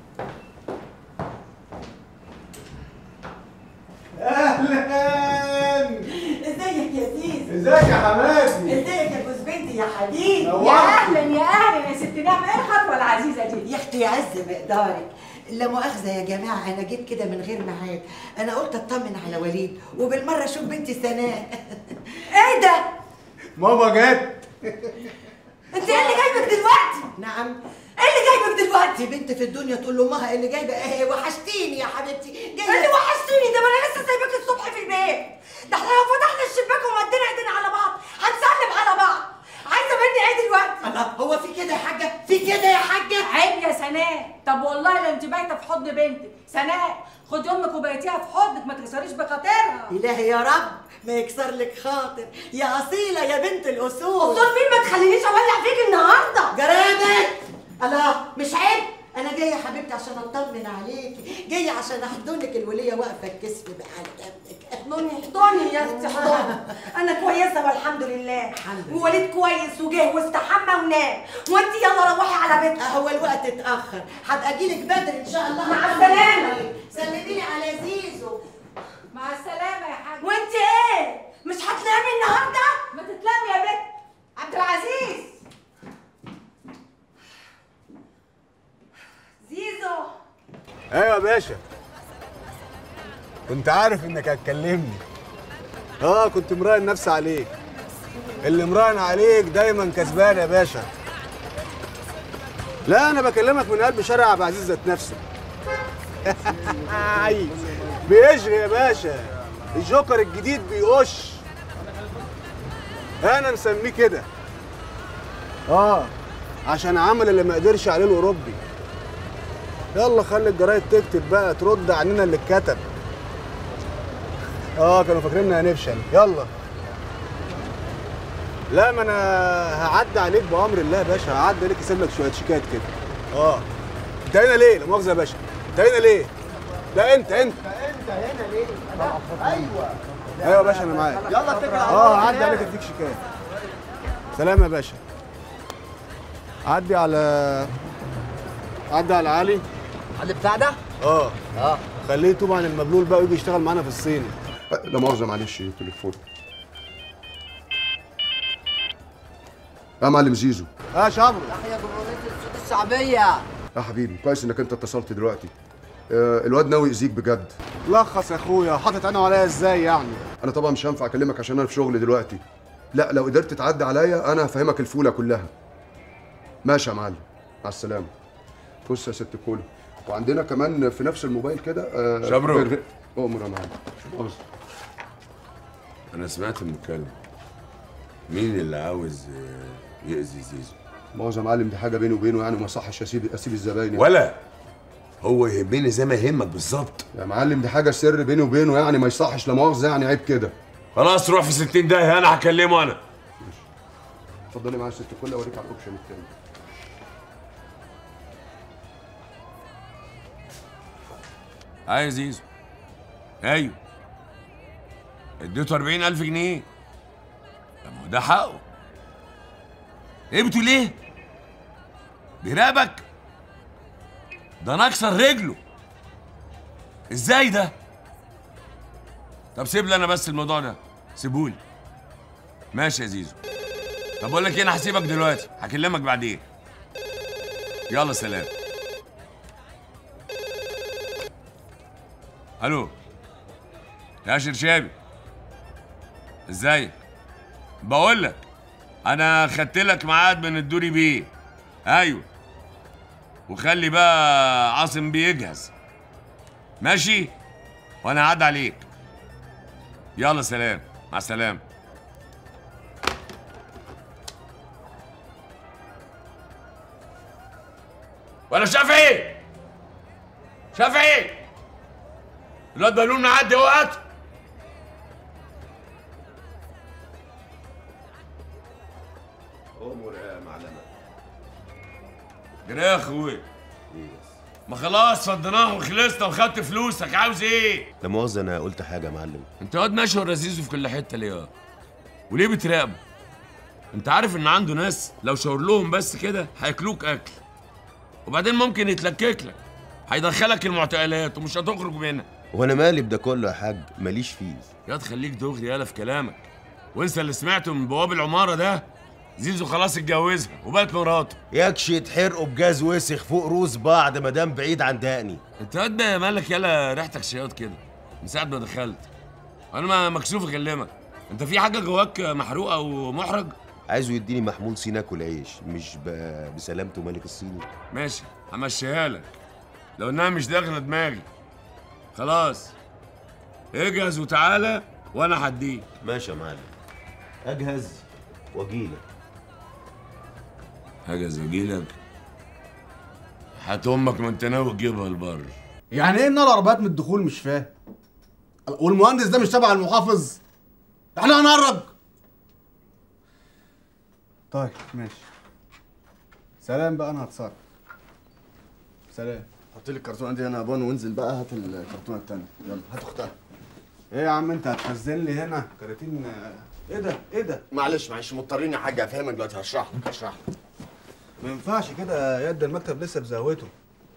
Speaker 5: اهلا ازيك يا زيزو
Speaker 13: ازيك يا حماتي
Speaker 5: ازيك يا جوز بنتي يا حبيبي
Speaker 11: يا اهلا يا اهلا يا ست نعمه ايه الخطوه العزيزه دي
Speaker 5: يا اختي يعز مقدارك لا مؤاخذة يا جماعة أنا جيت كده من غير ميعاد، أنا قلت أطمن على وليد وبالمرة أشوف بنتي سناء. إيه ده؟
Speaker 13: ماما جت
Speaker 5: أنت إيه اللي جايبك دلوقتي؟ نعم إيه اللي جايبك دلوقتي؟ بنت في الدنيا تقول لأمها إيه اللي جايبة إيه وحشتيني يا حبيبتي جاية
Speaker 23: اللي وحشتيني ده ما انا لسه سايباك الصبح في البيت ده احنا لو فتحنا الشباك ومدينا ايدينا على بعض هنسلم على بعض عايزه مني ايه دلوقتي
Speaker 5: الله هو في كده يا حاجة؟ في كده يا حاجة؟
Speaker 11: عيب يا سناء طب والله لا انت بايته في حضن بنتك سناء خدي امك وبيتيها في حضنك ما تكسريش بخاطرها
Speaker 5: إلهي يا رب ما يكسر لك خاطر يا أصيلة يا بنت الأصول
Speaker 23: أصول مين ما تخلينيش أولع فيك النهاردة
Speaker 5: جرابك الله مش عيب أنا جاية يا حبيبتي عشان أطمن عليكي جاية عشان أحضنك الولية واقفة الكسف بحال دمك
Speaker 23: احضني احضني يا اختي احضني انا كويسه والحمد لله ووليد كويس وجه واستحمى ونام وانت يلا روحي على بيتك
Speaker 5: هو الوقت اتأخر هبقى أجيلك بدري إن شاء الله
Speaker 23: مع السلامة.
Speaker 5: سلمي لي على زيزو
Speaker 11: مع السلامه يا حاج
Speaker 23: وانت ايه مش هتنامي النهارده
Speaker 11: ما تتلمي يا بنت عبد العزيز
Speaker 23: زيزو
Speaker 13: ايوه يا باشا كنت عارف انك هتكلمني اه كنت مراهن نفسي عليك اللي مراهن عليك دايما كسبان يا باشا لا انا بكلمك من قلب شارع عبد العزيز ذات نفسه أي، بيشغي يا باشا الجوكر الجديد بيقش انا مسميه كده اه عشان عمل اللي ما قدرش عليه الاوروبي يلا خلي الجرايد تكتب بقى ترد عننا اللي اتكتب اه كانوا فاكريننا هنفشل يلا لا ما انا هعدي عليك بامر الله يا باشا هعدي عليك اسيب لك شويه شيكات كده اه انت هنا ليه لا مؤاخذه يا باشا انت هنا ليه لا انت انت
Speaker 5: أنت هنا ليه؟ أيوه
Speaker 13: ايوه يا باشا انا معاك
Speaker 5: يلا اتكل على
Speaker 13: اه
Speaker 5: الله
Speaker 13: هعدي عليك اديك شيكات سلام يا باشا عدي على عدي على علي
Speaker 7: علي بتاع ده؟
Speaker 13: اه
Speaker 7: اه
Speaker 13: خليه يتوب عن المبلول بقى ويجي يشتغل معانا في الصين
Speaker 1: لا مؤاخذة معلش تليفون يا معلم زيزو
Speaker 13: اه شبرو
Speaker 7: يا جمهورية الصوت الشعبية
Speaker 1: يا حبيبي كويس انك انت اتصلت دلوقتي آه، الواد ناوي يأذيك بجد
Speaker 13: لخص يا اخويا حاطط عينه عليا ازاي يعني
Speaker 1: انا طبعا مش هينفع اكلمك عشان انا في شغل دلوقتي لا لو قدرت تعدي عليا انا هفهمك الفوله كلها ماشي يا معلم مع السلامه بص يا ست الكل وعندنا كمان في نفس الموبايل كده آه،
Speaker 2: شبرو.
Speaker 1: غير- اؤمر يا معلم مؤاخذة.
Speaker 16: انا سمعت المكالمه مين اللي عاوز آه، يأذي زيزو
Speaker 1: مؤاخذة يا معلم دي حاجه بيني وبينه يعني وما صحش اسيب اسيب الزباين يعني.
Speaker 16: ولا هو يهمني زي ما يهمك بالظبط
Speaker 1: يا معلم دي حاجه سر بيني وبينه يعني ما يصحش لا مؤاخذه يعني عيب كده
Speaker 16: خلاص روح في 60 داهيه انا هكلمه انا
Speaker 1: اتفضلي معايا يا ست الكل اوريك على الاوبشن التاني
Speaker 16: ايوه يا زيزو ايوه اديته 40000 جنيه طب ما هو ده حقه ايه بتقول ايه؟ بيراقبك ده انا اكسر رجله ازاي ده؟ طب سيب لي انا بس الموضوع ده سيبولي ماشي يا زيزو طب اقول لك ايه انا هسيبك دلوقتي هكلمك بعدين يلا سلام الو يا شرشابي ازاي بقول لك انا خدت لك ميعاد من الدوري بيه ايوه وخلي بقى عاصم بيه يجهز ماشي وانا هعدي عليك يلا سلام مع السلامه ولا شافعي شافعي الواد بلون معدي اهو هات امور يا معلمه جري يا اخوي ايه بس ما خلاص فضيناها وخلصنا وخدت فلوسك عاوز ايه
Speaker 6: لا مؤاخذة انا قلت حاجة يا معلم
Speaker 16: انت واد ماشي ورا زيزو في كل حته ليه يا؟ وليه بتراقبه انت عارف ان عنده ناس لو شاور لهم بس كده هياكلوك اكل وبعدين ممكن يتلكك لك هيدخلك المعتقلات ومش هتخرج منها
Speaker 6: وانا مالي بده كله يا حاج ماليش فيه
Speaker 16: يا تخليك دغري يالا في كلامك وانسى اللي سمعته من بواب العماره ده زيزو خلاص اتجوزها وبقت مراته
Speaker 6: يكش يتحرقوا بجاز وسخ فوق روس بعض مدام بعيد عن دقني
Speaker 16: انت واد بقى مالك يالا ريحتك شياط كده من ساعه ما دخلت انا ما مكسوف اكلمك انت في حاجه جواك محروقه او محرج
Speaker 6: عايزه يديني محمول صيني اكل عيش مش ب... بسلامته ملك الصيني
Speaker 16: ماشي همشيها لك لو انها مش داخله دماغي خلاص اجهز وتعالى وانا هديك
Speaker 6: ماشي يا معلم اجهز واجيلك
Speaker 16: اجهز واجيلك هات امك ما انت ناوي تجيبها البر
Speaker 13: يعني ايه النار عربيات من الدخول مش فاهم والمهندس ده مش تبع المحافظ احنا هنهرج طيب ماشي سلام بقى انا هتصرف سلام
Speaker 17: حط لي الكرتونه دي هنا يا بون وانزل بقى هات الكرتونه التانيه يلا هات اختها
Speaker 13: ايه يا عم انت هتخزن لي هنا كراتين ايه ده ايه ده
Speaker 17: معلش معلش مضطرين يا حاج افهمك دلوقتي هشرح لك هشرح لك
Speaker 13: ما ينفعش كده يا ده المكتب لسه بزاوته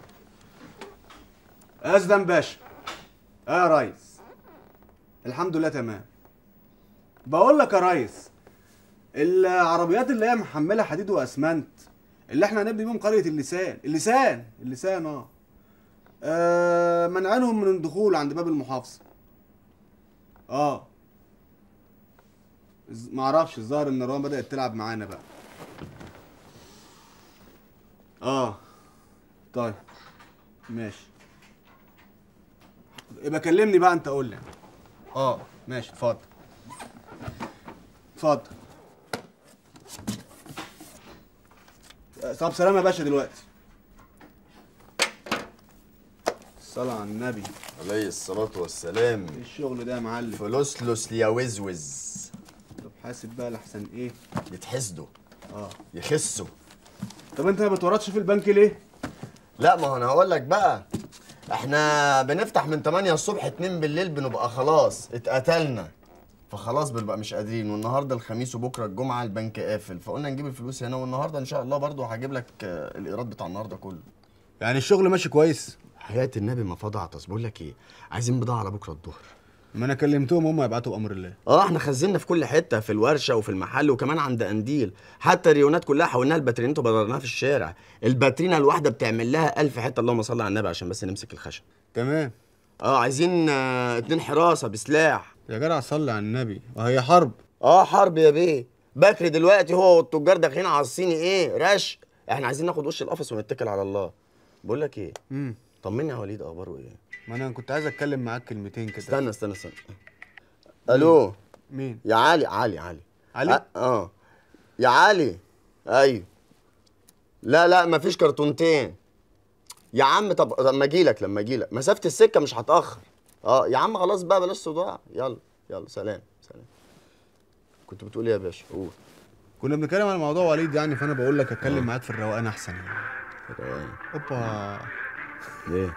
Speaker 13: ازدم باشا اه يا ريس الحمد لله تمام بقول لك يا ريس العربيات اللي هي محمله حديد واسمنت اللي احنا هنبني بيهم قريه اللسان اللسان اللسان اه, آه منعينهم من الدخول عند باب المحافظه اه الز- معرفش الظاهر ان روان بدات تلعب معانا بقى اه طيب ماشي يبقى كلمني بقى انت قول لي اه ماشي اتفضل اتفضل طب سلام يا باشا دلوقتي الصلاة على النبي
Speaker 17: عليه الصلاه والسلام
Speaker 13: ايه الشغل ده يا معلم
Speaker 17: فلوسلوس يا وزوز
Speaker 13: طب حاسب بقى لحسن ايه
Speaker 17: يتحسدوا
Speaker 13: اه
Speaker 17: يخسوا
Speaker 13: طب انت ما بتورطش في البنك ليه
Speaker 17: لا ما هو انا هقول لك بقى احنا بنفتح من 8 الصبح 2 بالليل بنبقى خلاص اتقتلنا فخلاص بنبقى مش قادرين والنهارده الخميس وبكره الجمعه البنك قافل فقلنا نجيب الفلوس هنا والنهارده ان شاء الله برضو هجيب لك آه، الايراد بتاع النهارده كله
Speaker 13: يعني الشغل ماشي كويس
Speaker 17: حياة النبي ما فاضي عطس بقول لك ايه عايزين بضاعه على بكره الظهر
Speaker 13: ما انا كلمتهم هم يبعتوا بامر الله
Speaker 17: اه احنا خزنا في كل حته في الورشه وفي المحل وكمان عند قنديل حتى الريونات كلها حولناها الباترينات وبررناها في الشارع الباترينا الواحده بتعمل لها ألف حته اللهم صل على النبي عشان بس نمسك الخشب
Speaker 13: تمام
Speaker 17: اه عايزين آه اتنين حراسه بسلاح
Speaker 13: يا جدع صلي على النبي وهي حرب
Speaker 17: اه حرب يا بيه بكري دلوقتي هو والتجار داخلين على الصيني ايه رش احنا عايزين ناخد وش القفص ونتكل على الله بقول لك ايه
Speaker 13: امم
Speaker 17: طمني يا وليد اخباره ايه
Speaker 13: ما انا كنت عايز اتكلم معاك كلمتين كده
Speaker 17: استنى استنى استنى الو
Speaker 13: مين
Speaker 17: يا علي علي علي
Speaker 13: علي؟
Speaker 17: اه, آه. يا علي ايوه لا لا مفيش كرتونتين يا عم طب لما اجي لك لما اجي لك مسافه السكه مش هتاخر اه يا عم خلاص بقى بلاش صداع يلا يلا سلام سلام كنت بتقول ايه يا باشا قول
Speaker 13: كنا بنتكلم على موضوع وليد يعني فانا بقول لك اتكلم معاك في الروقان احسن يعني
Speaker 17: روقان
Speaker 13: اوبا
Speaker 17: ايه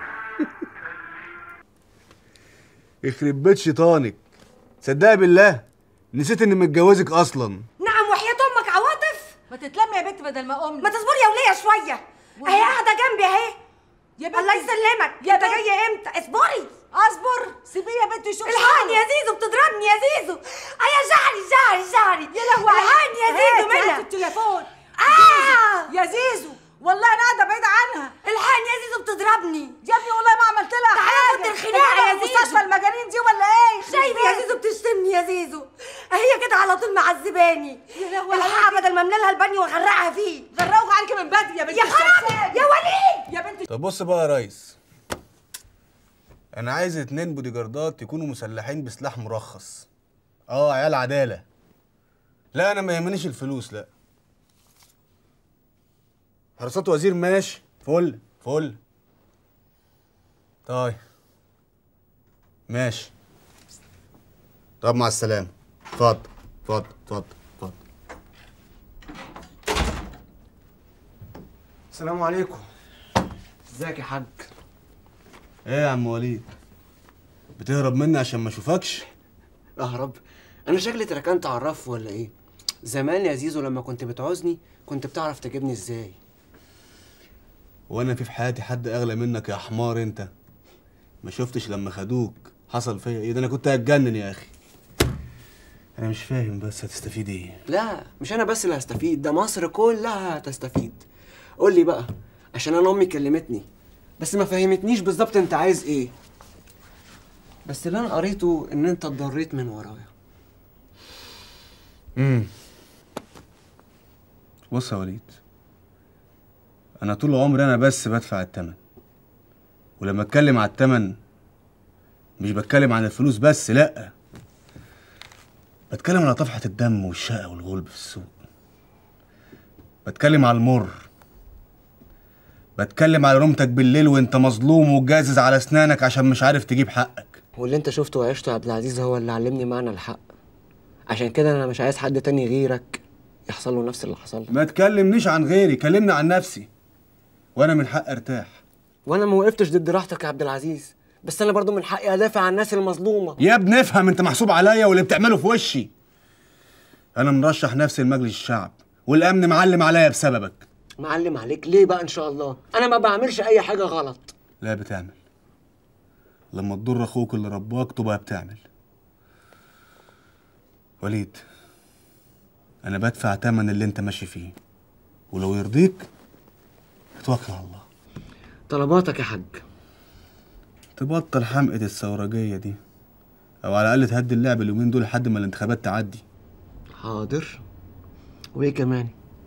Speaker 13: يخرب بيت شيطانك صدقني بالله نسيت اني متجوزك اصلا
Speaker 23: نعم وحياة امك عواطف
Speaker 11: ما تتلمي يا بنت بدل ما امي
Speaker 23: ما تصبري يا وليه شويه اهي قاعده جنبي اهي
Speaker 11: يا بنتي
Speaker 23: الله يسلمك
Speaker 11: يا
Speaker 23: انت
Speaker 11: بنت-
Speaker 23: جايه امتى اصبري
Speaker 11: اصبر سيبيه يا بنتي يشوف
Speaker 23: الحقني يا زيزو بتضربني يا زيزو اه يا شعري شعري شعري
Speaker 11: يا لهوي
Speaker 23: الحقني يا زيزو
Speaker 11: هاتي-
Speaker 23: منها
Speaker 11: هاتي التليفون
Speaker 23: اه
Speaker 11: يا زيزو والله انا قاعده بعيده عنها
Speaker 23: الحقني يا زيزو بتضربني
Speaker 11: يا ابني والله ما عملت لها
Speaker 23: تعالى
Speaker 11: حاجه
Speaker 23: خد الخناقه يا
Speaker 11: هي
Speaker 23: زيزو
Speaker 11: مستشفى المجانين دي ولا ايه
Speaker 23: شايف يا زيزو بتشتمني يا زيزو هي كده على طول معذباني
Speaker 11: يا لهوي
Speaker 23: الحقها بدل ما املى لها البانيو واغرقها فيه
Speaker 11: غرقوا عليكي من بدري يا بنتي
Speaker 23: يا خرابي يا وليد
Speaker 11: يا بنتي
Speaker 13: طب بص بقى يا ريس انا عايز اتنين بودي جاردات يكونوا مسلحين بسلاح مرخص اه عيال عداله لا انا ما يهمنيش الفلوس لا حراسات وزير ماشي فل فل طيب ماشي طب مع السلامه اتفضل اتفضل اتفضل اتفضل السلام عليكم ازيك يا حاج ايه يا عم وليد بتهرب مني عشان ما اشوفكش
Speaker 4: اهرب انا شكلي تركنت على الرف ولا ايه زمان يا زيزو لما كنت بتعوزني كنت بتعرف تجيبني ازاي
Speaker 13: وانا في في حياتي حد اغلى منك يا حمار انت ما شفتش لما خدوك حصل فيا ايه ده انا كنت هتجنن يا اخي انا مش فاهم بس هتستفيد ايه
Speaker 4: لا مش انا بس اللي هستفيد ده مصر كلها هتستفيد قول لي بقى عشان انا امي كلمتني بس ما فهمتنيش بالظبط انت عايز ايه بس اللي انا قريته ان انت اتضريت من ورايا
Speaker 13: امم بص يا وليد انا طول عمري انا بس بدفع الثمن ولما اتكلم على الثمن مش بتكلم عن الفلوس بس لا بتكلم على طفحة الدم والشقة والغلب في السوق بتكلم على المر بتكلم على نومتك بالليل وانت مظلوم وجازز على اسنانك عشان مش عارف تجيب حقك
Speaker 4: واللي انت شفته وعشته يا عبد العزيز هو اللي علمني معنى الحق عشان كده انا مش عايز حد تاني غيرك يحصل له نفس اللي حصل لي
Speaker 13: ما تكلمنيش عن غيري كلمني عن نفسي وانا من حق ارتاح
Speaker 4: وانا ما وقفتش ضد راحتك يا عبد العزيز بس انا برضو من حقي ادافع عن الناس المظلومه
Speaker 13: يا ابني افهم انت محسوب عليا واللي بتعمله في وشي انا مرشح نفسي لمجلس الشعب والامن معلم عليا بسببك
Speaker 4: معلم عليك ليه بقى ان شاء الله انا ما بعملش اي حاجه غلط
Speaker 13: لا بتعمل لما تضر اخوك اللي رباك تبقى بتعمل وليد انا بدفع تمن اللي انت ماشي فيه ولو يرضيك اتوكل على الله
Speaker 4: طلباتك يا حاج
Speaker 13: تبطل حمقة الثورجية دي او على الاقل تهدي اللعب اليومين دول لحد ما الانتخابات تعدي
Speaker 4: حاضر وايه كمان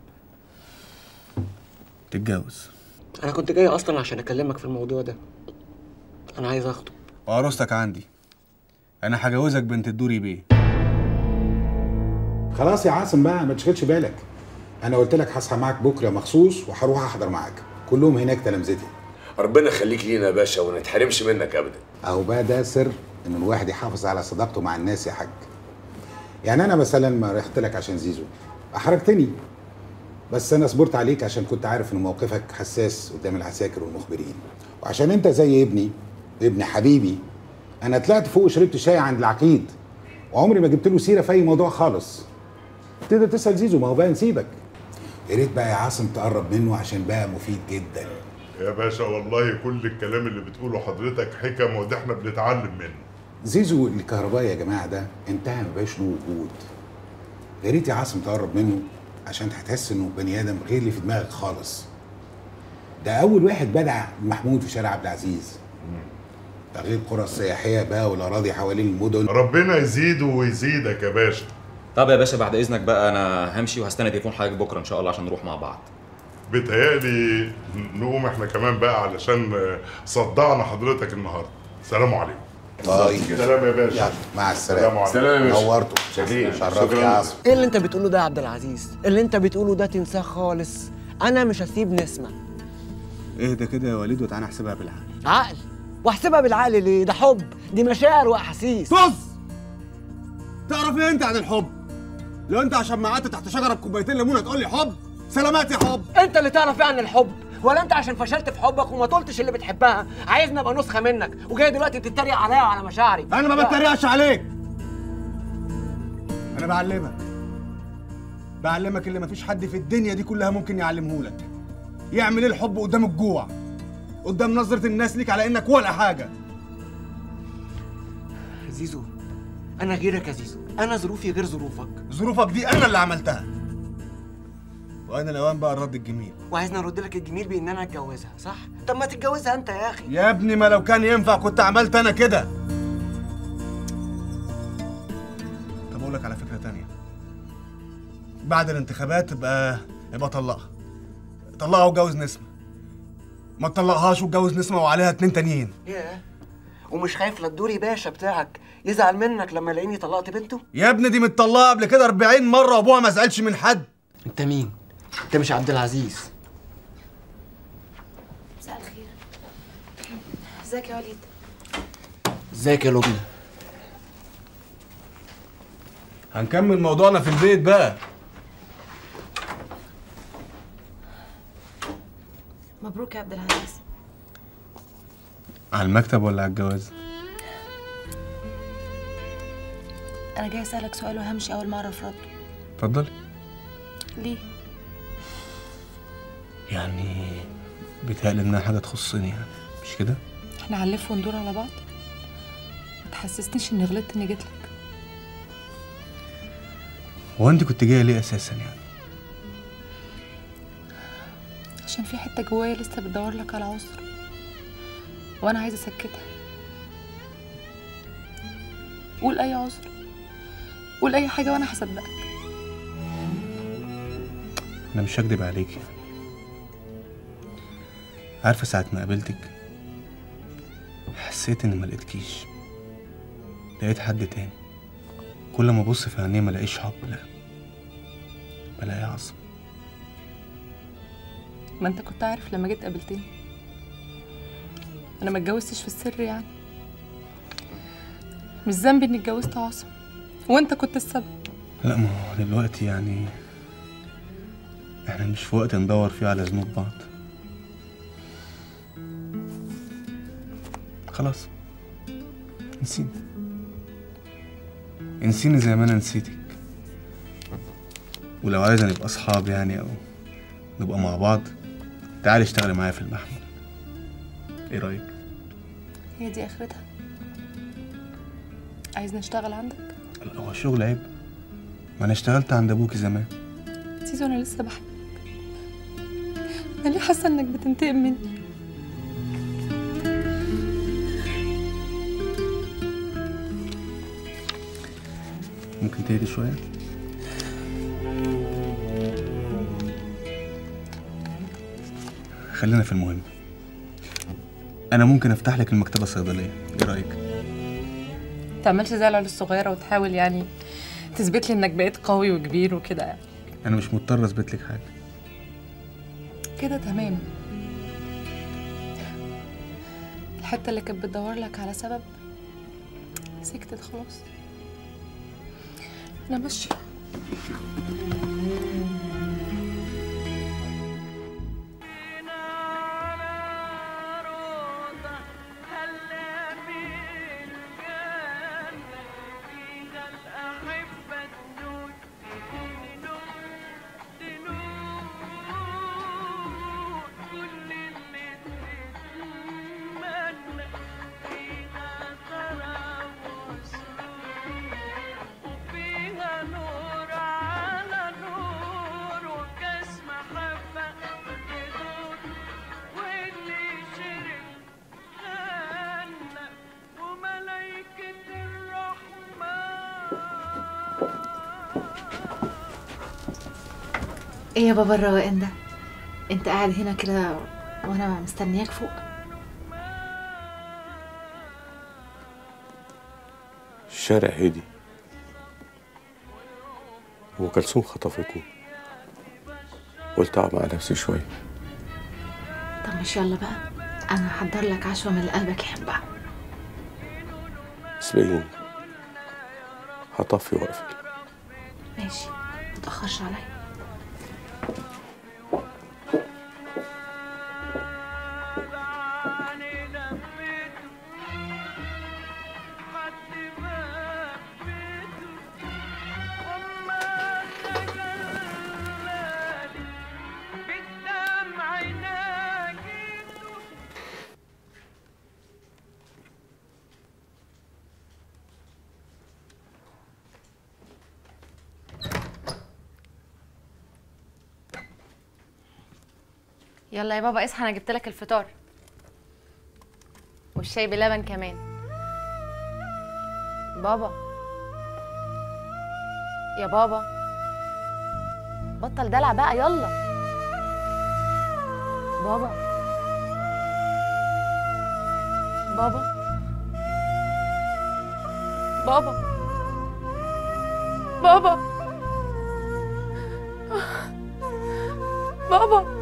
Speaker 13: تتجوز
Speaker 4: انا كنت جاي اصلا عشان اكلمك في الموضوع ده انا عايز اخطب
Speaker 13: وعروستك عندي انا هجوزك بنت الدوري بيه
Speaker 19: خلاص يا عاصم بقى ما تشغلش بالك انا قلت لك هصحى معاك بكره مخصوص وهروح احضر معاك كلهم هناك تلامذتي
Speaker 16: ربنا يخليك لينا يا باشا وما نتحرمش منك ابدا
Speaker 19: اهو بقى ده سر ان الواحد يحافظ على صداقته مع الناس يا حاج يعني انا مثلا ما رحت لك عشان زيزو احرجتني بس انا صبرت عليك عشان كنت عارف ان موقفك حساس قدام العساكر والمخبرين وعشان انت زي ابني ابن حبيبي انا طلعت فوق وشربت شاي عند العقيد وعمري ما جبت له سيره في اي موضوع خالص تقدر تسال زيزو ما هو بقى نسيبك يا ريت بقى يا عاصم تقرب منه عشان بقى مفيد جدا
Speaker 2: يا باشا والله كل الكلام اللي بتقوله حضرتك حكم وده احنا بنتعلم منه
Speaker 19: زيزو الكهربائي يا جماعه ده انتهى ما بقاش له وجود يا ريت يا عاصم تقرب منه عشان هتحس انه بني ادم غير اللي في دماغك خالص ده اول واحد بدع محمود في شارع عبد العزيز ده غير القرى السياحيه بقى والاراضي حوالين المدن
Speaker 2: ربنا يزيده ويزيدك يا باشا
Speaker 12: طب يا باشا بعد اذنك بقى انا همشي وهستنى تليفون حضرتك بكره ان شاء الله عشان نروح مع بعض
Speaker 2: بيتهيألي نقوم احنا كمان بقى علشان صدعنا حضرتك النهارده سلام عليكم
Speaker 19: طيب
Speaker 2: سلام يا باشا
Speaker 19: يلا مع السلامه
Speaker 2: سلام يا باشا
Speaker 19: نورته شرفت يا عاصم
Speaker 4: ايه اللي انت بتقوله ده يا عبد العزيز اللي انت بتقوله ده تنساه خالص انا مش هسيب نسمه
Speaker 13: اهدى كده يا وليد وتعالى احسبها بالعقل
Speaker 4: عقل واحسبها بالعقل ليه ده حب دي مشاعر واحاسيس
Speaker 13: طز تعرف ايه انت عن الحب لو انت عشان ما قعدت تحت شجره بكوبايتين ليمونه تقول لي حب سلامات يا حب
Speaker 4: انت اللي تعرف ايه عن الحب ولا انت عشان فشلت في حبك وما طلتش اللي بتحبها عايزني ابقى نسخه منك وجاي دلوقتي تتريق عليا وعلى مشاعري
Speaker 13: انا ما
Speaker 4: لا.
Speaker 13: بتريقش عليك انا بعلمك بعلمك اللي مفيش حد في الدنيا دي كلها ممكن يعلمه لك يعمل ايه الحب قدام الجوع قدام نظرة الناس ليك على انك ولا حاجة
Speaker 4: زيزو انا غيرك يا زيزو انا ظروفي غير ظروفك
Speaker 13: ظروفك دي انا اللي عملتها وانا الاوان بقى الرد الجميل
Speaker 4: وعايزني ارد لك الجميل بان انا اتجوزها صح طب ما تتجوزها انت يا اخي
Speaker 13: يا ابني ما لو كان ينفع كنت عملت انا كده طب اقول لك على فكرة تانية بعد الانتخابات ابقى ابقى طلقها طلقها واتجوز نسمة ما تطلقهاش واتجوز نسمة وعليها اتنين تانيين
Speaker 4: ياه ومش خايف لا الدوري باشا بتاعك يزعل منك لما يلاقيني طلقت بنته
Speaker 13: يا ابني دي متطلقة قبل كده 40 مرة وابوها ما زعلش من حد
Speaker 4: انت مين انت مش عبد العزيز
Speaker 8: مساء الخير ازيك يا وليد
Speaker 4: ازيك يا لبنى
Speaker 13: هنكمل موضوعنا في البيت بقى
Speaker 8: مبروك يا عبد العزيز
Speaker 13: على المكتب ولا على الجواز
Speaker 8: انا جاي اسالك سؤال وهمشي اول ما اعرف رده
Speaker 13: اتفضل
Speaker 8: ليه
Speaker 13: يعني بيتهيألي انها حاجه تخصني يعني مش كده
Speaker 8: احنا هنلف وندور على بعض ما تحسسنيش اني غلطت اني جيت لك
Speaker 13: هو انت كنت جايه ليه اساسا يعني
Speaker 8: عشان في حته جوايا لسه بتدور لك على عذر وانا عايزه اسكتها قول اي عذر قول اي حاجه وانا هصدقك
Speaker 13: انا مش هكدب عليك يعني عارفه ساعه ما قابلتك حسيت اني ما لقيتكيش لقيت حد تاني كل ما ابص في عينيه ما الاقيش حب لا بلاقي عصم
Speaker 8: ما انت كنت عارف لما جيت قابلتني انا ما اتجوزتش في السر يعني مش ذنبي اني اتجوزت عاصم وانت كنت السبب
Speaker 13: لا ما هو دلوقتي يعني احنا مش في وقت ندور فيه على ذنوب بعض خلاص نسيني انسيني زي ما انا نسيتك ولو عايزة نبقى اصحاب يعني او نبقى مع بعض تعالي اشتغلي معايا في المحمل ايه رايك
Speaker 8: هي دي اخرتها عايزني اشتغل عندك
Speaker 13: لا هو الشغل عيب ما انا اشتغلت عند ابوكي زمان
Speaker 8: زيزو انا لسه بحبك انا ليه حاسه انك بتنتقم مني
Speaker 13: ممكن تهدي شويه خلينا في المهم انا ممكن افتح لك المكتبه الصيدليه ايه رايك
Speaker 8: تعملش زي العيال الصغيره وتحاول يعني تثبت لي انك بقيت قوي وكبير وكده يعني
Speaker 13: انا مش مضطر اثبت لك حاجه
Speaker 8: كده تمام الحته اللي كانت بتدور لك على سبب سكتت خلاص انا ماشيه
Speaker 3: ايه يا بابا الروقان ده انت قاعد هنا كده وانا مستنياك فوق
Speaker 18: الشارع هدي ام كلثوم خطفتني قلت اقعد مع نفسي شويه
Speaker 3: طب مش يلا بقى انا هحضر لك عشوه من اللي قلبك يحبها
Speaker 18: اسبقيني هطفي واقفل
Speaker 3: ماشي متأخرش عليا
Speaker 15: يلا يا بابا اصحى انا جبت لك الفطار والشاي بلبن كمان بابا يا بابا بطل دلع بقى يلا بابا بابا بابا بابا بابا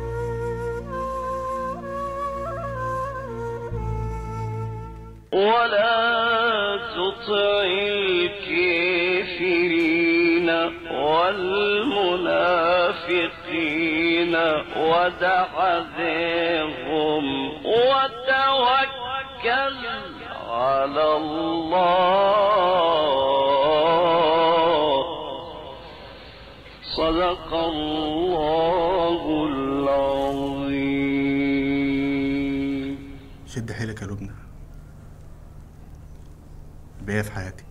Speaker 20: ولا تطع الكافرين والمنافقين ودع ذاهم وتوكل توكل على الله صدق الله العظيم
Speaker 13: شد حيلك يا لبنى بيا في حياتك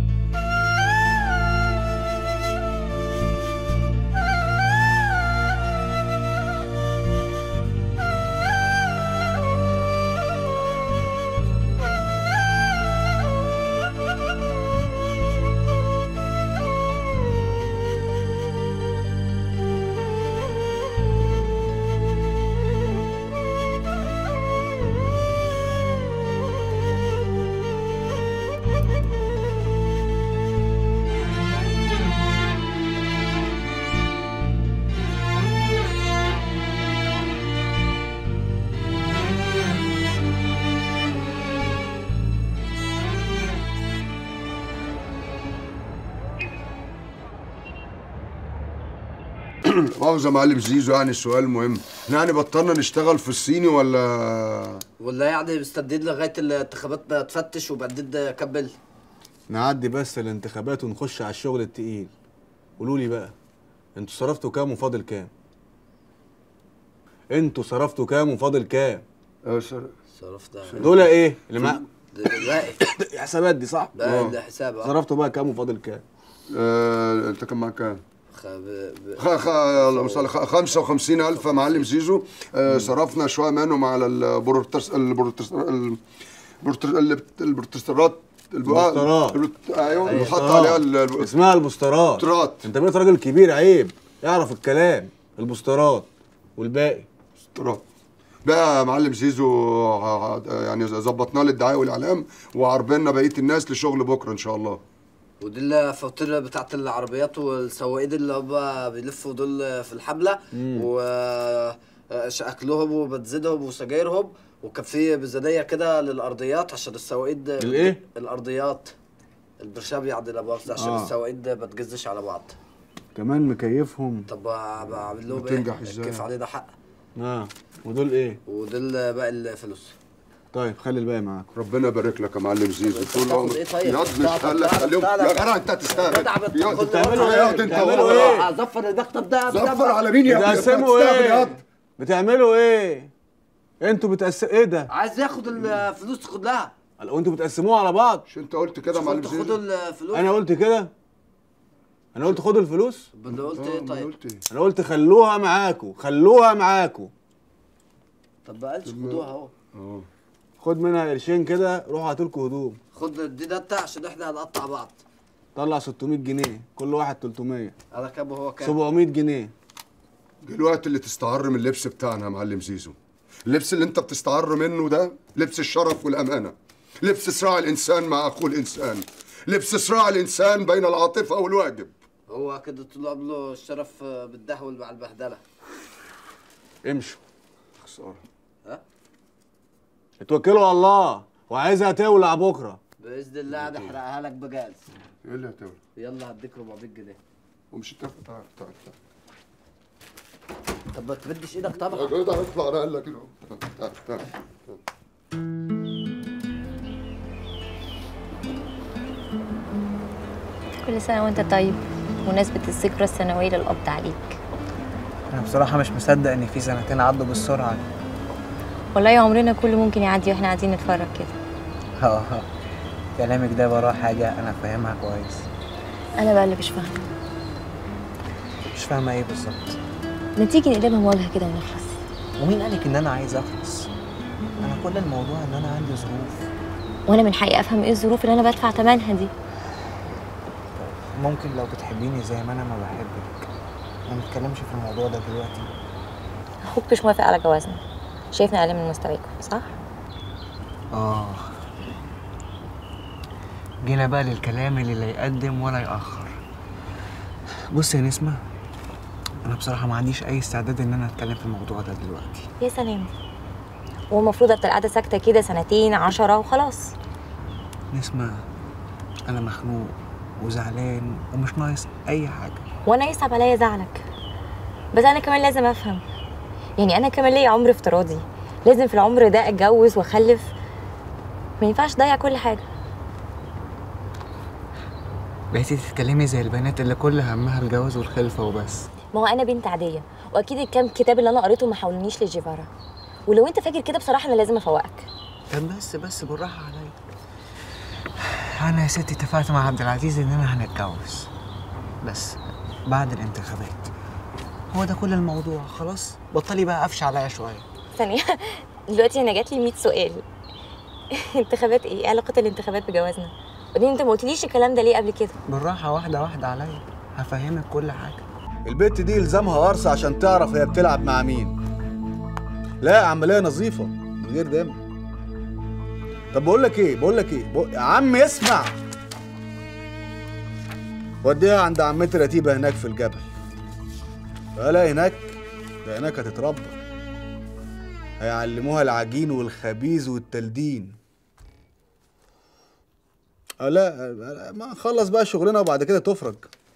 Speaker 1: مؤاخذة يا معلم زيزو يعني السؤال مهم احنا يعني بطلنا نشتغل في الصيني ولا
Speaker 7: ولا يعني مستدين لغايه الانتخابات ما تفتش وبعدين اكمل
Speaker 13: نعدي بس الانتخابات ونخش على الشغل التقيل قولوا لي بقى انتوا صرفتوا كام وفاضل كام انتوا صرفتوا كام وفاضل كام
Speaker 1: اه
Speaker 7: صرفت
Speaker 13: دول ايه اللي مع
Speaker 7: باقي
Speaker 13: حسابات دي صح
Speaker 7: باقي
Speaker 13: آه.
Speaker 7: الحساب اه
Speaker 13: صرفتوا بقى كام وفاضل كام
Speaker 1: آه انت كان معاك كام؟
Speaker 7: خ... ب... ب...
Speaker 1: خ... خ... اللهم صل خ... 55 ألف يا معلم زيزو آه صرفنا شوية منهم على البروترس البروترس البروتر البروتسترات
Speaker 13: البوسترات.
Speaker 1: ايوه اللي حط عليها ال-
Speaker 13: اسمها البوسترات
Speaker 1: بوسترات.
Speaker 13: انت بقيت راجل كبير عيب اعرف الكلام البوسترات والباقي
Speaker 1: بوسترات بقى يا معلم زيزو ع- ع- يعني ظبطنا له الدعايه والاعلام وعربنا بقيه الناس لشغل بكره ان شاء الله
Speaker 7: ودي الفواتير بتاعت العربيات والسواقين اللي هم بيلفوا دول في الحمله
Speaker 13: مم.
Speaker 7: و اكلهم وبنزينهم وسجايرهم وكان في ميزانيه كده للارضيات عشان السواقين
Speaker 13: الإيه؟
Speaker 7: الارضيات البرشام يعني لا مؤاخذه عشان
Speaker 13: آه.
Speaker 7: السواقين ما تجزش على بعض
Speaker 13: كمان مكيفهم
Speaker 7: طب بعمل لهم
Speaker 13: بتنجح
Speaker 7: ايه؟
Speaker 13: إزاي؟
Speaker 7: كيف علينا حق
Speaker 13: اه ودول ايه
Speaker 7: ودول باقي الفلوس
Speaker 13: طيب خلي الباقي معاك
Speaker 1: ربنا يبارك لك يا معلم زيزو طول
Speaker 7: تاخد
Speaker 1: عمرك
Speaker 7: إيه طيب؟
Speaker 1: ياض مش
Speaker 7: تعال-
Speaker 1: قال لك
Speaker 7: تعال-
Speaker 1: خليهم
Speaker 7: تعال-
Speaker 1: يا جدع انت تستاهل
Speaker 7: جدع بت-
Speaker 1: ياض
Speaker 7: خد-
Speaker 1: بتعملوا ايه ياض انت
Speaker 13: بتعملوا ايه؟
Speaker 7: هزفر المكتب ده
Speaker 1: زفر على مين يا ابني؟
Speaker 13: بتقسموا
Speaker 1: بتستهبل
Speaker 13: ايه
Speaker 1: ياض.
Speaker 13: بتعملوا ايه انتوا بتقسموا ايه ده
Speaker 7: عايز ياخد الفلوس كلها
Speaker 13: وانتوا بتقسموها على بعض
Speaker 1: مش انت قلت كده يا
Speaker 7: مش
Speaker 1: معلم
Speaker 7: قلت
Speaker 1: زيزو
Speaker 7: خدوا الفلوس
Speaker 13: انا قلت كده انا قلت خدوا الفلوس
Speaker 7: اللي قلت ايه طيب
Speaker 13: انا قلت خلوها معاكوا خلوها معاكوا
Speaker 7: طب ما قالش خدوها اهو
Speaker 1: اه
Speaker 13: خد منها قرشين كده روحوا هاتوا لكم هدوم
Speaker 7: خد دي ده انت عشان احنا هنقطع بعض
Speaker 13: طلع 600 جنيه كل واحد 300
Speaker 7: انا كام وهو كام
Speaker 13: 700 جنيه
Speaker 1: جه الوقت اللي تستعر من اللبس بتاعنا يا معلم زيزو اللبس اللي انت بتستعر منه ده لبس الشرف والامانه لبس صراع الانسان مع اخوه الانسان لبس صراع الانسان بين العاطفه والواجب
Speaker 7: هو كده طول عمره الشرف بالدهول مع البهدله
Speaker 13: امشوا
Speaker 1: خساره
Speaker 7: ها
Speaker 13: اتوكلوا على الله وعايزها تولع بكره
Speaker 7: باذن الله هنحرقها لك بجاز
Speaker 1: ايه اللي هتولع
Speaker 7: يلا هديك 400 جنيه
Speaker 1: ومش اتفق تعال تعال تعال
Speaker 7: طب ما تمدش ايدك طبعا
Speaker 1: يا جدع اطلع انا قال لك كده تعال تعال
Speaker 15: كل سنة وانت طيب بمناسبة الذكرى السنوية للقبض عليك
Speaker 4: انا بصراحه مش مصدق ان في سنتين عدوا بالسرعه دي
Speaker 15: والله عمرنا كله ممكن يعدي واحنا قاعدين نتفرج كده
Speaker 4: اه كلامك ده وراه حاجه انا فاهمها كويس
Speaker 15: انا بقى اللي مش فاهمة
Speaker 4: مش فاهمه ايه بالظبط
Speaker 15: ما تيجي نقلبها مواجهة كده ونخلص
Speaker 4: ومين قالك ان انا عايز اخلص انا كل الموضوع ان انا عندي ظروف
Speaker 15: وانا من حقي افهم ايه الظروف اللي انا بدفع ثمنها دي
Speaker 4: ممكن لو بتحبيني زي ما انا ما بحبك ما نتكلمش في الموضوع ده دلوقتي
Speaker 15: اخوك مش موافق على جوازنا شايفنا اقل من مستواكم صح
Speaker 4: اه جينا بقى للكلام اللي لا يقدم ولا يأخر بص يا نسمة أنا بصراحة ما عنديش أي استعداد إن أنا أتكلم في الموضوع ده دلوقتي
Speaker 15: يا سلام والمفروض افضل قاعده ساكته كده سنتين عشرة وخلاص
Speaker 4: نسمة أنا مخنوق وزعلان ومش ناقص أي حاجة
Speaker 15: وانا يصعب عليا زعلك بس انا كمان لازم افهم يعني انا كمان ليا عمر افتراضي لازم في العمر ده اتجوز واخلف ما ينفعش تضيع كل حاجه
Speaker 4: بقيتي تتكلمي زي البنات اللي كل همها الجواز والخلفه وبس
Speaker 15: ما هو انا بنت عاديه واكيد الكام كتاب اللي انا قريته ما حولنيش لجيفارا ولو انت فاكر كده بصراحه انا لازم افوقك
Speaker 4: طب بس بس بالراحه عليا انا يا ستي اتفقت مع عبد العزيز اننا هنتجوز بس بعد الانتخابات هو ده كل الموضوع خلاص بطلي بقى قفش عليا شويه
Speaker 15: ثانيه دلوقتي انا جات لي 100 سؤال انتخابات ايه إيه علاقه الانتخابات بجوازنا بعدين انت ما قلتليش الكلام ده ليه قبل كده
Speaker 4: بالراحه واحده واحده عليا هفهمك كل حاجه
Speaker 13: البت دي يلزمها قرص عشان تعرف هي بتلعب مع مين لا عمليه نظيفه من غير دم طب بقول لك ايه بقول لك ايه بقول... يا عم اسمع وديها عند عمتي رتيبه هناك في الجبل لا هناك ده هناك هتتربى هيعلموها العجين والخبيز والتلدين آه لا آه، ما نخلص بقى شغلنا وبعد كده تفرج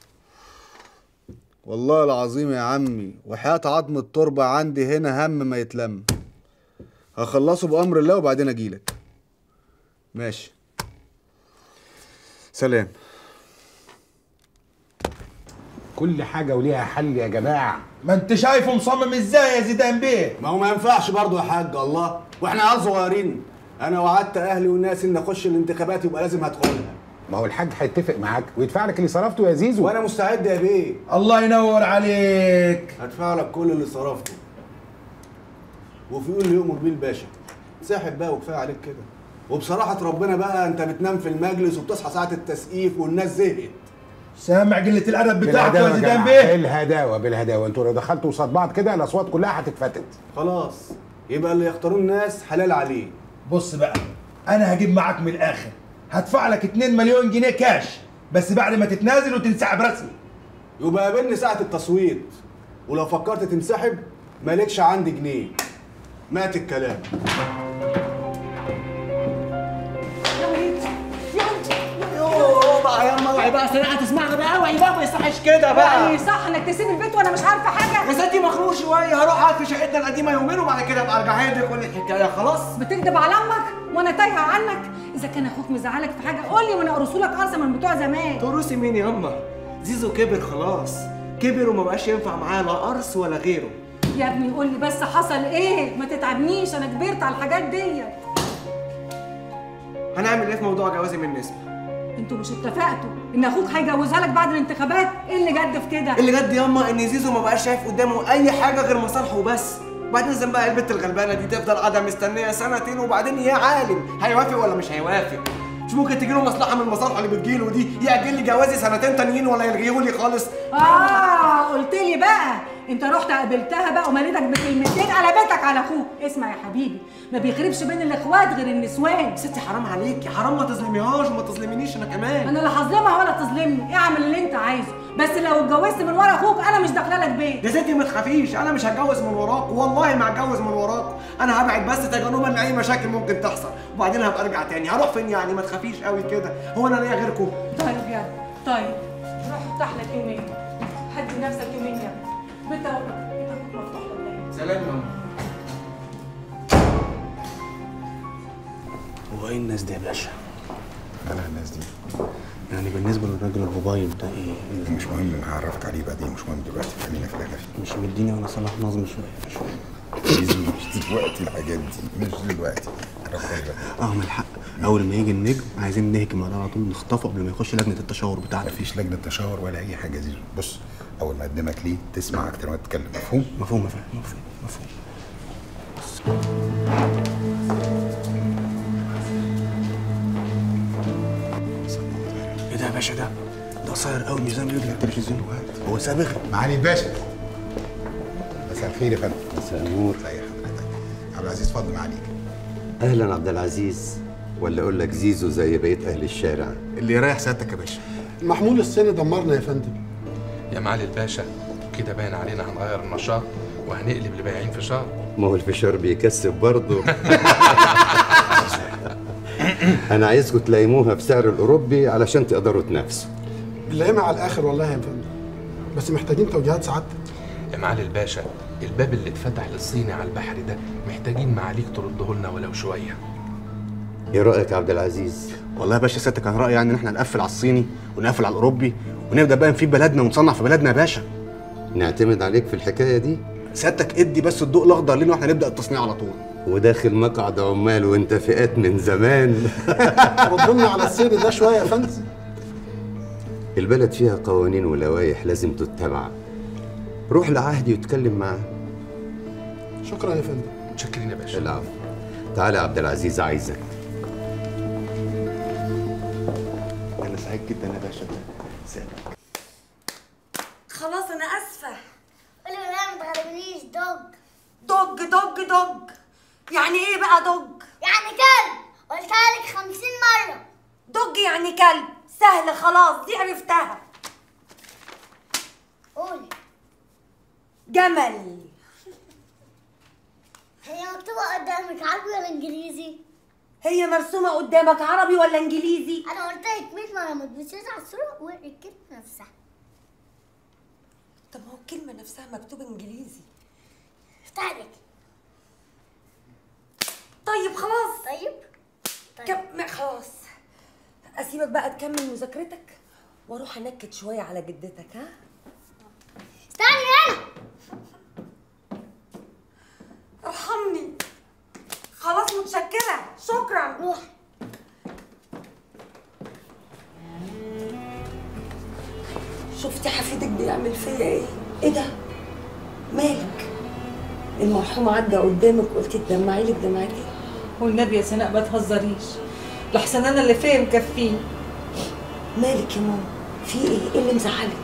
Speaker 13: والله العظيم يا عمي وحياة عظم التربة عندي هنا هم ما يتلم هخلصه بأمر الله وبعدين أجيلك ماشي سلام
Speaker 19: كل حاجه وليها حل يا جماعه
Speaker 9: ما انت شايفه مصمم ازاي يا زيدان بيه
Speaker 13: ما هو ما ينفعش برضه يا حاج الله واحنا عيال صغيرين انا وعدت اهلي والناس ان اخش الانتخابات يبقى لازم هدخلها
Speaker 19: ما هو الحاج هيتفق معاك ويدفع لك اللي صرفته يا زيزو
Speaker 13: وانا مستعد يا بيه
Speaker 9: الله ينور عليك
Speaker 13: هدفع لك كل اللي صرفته وفي يقول لي يؤمر بيه الباشا ساحب بقى وكفايه عليك كده وبصراحه ربنا بقى انت بتنام في المجلس وبتصحى ساعه التسقيف والناس زهقت
Speaker 9: سامع قله الادب بتاعته
Speaker 19: بالهداوة
Speaker 9: يا
Speaker 19: يا
Speaker 9: زيدان
Speaker 19: جماعة،
Speaker 9: بيه
Speaker 19: بالهداوه بالهداوه انتوا لو دخلتوا قصاد بعض كده الاصوات كلها هتتفتت
Speaker 13: خلاص يبقى اللي يختاروه الناس حلال عليه
Speaker 9: بص بقى انا هجيب معاك من الاخر هدفع لك 2 مليون جنيه كاش بس بعد ما تتنازل وتنسحب رسمي
Speaker 13: يبقى قابلني ساعه التصويت ولو فكرت تنسحب مالكش عندي جنيه مات الكلام
Speaker 11: يوه بقى يا اوعي بقى سريعه تسمعنا بقى اوعي بقى ما يصحش كده بقى يعني صح انك تسيب البيت وانا مش عارفه حاجه
Speaker 4: يا ستي مخنوق شويه هروح اقعد في شقتنا القديمه يومين وبعد كده ابقى ارجع هي دي كل الحكايه خلاص
Speaker 11: بتكذب على امك وانا تايهه عنك اذا كان اخوك مزعلك في حاجه قول لي وانا اقرصه لك قرصه من بتوع زمان
Speaker 4: تقرصي مين يا اما زيزو كبر خلاص كبر وما بقاش ينفع معاه لا قرص ولا غيره
Speaker 11: يا ابني قول لي بس حصل ايه ما تتعبنيش انا كبرت على الحاجات دي
Speaker 4: هنعمل ايه في موضوع جوازي من نسمه
Speaker 11: انتوا مش اتفقتوا ان اخوك هيجوزها لك بعد الانتخابات ايه اللي جد في كده
Speaker 4: اللي جد ياما ان زيزو ما بقاش شايف قدامه اي حاجه غير مصالحه وبس وبعدين لازم بقى البت الغلبانه دي تفضل قاعده مستنيه سنتين وبعدين يا عالم هيوافق ولا مش هيوافق مش ممكن تجي له مصلحه من المصالح اللي بتجيله دي يأجل لي جوازي سنتين تانيين ولا يلغيه لي خالص
Speaker 11: اه قلت لي بقى انت رحت قابلتها بقى ومالتك بكلمتين قلبتك على اخوك اسمع يا حبيبي ما بيخربش بين الاخوات غير النسوان
Speaker 4: ستي حرام عليكي حرام ما تظلميهاش وما تظلمينيش انا كمان
Speaker 11: انا لا هظلمها ولا تظلمني اعمل اللي انت عايزه بس لو اتجوزت من ورا اخوك انا مش داخله لك بيت
Speaker 4: يا ستي ما تخافيش انا مش هتجوز من وراك والله ما هتجوز من وراك انا هبعد بس تجنبا لاي مشاكل ممكن تحصل وبعدين هبقى ارجع تاني هروح فين يعني ما تخافيش قوي كده هو انا ليا غيركم
Speaker 11: طيب يا طيب روح افتح لك يومين هدي نفسك يومين يا بنت بنت اخوك مفتوح لك
Speaker 4: سلام يا ماما
Speaker 13: هو ايه الناس دي يا باشا؟
Speaker 18: انا الناس دي
Speaker 13: يعني بالنسبه للراجل الموبايل ده ايه؟
Speaker 18: مش مهم هعرفك عليه بعدين مش مهم دلوقتي خلينا في الاخر
Speaker 13: مش مديني وانا صلاح نظم شويه مش
Speaker 18: مش دلوقتي الحاجات دي مش دلوقتي عرفك بقى.
Speaker 13: اه ما الحق اول ما يجي النجم عايزين نهجم عليه على طول نخطفه قبل ما يخش لجنه التشاور بتاعنا
Speaker 18: مفيش لجنه تشاور ولا اي حاجه زيزو بص اول ما اقدمك ليه تسمع اكتر ما تتكلم مفهوم
Speaker 13: مفهوم مفهوم مفهوم مفهوم ايه ده يا باشا ده؟ ده قصير قوي ميزان بيجري التلفزيون هو سابغ
Speaker 18: معالي الباشا مساء الخير يا فندم مساء النور ازي حضرتك عبد العزيز فضل معاليك
Speaker 14: اهلا عبد العزيز ولا اقول لك زيزو زي بقيه اهل الشارع
Speaker 13: اللي يريح سيادتك يا باشا
Speaker 21: محمول السن دمرنا يا فندم
Speaker 24: يا معالي الباشا كده باين علينا هنغير النشاط وهنقلب لبايعين فشار
Speaker 14: ما هو الفشار بيكسب برضه انا عايزكم تلايموها بسعر الاوروبي علشان تقدروا تنافسوا
Speaker 21: بنلاقيها على الاخر والله يا فندم بس محتاجين توجيهات سعادتك
Speaker 24: يا معالي الباشا الباب اللي اتفتح للصيني على البحر ده محتاجين معاليك ترده لنا ولو شويه
Speaker 14: ايه رايك يا عبد العزيز
Speaker 13: والله يا باشا سيادتك كان رايي يعني ان احنا نقفل على الصيني ونقفل على الاوروبي ونبدا بقى نفيد بلدنا ونصنع في بلدنا يا باشا
Speaker 14: نعتمد عليك في الحكايه دي
Speaker 13: سيادتك ادي بس الضوء الاخضر لينا واحنا نبدا التصنيع على طول
Speaker 14: وداخل مقعد عمال وانت فئات من زمان
Speaker 21: ردنا على الصيني ده شويه يا فندم
Speaker 14: البلد فيها قوانين ولوائح لازم تتبع روح لعهدي واتكلم معاه
Speaker 21: شكرا يا فندم
Speaker 24: متشكرين يا باشا
Speaker 14: العفو تعالى يا عبد العزيز عايزك
Speaker 13: انا سعيد جدا يا باشا سيادتك
Speaker 11: خلاص انا اسفه
Speaker 5: قولي لا ما تغلبنيش دوج
Speaker 11: دوج دوج دوج يعني ايه بقى دوج
Speaker 5: يعني كلب قلتها لك خمسين مرة
Speaker 11: دوج يعني كلب سهل خلاص دي عرفتها
Speaker 5: قولي
Speaker 11: جمل
Speaker 5: هي مكتوبة قدامك عربي ولا انجليزي؟
Speaker 11: هي مرسومه قدامك عربي ولا انجليزي
Speaker 5: انا قلت لك 100 مرة ما تبصيش على الصورة واقري الكلمة نفسها
Speaker 11: طب ما هو الكلمه نفسها مكتوبه انجليزي
Speaker 5: افتح لك
Speaker 11: طيب خلاص
Speaker 5: طيب
Speaker 11: كم ما خلاص اسيبك بقى تكمل مذاكرتك واروح انكد شويه على جدتك ها
Speaker 5: استني انا
Speaker 11: ارحمني خلاص متشكره شكرا
Speaker 5: روح
Speaker 11: شفتي حفيدك بيعمل فيا ايه ايه ده مالك المرحوم عدى قدامك قلتي تدمعي لك دمعتي
Speaker 6: والنبي يا سناء ما تهزريش لحسن انا اللي فيا مكفيه
Speaker 11: مالك يا ماما في ايه ايه اللي مزعلك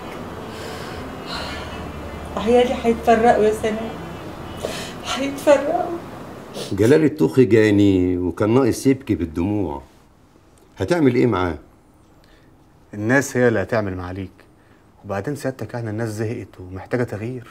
Speaker 6: عيالي هيتفرقوا يا سناء هيتفرقوا
Speaker 14: جلال الطوخي جاني وكان ناقص يبكي بالدموع هتعمل ايه معاه
Speaker 13: الناس هي اللي هتعمل معاليك وبعدين سيادتك يعني الناس زهقت ومحتاجه تغيير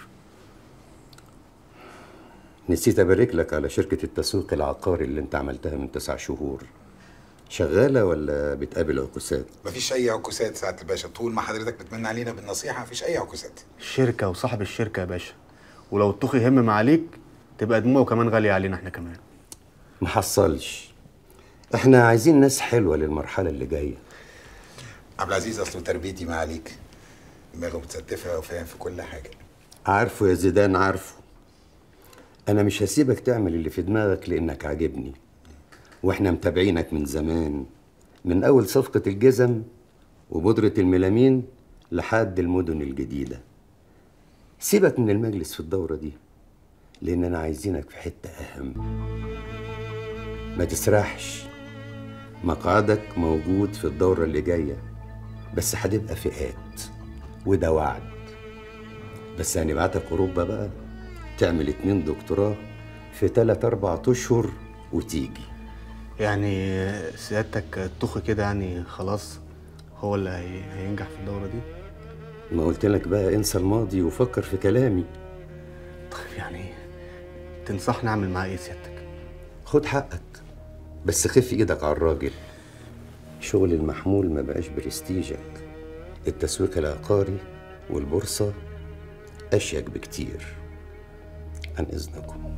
Speaker 14: نسيت ابارك لك على شركه التسويق العقاري اللي انت عملتها من تسع شهور شغاله ولا بتقابل عكوسات
Speaker 19: مفيش اي عكوسات سعاده الباشا طول ما حضرتك بتمن علينا بالنصيحه مفيش اي عكوسات
Speaker 13: الشركه وصاحب الشركه يا باشا ولو الطوخي يهم معاليك تبقى دموعه كمان غاليه علينا احنا كمان
Speaker 14: ما حصلش احنا عايزين ناس حلوه للمرحله اللي جايه
Speaker 19: عبد العزيز اصله تربيتي ما عليك دماغه متستفه وفاهم في كل حاجه
Speaker 14: عارفه يا زيدان عارفه انا مش هسيبك تعمل اللي في دماغك لانك عاجبني واحنا متابعينك من زمان من اول صفقه الجزم وبودره الميلامين لحد المدن الجديده سيبك من المجلس في الدوره دي لاننا عايزينك في حته اهم ما تسرحش مقعدك موجود في الدوره اللي جايه بس هتبقى فئات وده وعد بس هنبعتك اوروبا بقى تعمل اتنين دكتوراه في تلات اربع اشهر وتيجي
Speaker 13: يعني سيادتك الطوخي كده يعني خلاص هو اللي هي- هينجح في الدوره دي
Speaker 14: ما قلت لك بقى انسى الماضي وفكر في كلامي
Speaker 13: طيب يعني تنصحني اعمل معاه ايه سيادتك
Speaker 14: خد حقك بس خف ايدك على الراجل شغل المحمول ما بقاش برستيجك التسويق العقاري والبورصة أشيك بكتير عن إذنكم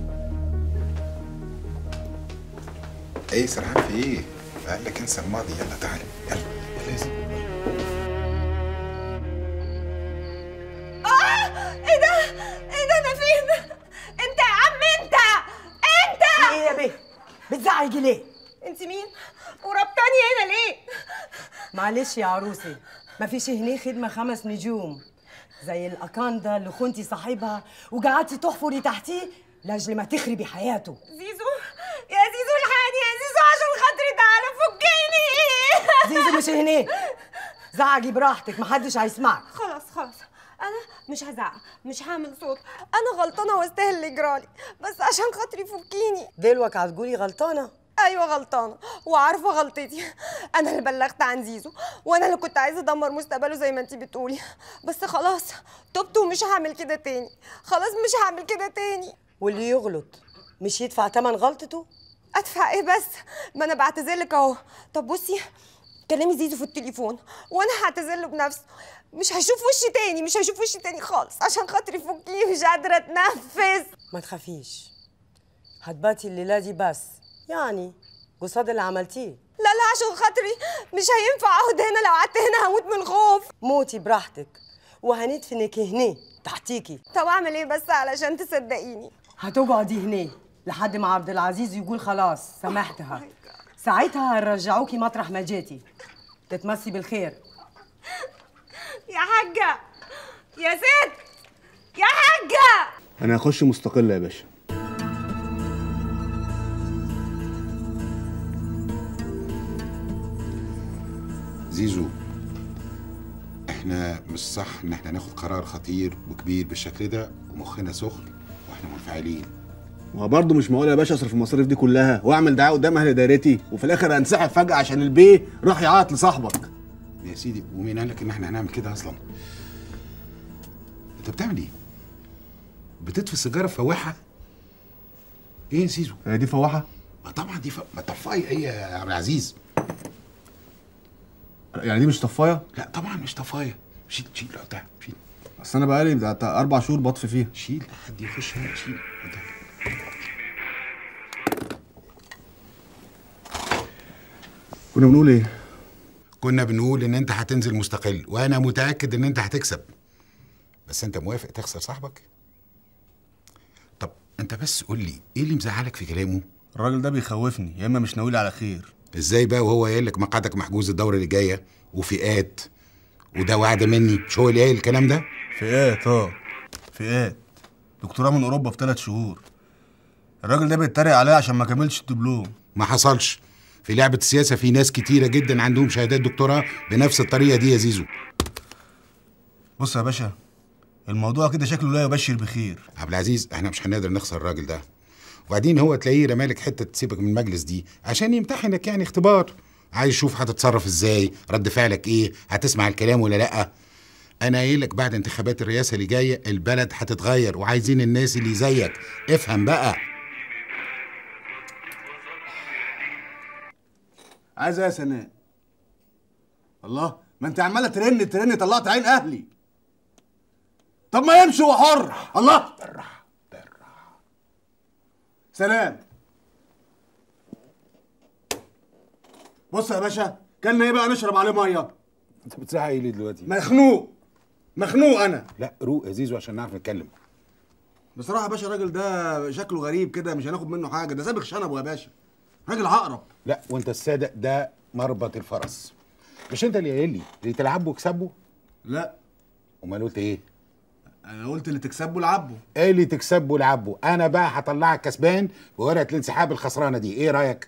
Speaker 19: ايه سرحان في ايه؟ قال لك انسى الماضي يلا تعالى يلا يلا يا زين
Speaker 11: اه ايه ده ايه ده انا فين انت يا عم انت انت
Speaker 10: ايه يا بيه بتزعجي ليه
Speaker 11: انت مين وربطاني هنا ليه
Speaker 10: معلش يا عروسي مفيش هنا خدمة خمس نجوم زي الأكاندا اللي خنتي صاحبها وقعدتي تحفري تحتيه لأجل ما تخربي حياته
Speaker 11: زيزو يا زيزو الحقني يا زيزو عشان خاطري تعالى فكيني
Speaker 10: زيزو مش هنا زعجي براحتك محدش هيسمعك
Speaker 11: خلاص خلاص انا مش هزعق مش هعمل صوت انا غلطانه واستاهل اللي جرالي بس عشان خاطري فكيني
Speaker 10: دلوقتي هتقولي غلطانة
Speaker 11: ايوه غلطانه وعارفه غلطتي انا اللي بلغت عن زيزو وانا اللي كنت عايزه ادمر مستقبله زي ما انتي بتقولي بس خلاص تبت ومش هعمل كده تاني خلاص مش هعمل كده تاني
Speaker 10: واللي يغلط مش يدفع تمن غلطته
Speaker 11: ادفع ايه بس ما انا بعتذر لك اهو طب بصي كلمي زيزو في التليفون وانا هعتذر له بنفسه مش هشوف وشي تاني مش هشوف وشي تاني خالص عشان خاطري فكيه مش قادره اتنفس
Speaker 10: ما تخافيش هتباتي الليلة دي بس يعني قصاد اللي عملتيه
Speaker 11: لا لا عشان خاطري مش هينفع اقعد هنا لو قعدت هنا هموت من الخوف
Speaker 10: موتي براحتك وهندفنك هنا تحتيكي
Speaker 11: طب اعمل ايه بس علشان تصدقيني
Speaker 10: هتقعدي هنا لحد ما عبد العزيز يقول خلاص سامحتها ساعتها هنرجعوكي مطرح ما جيتي تتمسي بالخير
Speaker 11: يا حاجه يا ست يا حاجه
Speaker 13: انا هخش مستقله يا باشا
Speaker 19: زيزو احنا مش صح ان احنا ناخد قرار خطير وكبير بالشكل ده ومخنا سخن واحنا منفعلين
Speaker 13: ما برضه مش معقول يا باشا اصرف المصاريف دي كلها واعمل دعايه قدام اهل دايرتي وفي الاخر انسحب فجاه عشان البيه راح يعيط لصاحبك
Speaker 19: يا سيدي ومين قال لك ان احنا هنعمل كده اصلا انت بتعمل ايه بتطفي السيجاره فواحه ايه يا زيزو
Speaker 13: هي دي فواحه
Speaker 19: ما طبعا دي ف... ما طفايه ايه يا عبد العزيز
Speaker 13: يعني دي مش طفايه
Speaker 19: لا طبعا مش طفايه شيل شيل بتاع شيل
Speaker 13: بس انا بقالي بتاع بتاع اربع شهور بطفي فيها
Speaker 19: شيل حد يخش هنا شيل بتاع.
Speaker 13: كنا بنقول ايه
Speaker 19: كنا بنقول ان انت هتنزل مستقل وانا متاكد ان انت هتكسب بس انت موافق تخسر صاحبك طب انت بس قول لي ايه اللي مزعلك في كلامه
Speaker 13: الراجل ده بيخوفني يا اما مش ناوي على خير
Speaker 19: ازاي بقى وهو قايل لك مقعدك محجوز الدوره اللي جايه وفئات وده وعد مني مش هو اللي قايل الكلام ده
Speaker 13: فئات اه فئات دكتوراه من اوروبا في ثلاث شهور الراجل ده بيتريق عليا عشان ما كملش الدبلوم
Speaker 19: ما حصلش في لعبه السياسه في ناس كتيره جدا عندهم شهادات دكتوراه بنفس الطريقه دي يا زيزو
Speaker 13: بص يا باشا الموضوع كده شكله لا يبشر بخير
Speaker 19: عبد العزيز احنا مش هنقدر نخسر الراجل ده وبعدين هو تلاقيه رمالك حته تسيبك من المجلس دي عشان يمتحنك يعني اختبار عايز يشوف هتتصرف ازاي رد فعلك ايه هتسمع الكلام ولا لا انا قايل لك بعد انتخابات الرئاسه اللي جايه البلد هتتغير وعايزين الناس اللي زيك افهم بقى
Speaker 13: عايز ايه يا سناء الله ما انت عماله ترن ترن طلعت عين اهلي طب ما يمشي وحر الله بالراحه بالراحه سلام بص يا باشا كان ايه بقى نشرب عليه ميه
Speaker 19: انت بتزعق ايه ليه دلوقتي
Speaker 13: مخنوق مخنوق انا
Speaker 19: لا روق يا زيزو عشان نعرف نتكلم
Speaker 13: بصراحه يا باشا الراجل ده شكله غريب كده مش هناخد منه حاجه ده سابق شنبه يا باشا راجل عقرب
Speaker 19: لا وانت الصادق ده مربط الفرس مش انت اللي قايل لي اللي تلعبوا وكسبوا
Speaker 13: لا
Speaker 19: امال قلت ايه
Speaker 13: انا قلت اللي تكسبه العبه
Speaker 19: ايه اللي تكسبوا العبوا انا بقى هطلعك كسبان بورقه الانسحاب الخسرانه دي ايه رايك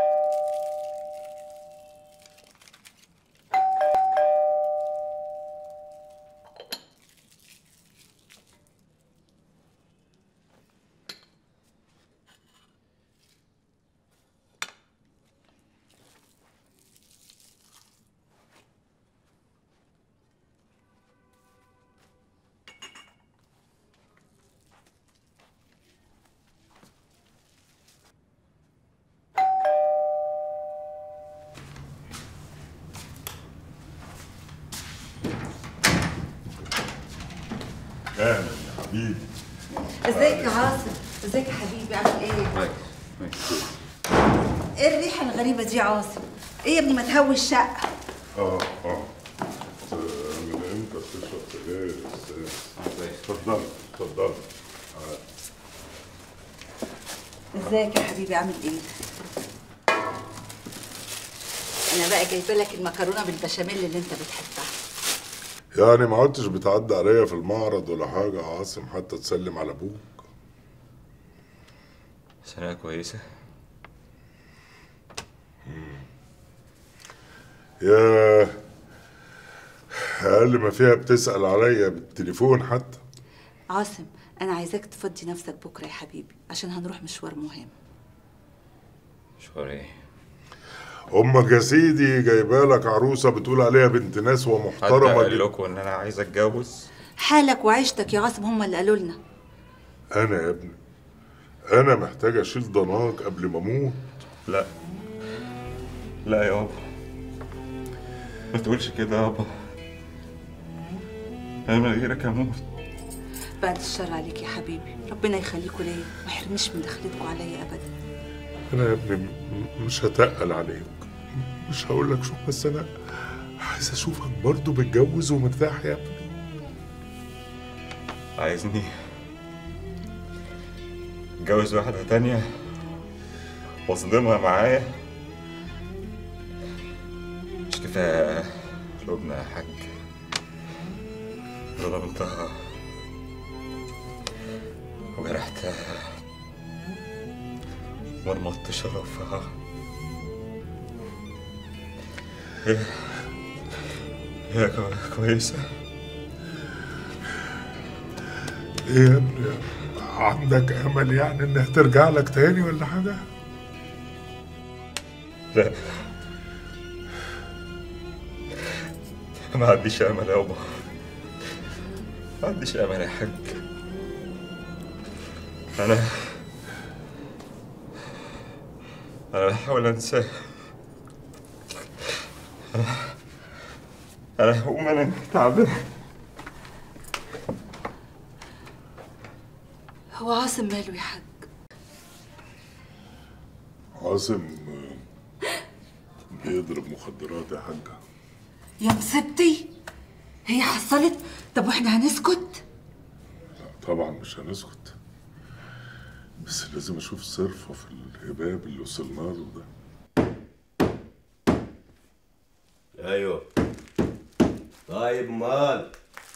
Speaker 2: اهلا يا حبيبي
Speaker 11: ازيك يا عاصم ازيك يا حبيبي عامل ايه ايه الريحه الغريبه دي يا عاصم ايه يا ابني ما تهوي الشقه
Speaker 2: اه اه من امتى بتشرب سجاير يا استاذ اتفضل اتفضل آه.
Speaker 11: ازيك يا حبيبي عامل ايه انا بقى جايبه لك المكرونه بالبشاميل اللي انت بتحبها
Speaker 2: يعني ما عدتش بتعدي عليا في المعرض ولا حاجة يا عاصم حتى تسلم على ابوك
Speaker 12: سنة كويسة
Speaker 2: يا أقل ما فيها بتسأل عليا بالتليفون حتى
Speaker 11: عاصم انا عايزاك تفضي نفسك بكره يا حبيبي عشان هنروح مشوار مهم
Speaker 12: مشوار ايه؟
Speaker 2: أمك يا سيدي جايبه لك عروسة بتقول عليها بنت ناس
Speaker 12: حد
Speaker 2: ومحترمة
Speaker 12: قال
Speaker 2: جدا
Speaker 12: لكم ان انا عايز اتجوز؟
Speaker 11: حالك وعيشتك يا عاصم هم اللي قالوا لنا
Speaker 2: أنا يا ابني أنا محتاج أشيل ضناك قبل ما أموت
Speaker 12: لا لا يابا ما تقولش كده يابا انا من غيرك هموت
Speaker 11: بعد الشر عليك يا حبيبي ربنا يخليكوا ليا ما يحرمش من دخلتكوا عليا ابدا
Speaker 2: انا يا ابني م- مش هتقل عليك مش هقول لك شوف بس انا عايز اشوفك برضه متجوز ومرتاح يا ابني
Speaker 16: عايزني اتجوز واحدة تانية واصدمها معايا مش كفاية لبنى يا حاج ظلمتها وجرحتها مرمطت شرفها هي هي كو- كويسة
Speaker 2: ايه يا ابني عندك امل يعني انها ترجع لك تاني ولا حاجه
Speaker 16: لا ما عنديش امل يابا ما عنديش امل يا حاج انا انا بحاول انساه انا انا هقوم انا تعبان
Speaker 6: هو عاصم ماله يا حاج
Speaker 2: عاصم بيضرب مخدرات يا حاجه
Speaker 6: يا مصيبتي هي حصلت طب واحنا هنسكت
Speaker 2: طبعا مش هنسكت بس لازم اشوف صرفه في الهباب اللي وصلنا له ده
Speaker 17: ايوه طيب مال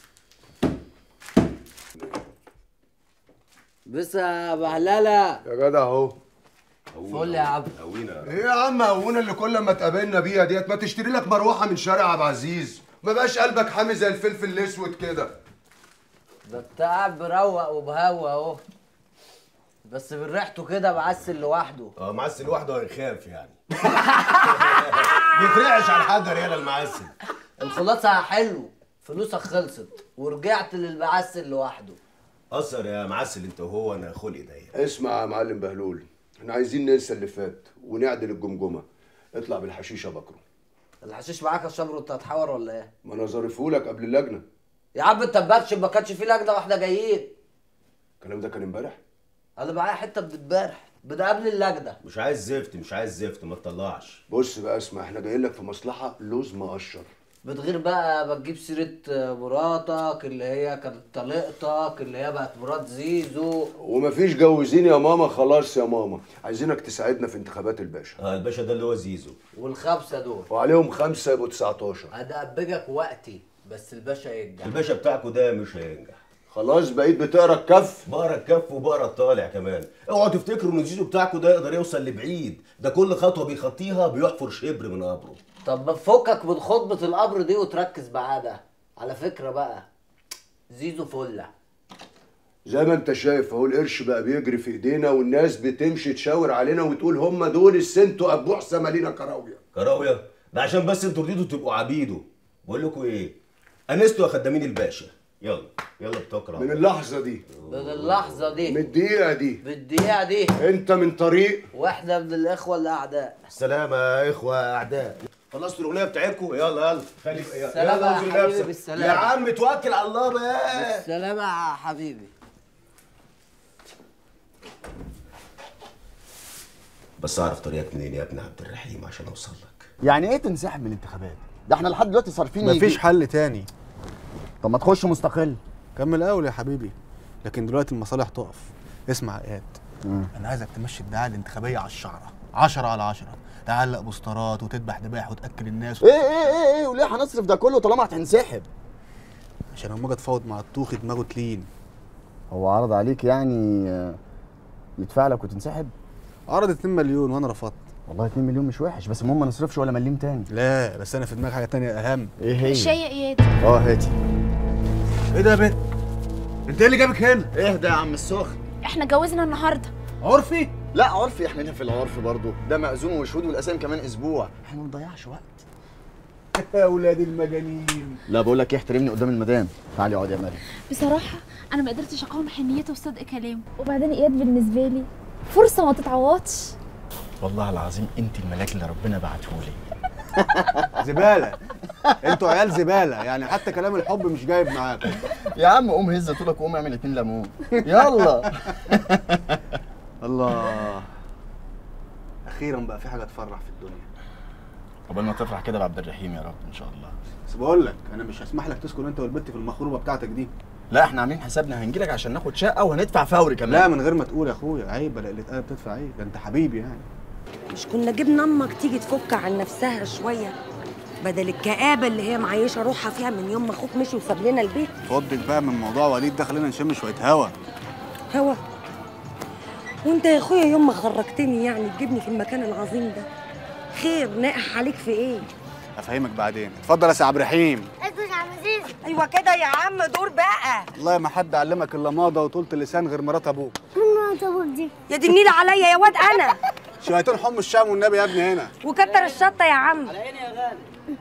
Speaker 7: بس يا بهلله
Speaker 1: يا جدع اهو
Speaker 7: فل يا عبد
Speaker 1: ايه يا عم هونا اللي كل ما اتقابلنا بيها ديت ما تشتري لك مروحه من شارع عبد العزيز ما بقاش قلبك حامي زي الفلفل الاسود كده
Speaker 7: ده بتاع بروق وبهوى اهو بس من ريحته كده معسل لوحده
Speaker 17: اه معسل لوحده هيخاف يعني بيترعش على الحجر هنا المعسل
Speaker 7: الخلاصه حلو فلوسك خلصت ورجعت للمعسل لوحده
Speaker 17: قصر يا معسل انت وهو انا خلقي ضيق
Speaker 1: اسمع يا معلم بهلول احنا عايزين ننسى اللي فات ونعدل الجمجمه اطلع بالحشيشه بكره
Speaker 7: الحشيش معاك يا شبر وانت هتحور ولا ايه؟
Speaker 1: ما انا ظرفهولك قبل اللجنه
Speaker 7: يا عم انت مبرش ما كانش في لجنه واحده جايين
Speaker 1: الكلام ده كان امبارح
Speaker 7: انا معايا حته من امبارح ده قبل اللجنه
Speaker 17: مش عايز زفت مش عايز زفت ما تطلعش
Speaker 1: بص بقى اسمع احنا جايين لك في مصلحه لوز مقشر
Speaker 7: بتغير بقى بتجيب سيرة مراتك اللي هي كانت طليقتك اللي هي بقت مرات زيزو
Speaker 1: ومفيش جوزين يا ماما خلاص يا ماما عايزينك تساعدنا في انتخابات الباشا
Speaker 17: اه الباشا ده اللي هو زيزو
Speaker 7: والخمسة دول
Speaker 1: وعليهم خمسة يبقوا 19
Speaker 7: انا ابجك وقتي بس الباشا ينجح
Speaker 17: الباشا بتاعكوا ده مش هينجح
Speaker 1: خلاص بقيت بتقرا الكف
Speaker 17: بقرا الكف وبقرا الطالع كمان اوعوا تفتكروا ان الزيزو بتاعكوا ده يقدر يوصل لبعيد ده كل خطوه بيخطيها بيحفر شبر من قبره
Speaker 7: طب ما تفكك من خطبة القبر دي وتركز معاه ده على فكرة بقى زيزو فلة
Speaker 1: زي ما انت شايف اهو القرش بقى بيجري في ايدينا والناس بتمشي تشاور علينا وتقول هم دول السنتوا ابوح سمالينا كراويه
Speaker 17: كراويه ده عشان بس انتوا رضيتوا تبقوا عبيده بقول لكم ايه انستوا يا خدامين الباشا يلا يلا بتوكل على
Speaker 1: من
Speaker 17: الله.
Speaker 1: اللحظه دي
Speaker 7: من اللحظة دي
Speaker 1: من الدقيقه دي
Speaker 7: بالدقيقة دي
Speaker 1: انت من طريق
Speaker 7: واحنا من الإخوة الأعداء
Speaker 17: السلامة يا إخوة أعداء خلصتوا الأغنية بتاعتكم يلا يلا خلي
Speaker 7: بالسلامة
Speaker 17: يلا
Speaker 7: يا
Speaker 17: انزل
Speaker 7: حبيبي،
Speaker 17: نفسك.
Speaker 7: بالسلامة.
Speaker 17: يا عم توكل على الله بقى
Speaker 7: بالسلامة يا حبيبي
Speaker 17: بس أعرف طريقك منين يا ابن عبد الرحيم عشان أوصل لك
Speaker 22: يعني ايه تنسحب من الانتخابات؟ ده احنا لحد دلوقتي صارفين
Speaker 13: مفيش
Speaker 22: يجي-
Speaker 13: حل تاني
Speaker 22: طب ما تخش مستقل
Speaker 13: كمل اول يا حبيبي لكن دلوقتي المصالح تقف اسمع يا اياد انا عايزك تمشي الدعايه الانتخابيه على الشعره 10 على 10 تعلق بوسترات وتذبح ذبايح وتاكل الناس
Speaker 22: ايه ايه ايه ايه وليه هنصرف ده كله طالما هتنسحب؟
Speaker 13: عشان لما اجي اتفاوض مع الطوخي دماغه تلين
Speaker 22: هو عرض عليك يعني آه، يدفع لك وتنسحب؟
Speaker 13: عرض 2 مليون وانا رفضت
Speaker 22: والله 2 مليون مش وحش بس المهم ما نصرفش ولا مليم تاني
Speaker 13: لا بس انا في دماغي حاجه تانية اهم
Speaker 22: ايه هي؟
Speaker 8: الشاي يا اياد
Speaker 22: اه هاتي
Speaker 13: ايه ده يا بنت انت ايه اللي جابك هنا
Speaker 22: اهدى يا عم السخن
Speaker 8: احنا اتجوزنا النهارده
Speaker 22: عرفي؟ لا عرفي احنا هنا في العرف برضه ده مأذون وشهود والاسامي كمان اسبوع احنا ما نضيعش وقت
Speaker 13: يا اولاد المجانين
Speaker 22: لا بقول لك ايه احترمني قدام المدام تعالي اقعدي يا مريم
Speaker 8: بصراحه انا ما قدرتش اقاوم حنيته وصدق كلامه وبعدين اياد بالنسبه لي فرصه ما تتعوضش
Speaker 22: والله العظيم انت الملاك اللي ربنا بعتهولي
Speaker 13: زباله انتوا عيال زباله يعني حتى كلام الحب مش جايب معاكم
Speaker 22: يا عم قوم هز طولك وقوم اعمل اتنين ليمون يلا
Speaker 13: الله اخيرا بقى في حاجه تفرح في الدنيا
Speaker 22: قبل ما تفرح كده بعبد الرحيم يا رب ان شاء الله
Speaker 13: بس بقول لك انا مش هسمح لك تسكن انت والبت في المخروبه بتاعتك دي
Speaker 22: لا احنا عاملين حسابنا هنجيلك عشان ناخد شقه وهندفع فوري كمان
Speaker 13: لا من غير ما تقول يا اخويا عيب لا اللي اتقال بتدفع عيب ده انت حبيبي يعني
Speaker 10: مش كنا جبنا امك تيجي تفك عن نفسها شويه بدل الكآبة اللي هي معيشة روحها فيها من يوم ما اخوك مشي وساب لنا البيت
Speaker 13: فضك بقى من موضوع وليد ده خلينا نشم شويه هوا
Speaker 10: هوا وانت يا اخويا يوم ما خرجتني يعني تجيبني في المكان العظيم ده خير ناقح عليك في ايه
Speaker 13: هفهمك بعدين اتفضل يا سي عبد الرحيم
Speaker 5: اسكت يا عم زيزو
Speaker 10: ايوه كده يا عم دور بقى
Speaker 13: والله ما حد علمك الا ماضه وطولة اللسان غير مرات ابوك
Speaker 5: مين ابوك دي
Speaker 10: يا دي النيلة عليا يا واد انا
Speaker 13: شويتين حم الشام والنبي يا ابني هنا
Speaker 10: وكتر الشطه يا عم
Speaker 7: على عيني يا غالي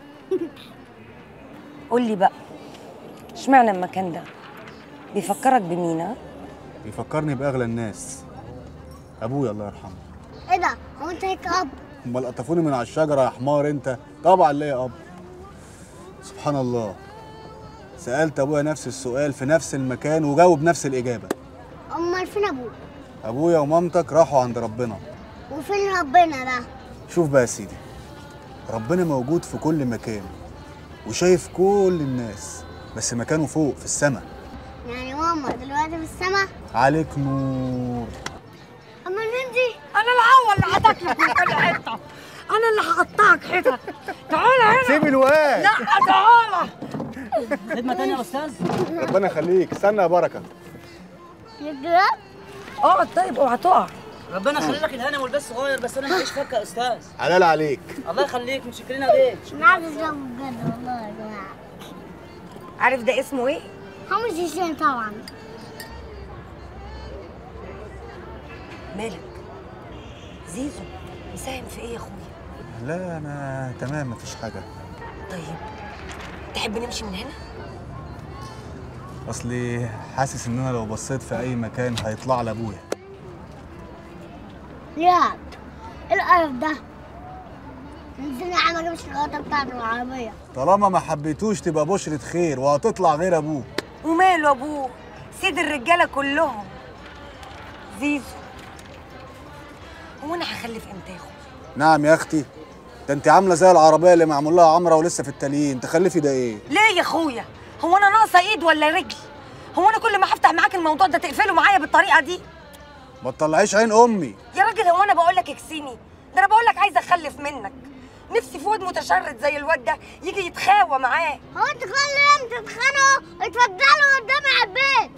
Speaker 10: قول لي بقى اشمعنى المكان ده بيفكرك بمين ها
Speaker 13: بيفكرني باغلى الناس ابويا الله يرحمه
Speaker 5: ايه ده هو انت هيك اب
Speaker 13: امال قطفوني من على الشجره يا حمار انت طبعا ليا اب سبحان الله سالت ابويا نفس السؤال في نفس المكان وجاوب نفس الاجابه
Speaker 5: امال فين ابوك
Speaker 13: ابويا ومامتك راحوا عند ربنا
Speaker 5: وفين ربنا بقى
Speaker 13: شوف بقى يا سيدي ربنا موجود في كل مكان وشايف كل الناس بس مكانه فوق في السماء
Speaker 5: يعني ماما دلوقتي في السما
Speaker 13: عليك نور
Speaker 5: امال مين دي
Speaker 10: انا العوض اللي هتاكلك من كل حته انا اللي هقطعك حتت تعالى هنا
Speaker 13: سيب الواد
Speaker 10: لا تعالى
Speaker 7: خدمه تانية يا استاذ
Speaker 13: ربنا يخليك استنى يا بركه
Speaker 5: يجرب
Speaker 10: اقعد طيب اوعى تقع
Speaker 7: ربنا يخلي لك الهنا والبس صغير بس انا ماليش فكه يا استاذ
Speaker 13: حلال عليك
Speaker 7: الله يخليك متشكرين عليك
Speaker 5: انا عايز اشرب بجد والله يا جماعه
Speaker 10: عارف ده اسمه ايه
Speaker 5: حمص الشاي طبعا
Speaker 10: مالك زيزو مساهم في ايه يا اخويا
Speaker 13: لا انا تمام مفيش حاجه
Speaker 10: طيب تحب نمشي من هنا
Speaker 13: اصلي حاسس ان انا لو بصيت في اي مكان هيطلع لي ابويا
Speaker 5: رياض ايه القرف ده نزلنا يا عم ما جابش الغلطه بتاعت العربيه
Speaker 13: طالما ما حبيتوش تبقى بشرة خير وهتطلع غير ابوك
Speaker 10: وماله ابوه سيد الرجاله كلهم زيزو هو انا هخلف امتى يا اخويا
Speaker 13: نعم يا اختي ده انت عامله زي العربيه اللي معمول لها عمره ولسه في التاليين تخلفي ده ايه
Speaker 10: ليه يا اخويا هو انا ناقصه ايد ولا رجل هو انا كل ما هفتح معاك الموضوع ده تقفله معايا بالطريقه دي
Speaker 13: ما تطلعيش عين امي
Speaker 10: يا راجل هو انا بقول لك اكسيني ده انا بقول لك عايزه اخلف منك نفسي في واد متشرد زي الواد ده يجي يتخاوى معاه
Speaker 5: هو انتوا كل يوم تتخانقوا اتفضلوا قدامي على البيت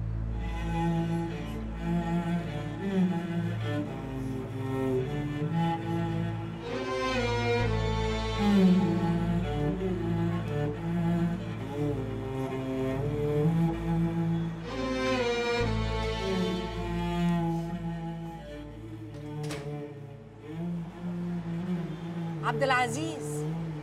Speaker 10: عبد العزيز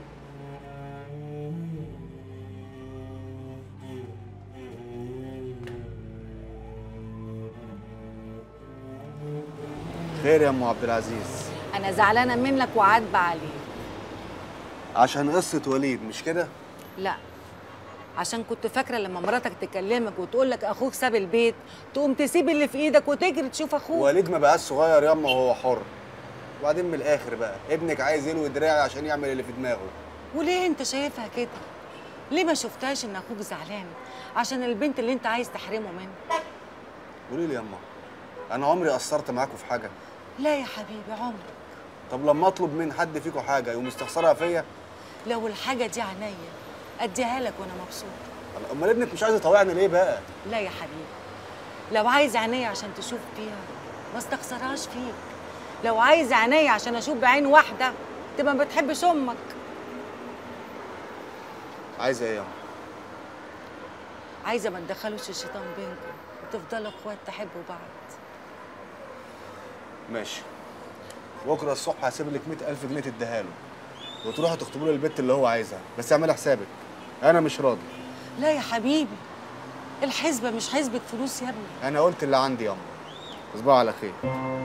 Speaker 13: خير يا ام عبد العزيز
Speaker 11: انا زعلانه منك وعاتبه عليك
Speaker 13: عشان قصه وليد مش كده
Speaker 11: لا عشان كنت فاكره لما مراتك تكلمك وتقول لك اخوك ساب البيت تقوم تسيب اللي في ايدك وتجري تشوف اخوك
Speaker 13: وليد ما بقاش صغير ياما وهو حر وبعدين من الاخر بقى ابنك عايز يلوي دراعي عشان يعمل اللي في دماغه
Speaker 11: وليه انت شايفها كده ليه ما شفتهاش ان اخوك زعلان عشان البنت اللي انت عايز تحرمه منها
Speaker 13: قولي لي ياما انا عمري قصرت معاكم في حاجه
Speaker 11: لا يا حبيبي عمر
Speaker 13: طب لما اطلب من حد فيكم حاجه يقوم يستخسرها فيا
Speaker 11: لو الحاجه دي عينيا اديها لك وانا مبسوط
Speaker 13: امال ابنك مش عايز يطوعني ليه بقى
Speaker 11: لا يا حبيبي لو عايز عينيا عشان تشوف فيها ما استخسرهاش فيك لو عايز عينيا عشان اشوف بعين واحده تبقى ما بتحبش امك
Speaker 13: عايزه ايه ياما
Speaker 11: عايزه ما تدخلوش الشيطان بينكم وتفضلوا اخوات تحبوا بعض
Speaker 13: ماشي بكره الصبح هسيب لك 100000 جنيه تديها له وتروحي تخطبوا له البت اللي هو عايزها بس اعملي حسابك انا مش راضي
Speaker 11: لا يا حبيبي الحسبه مش حسبه فلوس يا ابني
Speaker 13: انا قلت اللي عندي ياما تصبحوا على خير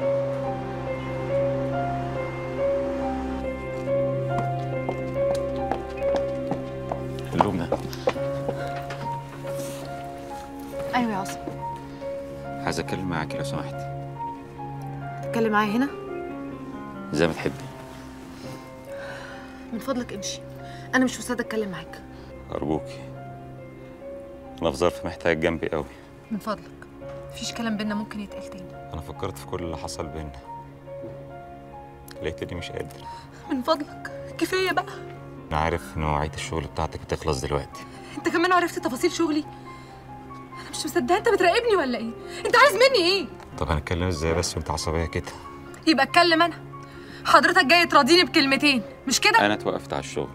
Speaker 12: اللوم ده
Speaker 6: ايوه يا عاصم
Speaker 12: عايز اتكلم معاكي لو سمحت
Speaker 6: تتكلم معايا هنا
Speaker 12: زي ما تحبي
Speaker 3: من فضلك امشي انا مش مستعده اتكلم معاك
Speaker 12: ارجوكي انا في ظرف محتاج جنبي قوي
Speaker 3: من فضلك مفيش كلام بينا ممكن يتقال تاني
Speaker 12: انا فكرت في كل اللي حصل بينا لقيتني مش قادر
Speaker 3: من فضلك كفايه بقى
Speaker 12: انا عارف ان مواعيد الشغل بتاعتك بتخلص دلوقتي
Speaker 3: انت كمان عرفت تفاصيل شغلي انا مش مصدقه انت بتراقبني ولا ايه انت عايز مني ايه
Speaker 12: طب هنتكلم ازاي بس وانت عصبيه كده
Speaker 3: يبقى اتكلم انا حضرتك جاي تراضيني بكلمتين مش كده
Speaker 12: انا اتوقفت على الشغل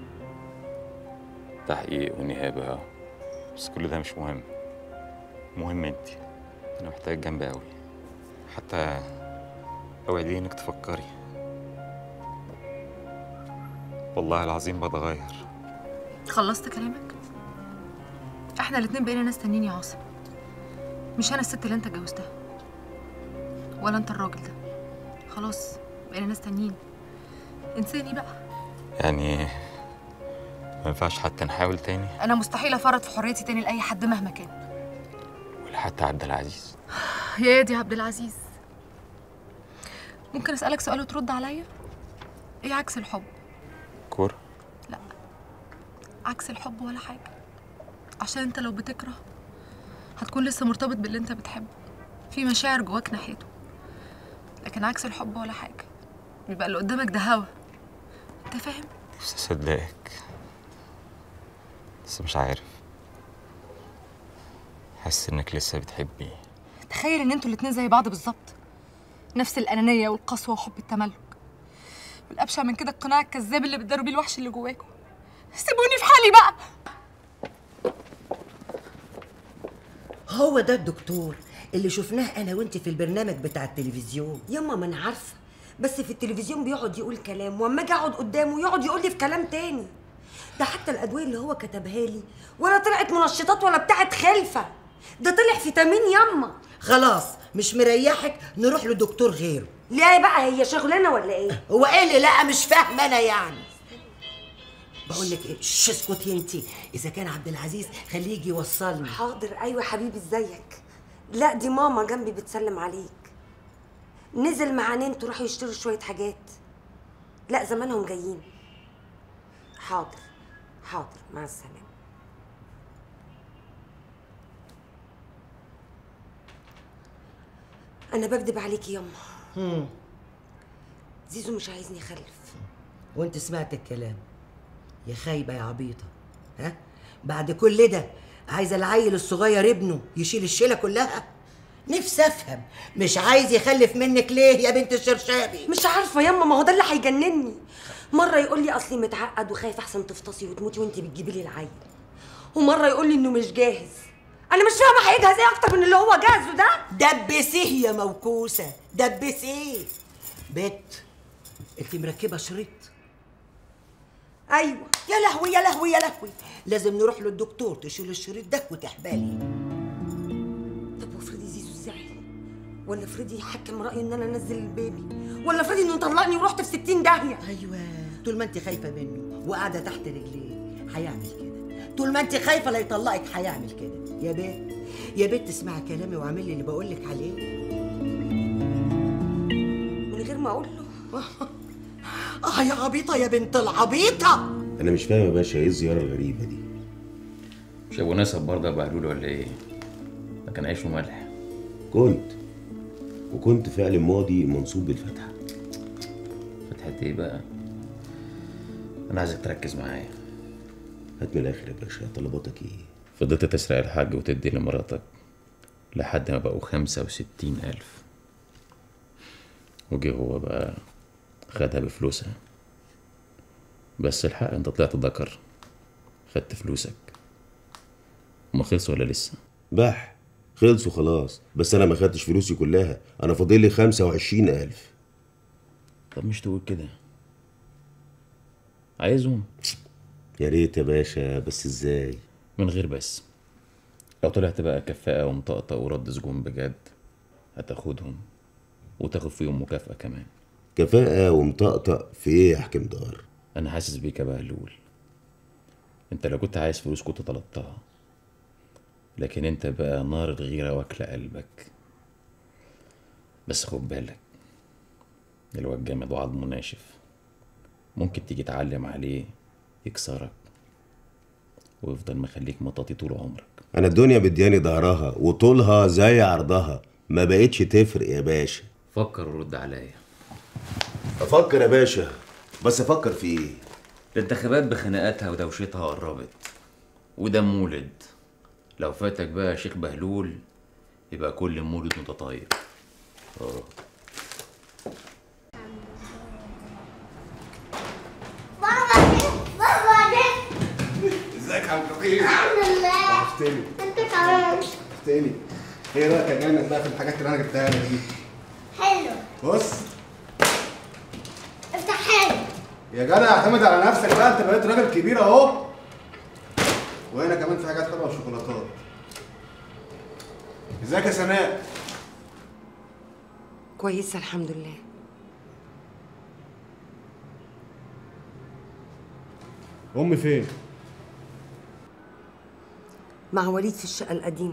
Speaker 12: تحقيق ونيابه بس كل ده مش مهم مهم انت انا محتاج جنبي قوي حتى اوعدي انك تفكري والله العظيم بتغير
Speaker 3: خلصت كلامك احنا الاتنين بقينا ناس تانيين يا عاصم مش انا الست اللي انت اتجوزتها ولا انت الراجل ده خلاص بقينا ناس تانيين انساني بقى
Speaker 12: يعني ما ينفعش حتى نحاول تاني
Speaker 3: انا مستحيل افرط في حريتي تاني لاي حد مهما كان
Speaker 12: ولا حتى عبد العزيز
Speaker 3: يا يا دي عبد العزيز ممكن اسالك سؤال وترد عليا ايه عكس الحب
Speaker 12: كورة
Speaker 3: عكس الحب ولا حاجه عشان انت لو بتكره هتكون لسه مرتبط باللي انت بتحبه في مشاعر جواك ناحيته لكن عكس الحب ولا حاجه بيبقى اللي قدامك ده هوا انت فاهم
Speaker 12: نفسي اصدقك بس مش عارف حاسس انك لسه بتحبي
Speaker 3: تخيل ان انتوا الاتنين زي بعض بالظبط نفس الانانيه والقسوه وحب التملك والابشع من كده القناع الكذاب اللي بتداروا بيه الوحش اللي جواكم سيبوني في حالي بقى
Speaker 15: هو ده الدكتور اللي شفناه انا وانت في البرنامج بتاع التلفزيون
Speaker 10: ياما ما انا عارفه بس في التلفزيون بيقعد يقول كلام واما اجي اقعد قدامه يقعد يقول لي في كلام تاني ده حتى الادويه اللي هو كتبها لي ولا طلعت منشطات ولا بتاعت خلفه ده طلع فيتامين ياما
Speaker 15: خلاص مش مريحك نروح لدكتور غيره
Speaker 10: ليه بقى هي شغلانه ولا ايه
Speaker 15: هو ايه اللي لا مش فاهمه انا يعني بقول لك ايه شش اسكتي انت اذا كان عبد العزيز خليه يجي يوصلني
Speaker 10: حاضر ايوه حبيبي ازيك لا دي ماما جنبي بتسلم عليك نزل مع نين تروحوا يشتروا شويه حاجات لا زمانهم جايين حاضر حاضر مع السلامه انا بكدب عليكي ياما
Speaker 15: هم.
Speaker 10: زيزو مش عايزني اخلف
Speaker 15: وانت سمعت الكلام يا خايبه يا عبيطه ها بعد كل ده عايزه العيل الصغير ابنه يشيل الشيله كلها نفسي افهم مش عايز يخلف منك ليه يا بنت الشرشابي
Speaker 10: مش عارفه ياما ما هو ده اللي هيجنني مره يقول لي اصلي متعقد وخايف احسن تفطسي وتموتي وانت بتجيبي لي العيل ومره يقول لي انه مش جاهز انا مش فاهمه هيجهز ايه اكتر من اللي هو جاهزه ده
Speaker 15: دبسيه يا موكوسه دبسيه بت انت مركبه شريط
Speaker 10: ايوه
Speaker 15: يا لهوي يا لهوي يا لهوي لازم نروح للدكتور تشيل الشريط ده وتحبالي
Speaker 10: طب وافرضي زيزو زعل ولا افرضي يحكم رايه ان انا انزل البيبي ولا افرضي انه طلقني ورحت في 60 داهيه
Speaker 15: ايوه طول ما انت خايفه منه وقاعده تحت رجليه هيعمل كده طول ما انت خايفه لا يطلقك هيعمل كده يا بنت يا بنت اسمعي كلامي واعملي اللي بقول لك عليه
Speaker 10: من غير ما اقول له
Speaker 15: اه يا عبيطه يا بنت العبيطه
Speaker 17: انا مش فاهم يا باشا ايه الزياره الغريبه دي
Speaker 12: مش ابو نسب برضه ابو علول ولا ايه ده كان عيش وملح
Speaker 17: كنت وكنت فعل ماضي منصوب بالفتحه
Speaker 12: فتحة ايه بقى انا عايزك تركز معايا
Speaker 17: هات من الاخر يا باشا طلباتك ايه
Speaker 12: فضلت تسرق الحاج وتدي لمراتك لحد ما بقوا خمسة وستين ألف وجه هو بقى خدها بفلوسها بس الحق انت طلعت ذكر خدت فلوسك ما خلص ولا لسه
Speaker 17: بح خلصوا خلاص بس انا ما خدتش فلوسي كلها انا فاضل لي 25000
Speaker 12: طب مش تقول كده عايزهم
Speaker 17: يا ريت يا باشا بس ازاي
Speaker 12: من غير بس لو طلعت بقى كفاءة ومطقطق ورد سجون بجد هتاخدهم وتاخد فيهم مكافأة كمان
Speaker 17: كفاءة ومطقطق في ايه يا حكم دار
Speaker 12: أنا حاسس بيك يا بهلول أنت لو كنت عايز فلوس كنت طلبتها لكن أنت بقى نار الغيرة واكلة قلبك بس خد بالك الواد جامد وعظمه ناشف ممكن تيجي تعلم عليه يكسرك ويفضل مخليك مطاطي طول عمرك
Speaker 17: انا الدنيا بدياني ظهرها وطولها زي عرضها ما بقتش تفرق يا باشا
Speaker 12: فكر ورد عليا
Speaker 17: افكر يا باشا بس افكر في ايه
Speaker 12: الانتخابات بخناقاتها ودوشتها قربت وده مولد لو فاتك بقى شيخ بهلول يبقى كل مولد متطاير اه
Speaker 5: بابا
Speaker 13: ازيك يا عبد الرحيم
Speaker 5: الحمد لله
Speaker 13: وحشتني
Speaker 5: انت كمان
Speaker 13: وحشتني ايه رايك يا جامد بقى في الحاجات اللي انا جبتها لك دي
Speaker 5: حلو
Speaker 13: بص
Speaker 5: افتح حلو
Speaker 13: يا جدع اعتمد على نفسك بقى انت بقيت راجل كبير اهو وهنا كمان في حاجات حلوه وشوكولاتات ازيك يا سناء
Speaker 10: كويسه الحمد لله
Speaker 13: امي فين
Speaker 10: مع وليد في الشقه القديمه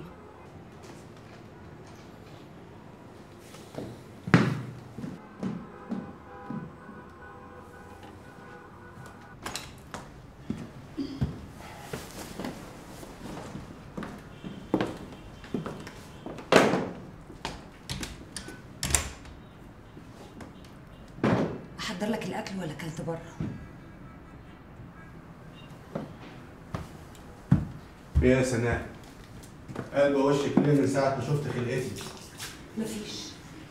Speaker 10: احضر لك الاكل ولا اكلت بره
Speaker 13: ايه يا سناء قلب وشك ليه من ساعه ما شفت خلقتي
Speaker 10: مفيش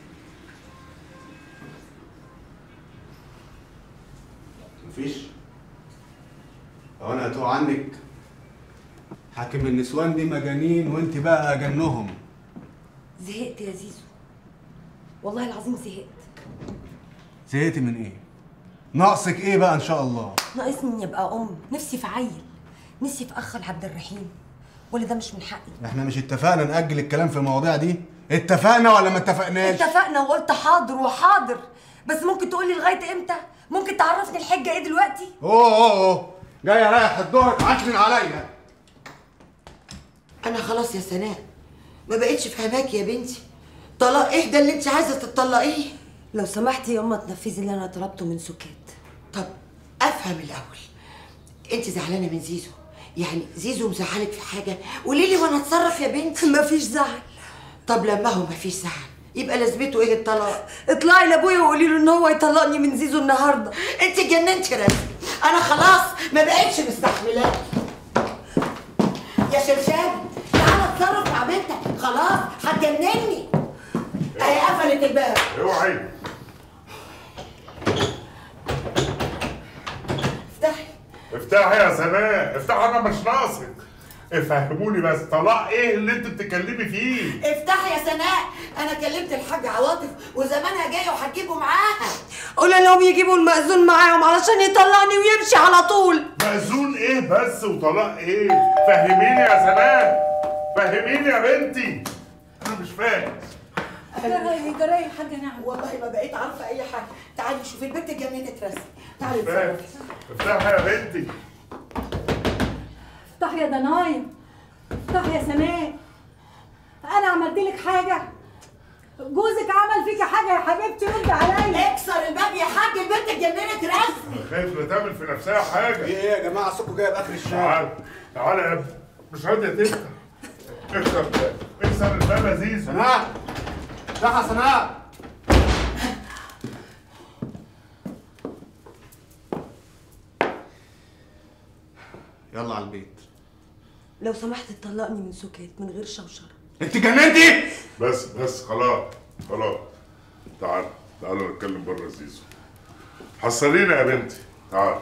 Speaker 13: مفيش لو انا هتوه عنك حاكم النسوان دي مجانين وانت بقى اجنهم
Speaker 10: زهقت يا زيزو والله العظيم زهقت
Speaker 13: زهقتي من ايه ناقصك ايه بقى ان شاء الله
Speaker 10: ناقصني اني ابقى ام نفسي في عيل نفسي في اخ لعبد الرحيم ولا ده مش من حقي
Speaker 13: احنا مش اتفقنا نأجل الكلام في المواضيع دي اتفقنا ولا ما اتفقناش
Speaker 10: اتفقنا وقلت حاضر وحاضر بس ممكن تقولي لغايه امتى ممكن تعرفني الحجه ايه دلوقتي
Speaker 13: اوه اوه اوه جاي رايح الدور عشمن عليا
Speaker 15: انا خلاص يا سناء ما بقتش فاهماك يا بنتي طلاق ايه ده اللي انت عايزه تطلقيه
Speaker 10: لو سمحتي يا اما تنفذي اللي انا طلبته من سكات
Speaker 15: طب افهم الاول انت زعلانه من زيزو يعني زيزو مزعلك في حاجه قولي لي وانا اتصرف يا بنتي
Speaker 10: مفيش زعل
Speaker 15: طب لما هو مفيش زعل يبقى لازمته ايه الطلاق
Speaker 10: اطلعي لابويا وقولي له ان هو يطلقني من زيزو النهارده
Speaker 15: انت اتجننتي رزق انا خلاص ما بقتش مستحملاك يا شرشاب تعالى اتصرف مع بنتك خلاص هتجنني اهي قفلت الباب
Speaker 2: اوعي
Speaker 15: افتحي
Speaker 2: افتحي يا سناء افتحي انا مش ناقصك افهموني بس طلاق ايه اللي انت بتتكلمي فيه
Speaker 15: افتحي يا سناء انا كلمت الحاج عواطف وزمانها جايه وهتجيبه معاها
Speaker 10: قولي لهم يجيبوا المأذون معاهم علشان يطلقني ويمشي على طول
Speaker 2: مأذون ايه بس وطلاق ايه فهميني يا سناء فهميني يا بنتي انا مش فاهم
Speaker 11: جراي جراي يا حاجه نعم
Speaker 15: والله ما بقيت عارفه اي حاجه تعالي شوفي البنت اتجننت رسم تعالي
Speaker 2: مش فاهم
Speaker 15: اتصرفي
Speaker 2: افتحي يا بنتي
Speaker 11: افتحي يا دنايم افتحي يا سناء انا عملت لك حاجه جوزك عمل فيكي حاجه يا حبيبتي رد عليا
Speaker 15: اكسر الباب يا حاج البنت اتجننت رسم
Speaker 2: انا خايف لا تعمل في نفسها حاجه
Speaker 13: ايه يا جماعه صوتكم جايب اخر الشارع
Speaker 2: تعال تعال يا ابني مش راضيه تفتح اكسر اكسر الباب يا زيزو
Speaker 13: سناء افتحها يا سناء يلا على البيت
Speaker 10: لو سمحت تطلقني من سكات من غير شوشره
Speaker 13: انت جننتي
Speaker 2: بس بس خلاص خلاص تعال تعال نتكلم بره زيزو حصلينا يا بنتي تعال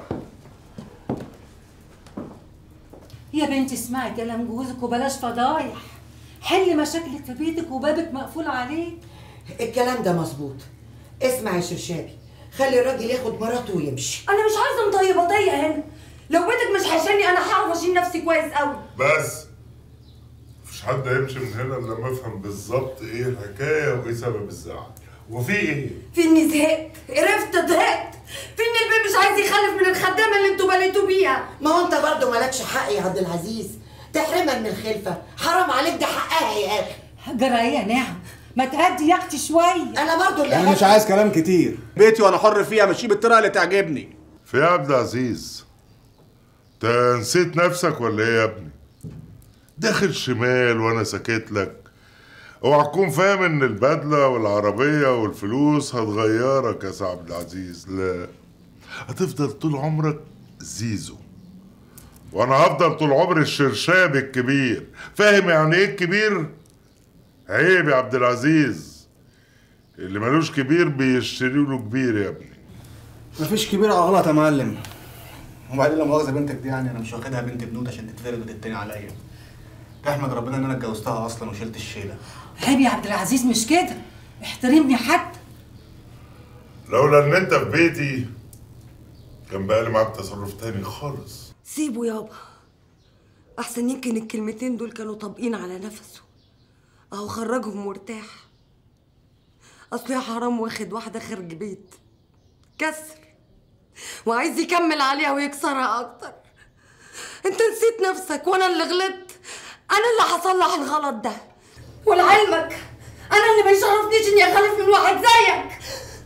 Speaker 11: يا بنتي اسمعي كلام جوزك وبلاش فضايح حلي مشاكلك في بيتك وبابك مقفول عليه
Speaker 15: الكلام ده مظبوط اسمع يا شرشابي خلي الراجل ياخد مراته ويمشي
Speaker 10: انا مش عايزه مطيبطيه هنا لو بيتك مش هيشيلني انا هعرف اشيل نفسي كويس قوي
Speaker 2: بس مفيش حد هيمشي من هنا الا لما افهم بالظبط ايه الحكايه وايه سبب الزعل وفي ايه
Speaker 10: في اني زهقت قرفت زهقت في ان البيت مش عايز يخلف من الخدامه اللي انتوا بليتوا بيها
Speaker 15: ما هو انت برضه مالكش حق يا عبد العزيز تحرمها من الخلفه حرام عليك ده حقها يا اخي
Speaker 11: جرايه نعم ما تهدي يا اختي شويه
Speaker 15: انا برضو
Speaker 13: انا مش عايز كلام كتير بيتي وانا حر فيها ماشيه بالطريقه اللي تعجبني
Speaker 2: في يا عبد العزيز انت نسيت نفسك ولا ايه يا ابني داخل شمال وانا ساكت لك اوعى تكون فاهم ان البدله والعربيه والفلوس هتغيرك يا سي عبد العزيز لا هتفضل طول عمرك زيزو وانا هفضل طول عمري الشرشاب الكبير فاهم يعني ايه الكبير عيب يا عبد العزيز اللي ملوش كبير بيشتري له كبير يا ابني
Speaker 13: مفيش كبير على غلط يا معلم وبعدين لا مؤاخذه بنتك دي يعني انا مش واخدها بنت بنوت عشان تتفرد وتتني عليا تحمد ربنا ان انا اتجوزتها اصلا وشلت الشيله
Speaker 11: عيب يا عبد العزيز مش كده احترمني حتى
Speaker 2: لولا ان انت في بيتي كان بقى لي معاك تصرف تاني خالص
Speaker 10: سيبه يابا احسن يمكن الكلمتين دول كانوا طابقين على نفسه اهو خرجهم مرتاح اصل يا حرام واخد واحده خارج بيت كسر وعايز يكمل عليها ويكسرها اكتر انت نسيت نفسك وانا اللي غلطت انا اللي هصلح الغلط ده ولعلمك انا اللي ما يشرفنيش اني اخلف من واحد زيك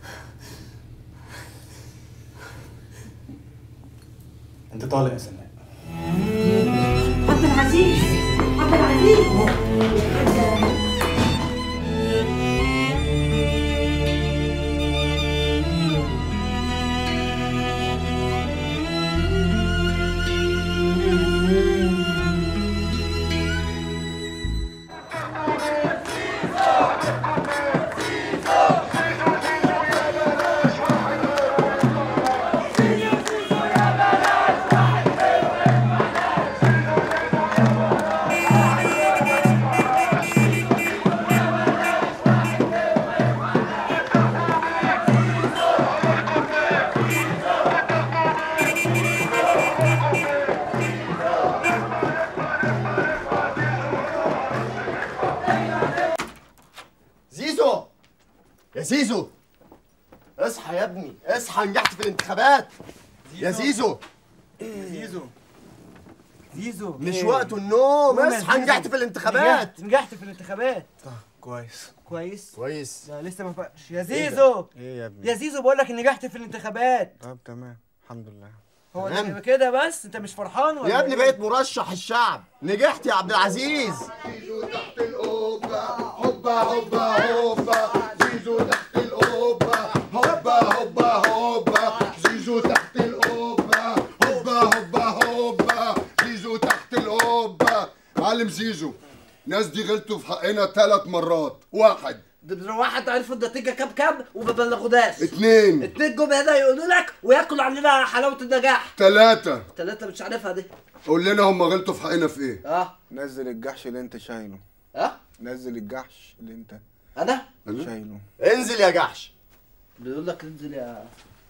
Speaker 13: انت طالق يا سناء
Speaker 11: عبد العزيز عبد العزيز
Speaker 22: زيزو يا زيزو اصحى يا ابني اصحى نجحت في الانتخابات يا زيزو
Speaker 4: زيزو زيزو
Speaker 22: مش
Speaker 4: إيه؟
Speaker 22: وقت النوم
Speaker 4: قوم يا
Speaker 22: اصحى
Speaker 4: زيزو.
Speaker 22: نجحت في الانتخابات
Speaker 4: نجحت نجحت في الانتخابات
Speaker 13: كويس
Speaker 4: كويس
Speaker 22: كويس
Speaker 4: لا لسه ما فاقش يا
Speaker 22: إيه ده؟
Speaker 4: زيزو
Speaker 22: ايه يا ابني
Speaker 4: يا زيزو بقول لك نجحت في الانتخابات
Speaker 13: طب تمام الحمد لله
Speaker 4: هو
Speaker 22: تمام.
Speaker 4: ده كده بس انت مش فرحان ولا
Speaker 22: يا ابني
Speaker 4: إيه؟
Speaker 22: بقيت مرشح الشعب نجحت يا عبد العزيز
Speaker 9: هوبا هوبا هوبا زيزو تحت القبة هوبا هوبا هوبا زيزو تحت القبة هوبا هوبا هوبا زيزو تحت القبة معلم زيزو الناس دي غلطوا في حقنا ثلاث مرات واحد
Speaker 7: ده واحد عرفوا النتيجه كام كام وما بلغوناش
Speaker 9: اتنين
Speaker 7: اتنين جم هنا يقولوا لك وياكلوا علينا حلاوه النجاح
Speaker 9: ثلاثة
Speaker 7: ثلاثه مش عارفها دي
Speaker 9: قول لنا هم غلطوا في حقنا في ايه
Speaker 7: اه
Speaker 13: نزل الجحش اللي انت شايله
Speaker 7: اه
Speaker 13: نزل الجحش اللي انت
Speaker 7: انا
Speaker 13: شايله
Speaker 22: انزل يا جحش
Speaker 7: بيقول لك انزل يا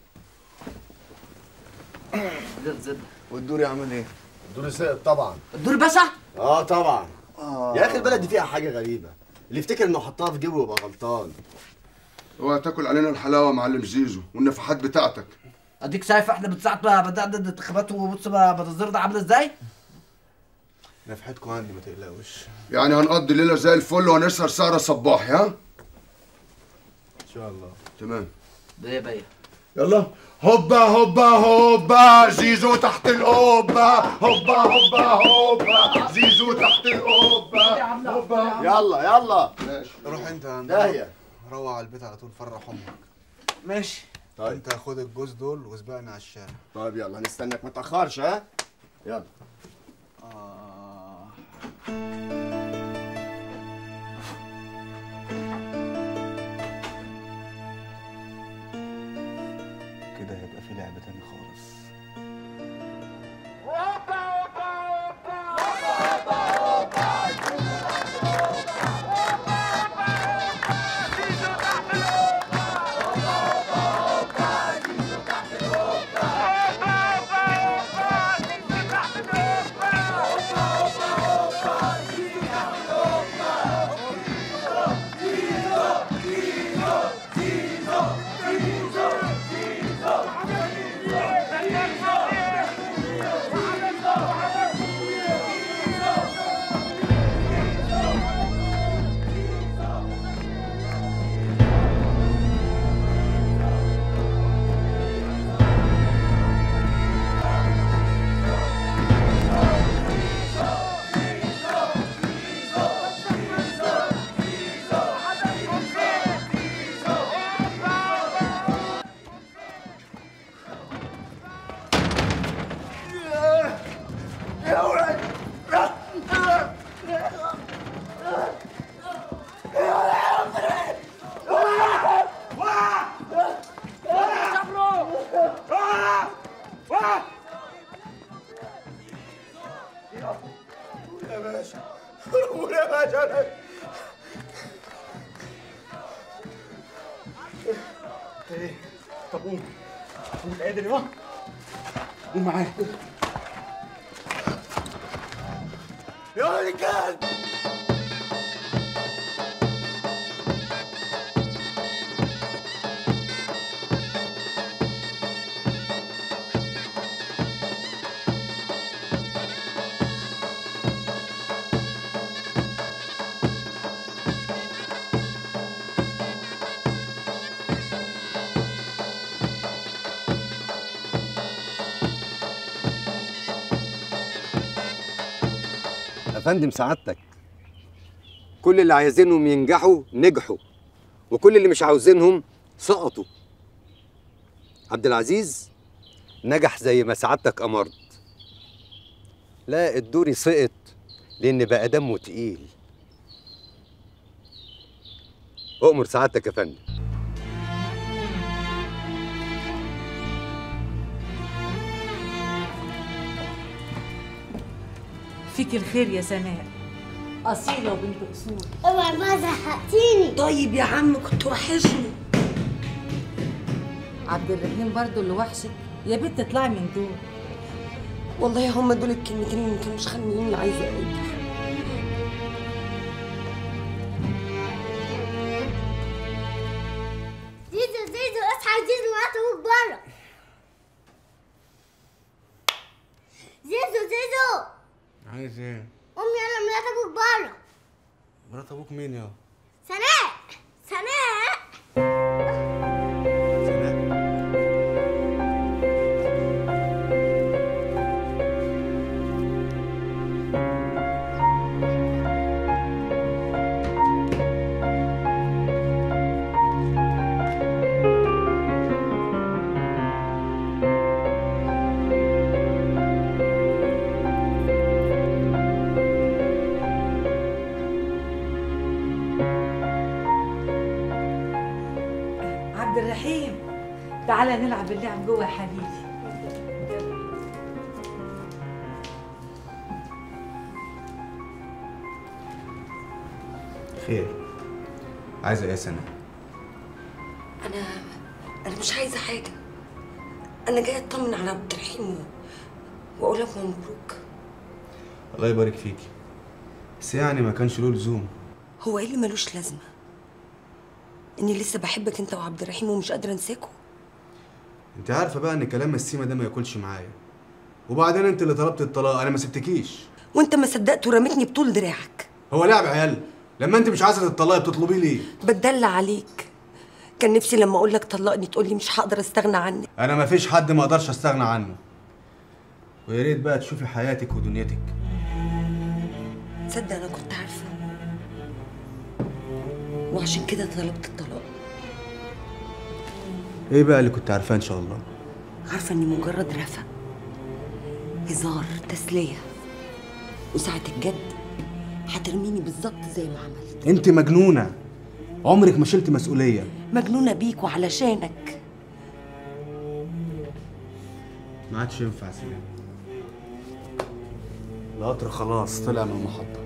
Speaker 7: انزل
Speaker 22: والدوري عمل ايه الدوري سقط طبعا
Speaker 7: الدور باشا
Speaker 22: اه طبعا يا اخي البلد دي فيها حاجه غريبه اللي يفتكر انه حطها في جيبه يبقى غلطان
Speaker 9: اوعى تاكل علينا الحلاوة يا معلم زيزو والنفحات بتاعتك
Speaker 7: اديك شايف احنا من ساعه ما بدانا الانتخابات وبص ما مناظرنا عامله ازاي
Speaker 13: نفحتكم عندي ما تقلقوش
Speaker 9: يعني هنقضي ليلة زي الفل وهنسهر سهرة صباحي ها
Speaker 13: ان شاء الله
Speaker 9: تمام
Speaker 7: بيه بيه
Speaker 9: يلا هوبا هوبا هوبا زيزو تحت القبة هوبا هوبا هوبا زيزو تحت القبة هوبا
Speaker 22: يلا يلا
Speaker 9: ماشي
Speaker 13: روح انت يا عم
Speaker 22: داهية.
Speaker 13: روح على البيت على طول فرح امك
Speaker 4: ماشي
Speaker 22: طيب
Speaker 13: انت خد الجوز دول واسبقنا على الشارع
Speaker 22: طيب يلا هنستناك ما تاخرش ها يلا
Speaker 13: كده هيبقى في لعبه تاني خالص
Speaker 22: يا باشا قول يا باشا أنا-
Speaker 13: ايه طب قوم قوم قادر يا قوم معايا
Speaker 22: يا ولد الكلب
Speaker 14: يا فندم سعادتك كل اللي عايزينهم ينجحوا نجحوا وكل اللي مش عاوزينهم سقطوا عبد العزيز نجح زي ما سعادتك امرت لا الدوري سقط لان بقى دمه تقيل اؤمر سعادتك يا فندم
Speaker 11: فيك الخير يا سناء أصيلة وبنت أصول
Speaker 5: اوعي بقى زهقتيني
Speaker 15: طيب يا عم كنت وحشني
Speaker 11: عبد الرحيم برضو اللي وحشك يا بنت اطلعي من دول
Speaker 15: والله هم دول الكلمتين اللي ما كانوش خليني عايزه اقول
Speaker 5: زيزو زيزو اصحى زيزو مرات ابوك بره زيزو زيزو
Speaker 13: عايز ايه
Speaker 5: قوم يلا مرات ابوك بره
Speaker 13: مرات ابوك مين يا
Speaker 5: سناء سناء
Speaker 11: عبد الرحيم تعالى نلعب اللعب جوه يا حبيبي
Speaker 13: خير عايزه ايه يا سنة
Speaker 15: انا انا مش عايزه حاجه انا جايه اطمن على عبد الرحيم و- واقول لك مبروك
Speaker 13: الله يبارك فيكي بس يعني ما كانش له لزوم
Speaker 15: هو ايه اللي ملوش لازمه اني لسه بحبك انت وعبد الرحيم ومش قادره انساكوا
Speaker 13: انت عارفه بقى ان كلام السيما ده ما ياكلش معايا وبعدين انت اللي طلبت الطلاق انا ما سبتكيش
Speaker 15: وانت ما صدقت ورميتني بطول دراعك
Speaker 13: هو لعب عيال لما انت مش عايزه تطلقي بتطلبيه ليه
Speaker 15: بتدلع عليك كان نفسي لما اقول لك طلقني تقول لي مش هقدر استغنى عنك
Speaker 13: انا ما فيش حد ما اقدرش استغنى عنه ويا ريت بقى تشوفي حياتك ودنيتك
Speaker 15: تصدق انا كنت عارفه وعشان كده طلبت الطلاق
Speaker 13: ايه بقى اللي كنت عارفاه ان شاء الله
Speaker 15: عارفه اني مجرد رفق هزار تسليه وساعه الجد هترميني بالظبط زي ما عملت
Speaker 13: انت مجنونه عمرك ما شلت مسؤوليه
Speaker 15: مجنونه بيك وعلشانك
Speaker 13: ما عادش ينفع سلام القطر خلاص طلع من المحطه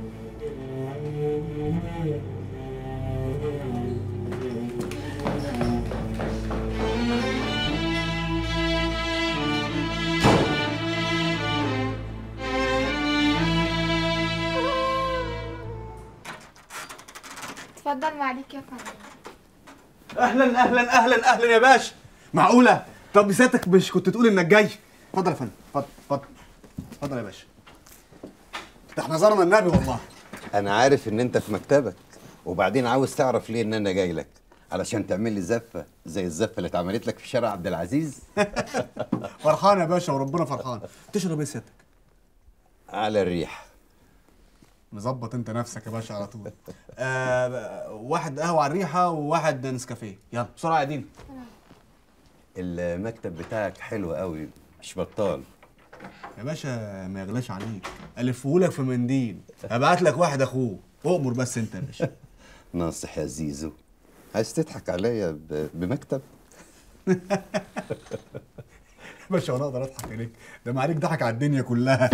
Speaker 18: اتفضل معليك يا فندم
Speaker 13: اهلا اهلا اهلا اهلا يا باشا معقوله طب بساتك مش كنت تقول انك جاي اتفضل يا فندم اتفضل اتفضل اتفضل يا باشا ده احنا زرنا النبي والله
Speaker 14: انا عارف ان انت في مكتبك وبعدين عاوز تعرف ليه ان انا جاي لك علشان تعمل لي زفه زي الزفه اللي اتعملت لك في شارع عبد العزيز
Speaker 13: فرحان يا باشا وربنا فرحان تشرب ايه سيادتك
Speaker 14: على الريح
Speaker 13: مظبط انت نفسك يا باشا على طول آه واحد قهوه على الريحه وواحد نسكافيه يلا بسرعه يا دين
Speaker 14: المكتب بتاعك حلو قوي مش بطال
Speaker 13: يا باشا ما يغلاش عليك الفهولك في منديل هبعت لك واحد اخوه اؤمر بس انت يا باشا
Speaker 14: ناصح يا زيزو عايز تضحك عليا ب- بمكتب
Speaker 13: باشا وانا اقدر اضحك عليك ده معاليك ضحك على الدنيا كلها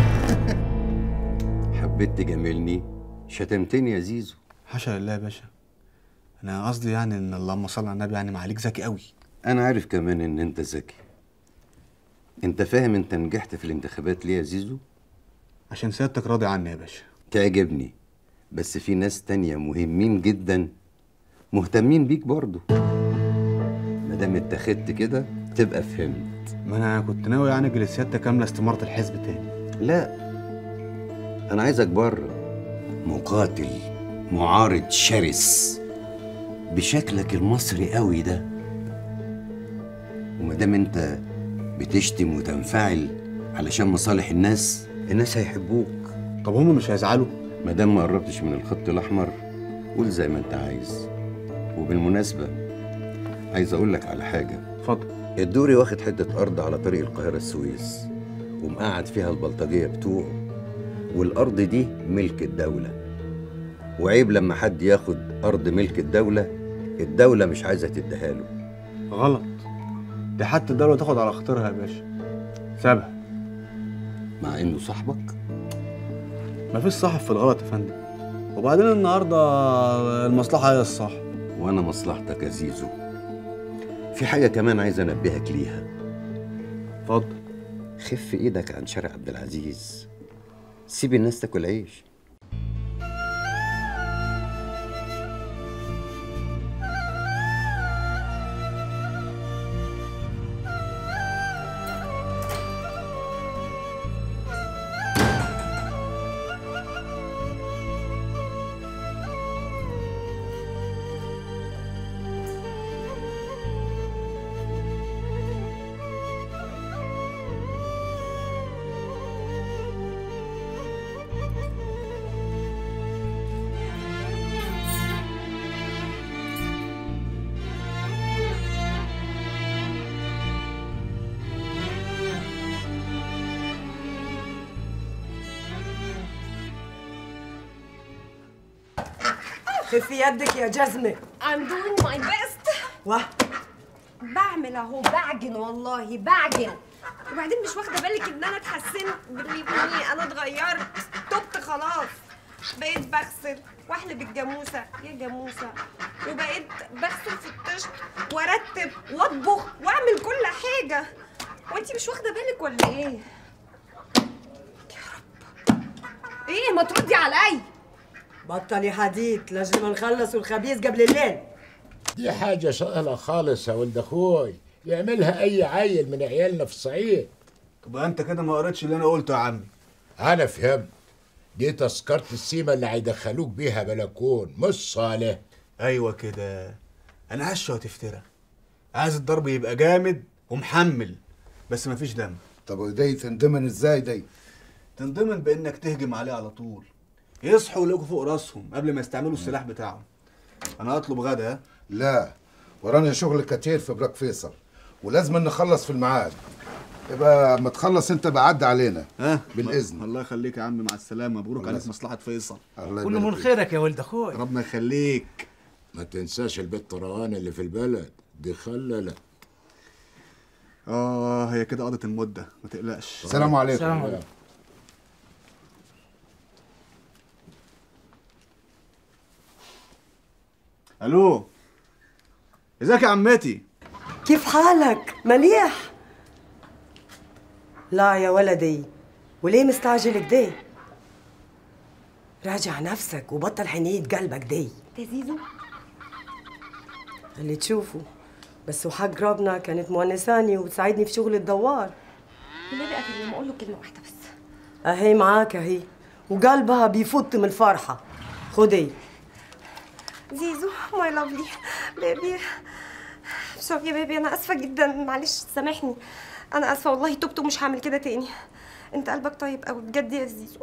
Speaker 14: حبيت تجاملني شتمتني يا زيزو
Speaker 13: حاشا لله يا باشا انا قصدي يعني ان اللهم صل على النبي يعني معاليك ذكي قوي
Speaker 14: انا عارف كمان ان انت ذكي انت فاهم انت نجحت في الانتخابات ليه يا زيزو
Speaker 13: عشان سيادتك راضي عني يا باشا
Speaker 14: تعجبني بس في ناس تانية مهمين جدا مهتمين بيك برضو مادام اتخذت كده تبقى فهمت
Speaker 13: ما انا كنت ناوي يعني اجي لسيادتك كامله استماره الحزب تاني
Speaker 14: لا انا عايزك بره مقاتل معارض شرس بشكلك المصري قوي ده ومادام انت بتشتم وتنفعل علشان مصالح الناس الناس هيحبوك
Speaker 13: طب هم مش هيزعلوا
Speaker 14: مادام ما قربتش من الخط الاحمر قول زي ما انت عايز وبالمناسبه عايز اقول لك على حاجه
Speaker 13: اتفضل
Speaker 14: الدوري واخد حته ارض على طريق القاهره السويس ومقعد فيها البلطجيه بتوعه والارض دي ملك الدوله وعيب لما حد ياخد ارض ملك الدوله الدوله مش عايزه تديها له
Speaker 13: غلط دي حتى الدوله تاخد على خاطرها يا باشا سابها
Speaker 14: مع انه صاحبك
Speaker 13: مفيش صاحب في الغلط يا فندم وبعدين النهارده المصلحه هي الصح
Speaker 14: وانا مصلحتك يا زيزو في حاجه كمان عايز انبهك ليها
Speaker 13: اتفضل
Speaker 14: خف ايدك عن شارع عبد العزيز سيب الناس تاكل عيش
Speaker 18: خفي يدك يا جزمة
Speaker 20: I'm doing my best
Speaker 18: واه
Speaker 20: بعمل اهو بعجن والله بعجن وبعدين مش واخده بالك ان انا اتحسنت بليفني انا اتغيرت تبت خلاص بقيت بغسل واحلب الجاموسه يا جاموسه وبقيت بغسل في الطشت وارتب واطبخ واعمل كل حاجه وانتي مش واخده بالك ولا ايه يا رب ايه ما تردي عليا
Speaker 18: بطلي حديد لازم نخلص الخبيث قبل الليل
Speaker 21: دي حاجة سهلة خالص يا ولد اخوي يعملها اي عيل من عيالنا في الصعيد
Speaker 13: طب انت كده ما قريتش اللي انا قلته يا عمي
Speaker 21: انا فهمت دي تذكرة السيمة اللي هيدخلوك بيها بلكون مش صالح
Speaker 13: ايوه كده انا هشه وتفترى عايز الضرب يبقى جامد ومحمل بس مفيش دم
Speaker 9: طب ودي تندمن ازاي دي
Speaker 13: تنضمن بانك تهجم عليه على طول يصحوا يلاقوا فوق راسهم قبل ما يستعملوا السلاح بتاعهم انا هطلب غدا ها
Speaker 9: لا ورانا شغل كتير في براك فيصل ولازم نخلص في الميعاد يبقى ما تخلص انت بعد علينا
Speaker 13: ها
Speaker 9: بالاذن
Speaker 13: الله يخليك يا عم مع السلامه مبروك
Speaker 9: الله
Speaker 13: عليك
Speaker 9: يسلمك.
Speaker 13: مصلحه فيصل
Speaker 9: الله
Speaker 4: كله من خيرك يا ولد اخوي
Speaker 13: ربنا يخليك
Speaker 21: ما تنساش البت روان اللي في البلد دي خللة
Speaker 13: اه هي كده قضت المده ما تقلقش
Speaker 9: السلام عليكم.
Speaker 4: السلام عليكم.
Speaker 13: الو ازيك يا عمتي
Speaker 18: كيف حالك مليح لا يا ولدي وليه مستعجل كده راجع نفسك وبطل حنية قلبك دي
Speaker 20: يا زيزو
Speaker 18: اللي تشوفه بس وحق ربنا كانت مونساني وتساعدني في شغل الدوار
Speaker 20: والنبي قبل ما اقول له كلمه واحده بس
Speaker 18: اهي معاك اهي وقلبها بيفط من الفرحة خدي
Speaker 20: زيزو ماي لافلي بيبي سوري يا بيبي انا اسفه جدا معلش سامحني انا اسفه والله تبت ومش هعمل كده تاني انت قلبك طيب قوي بجد يا زيزو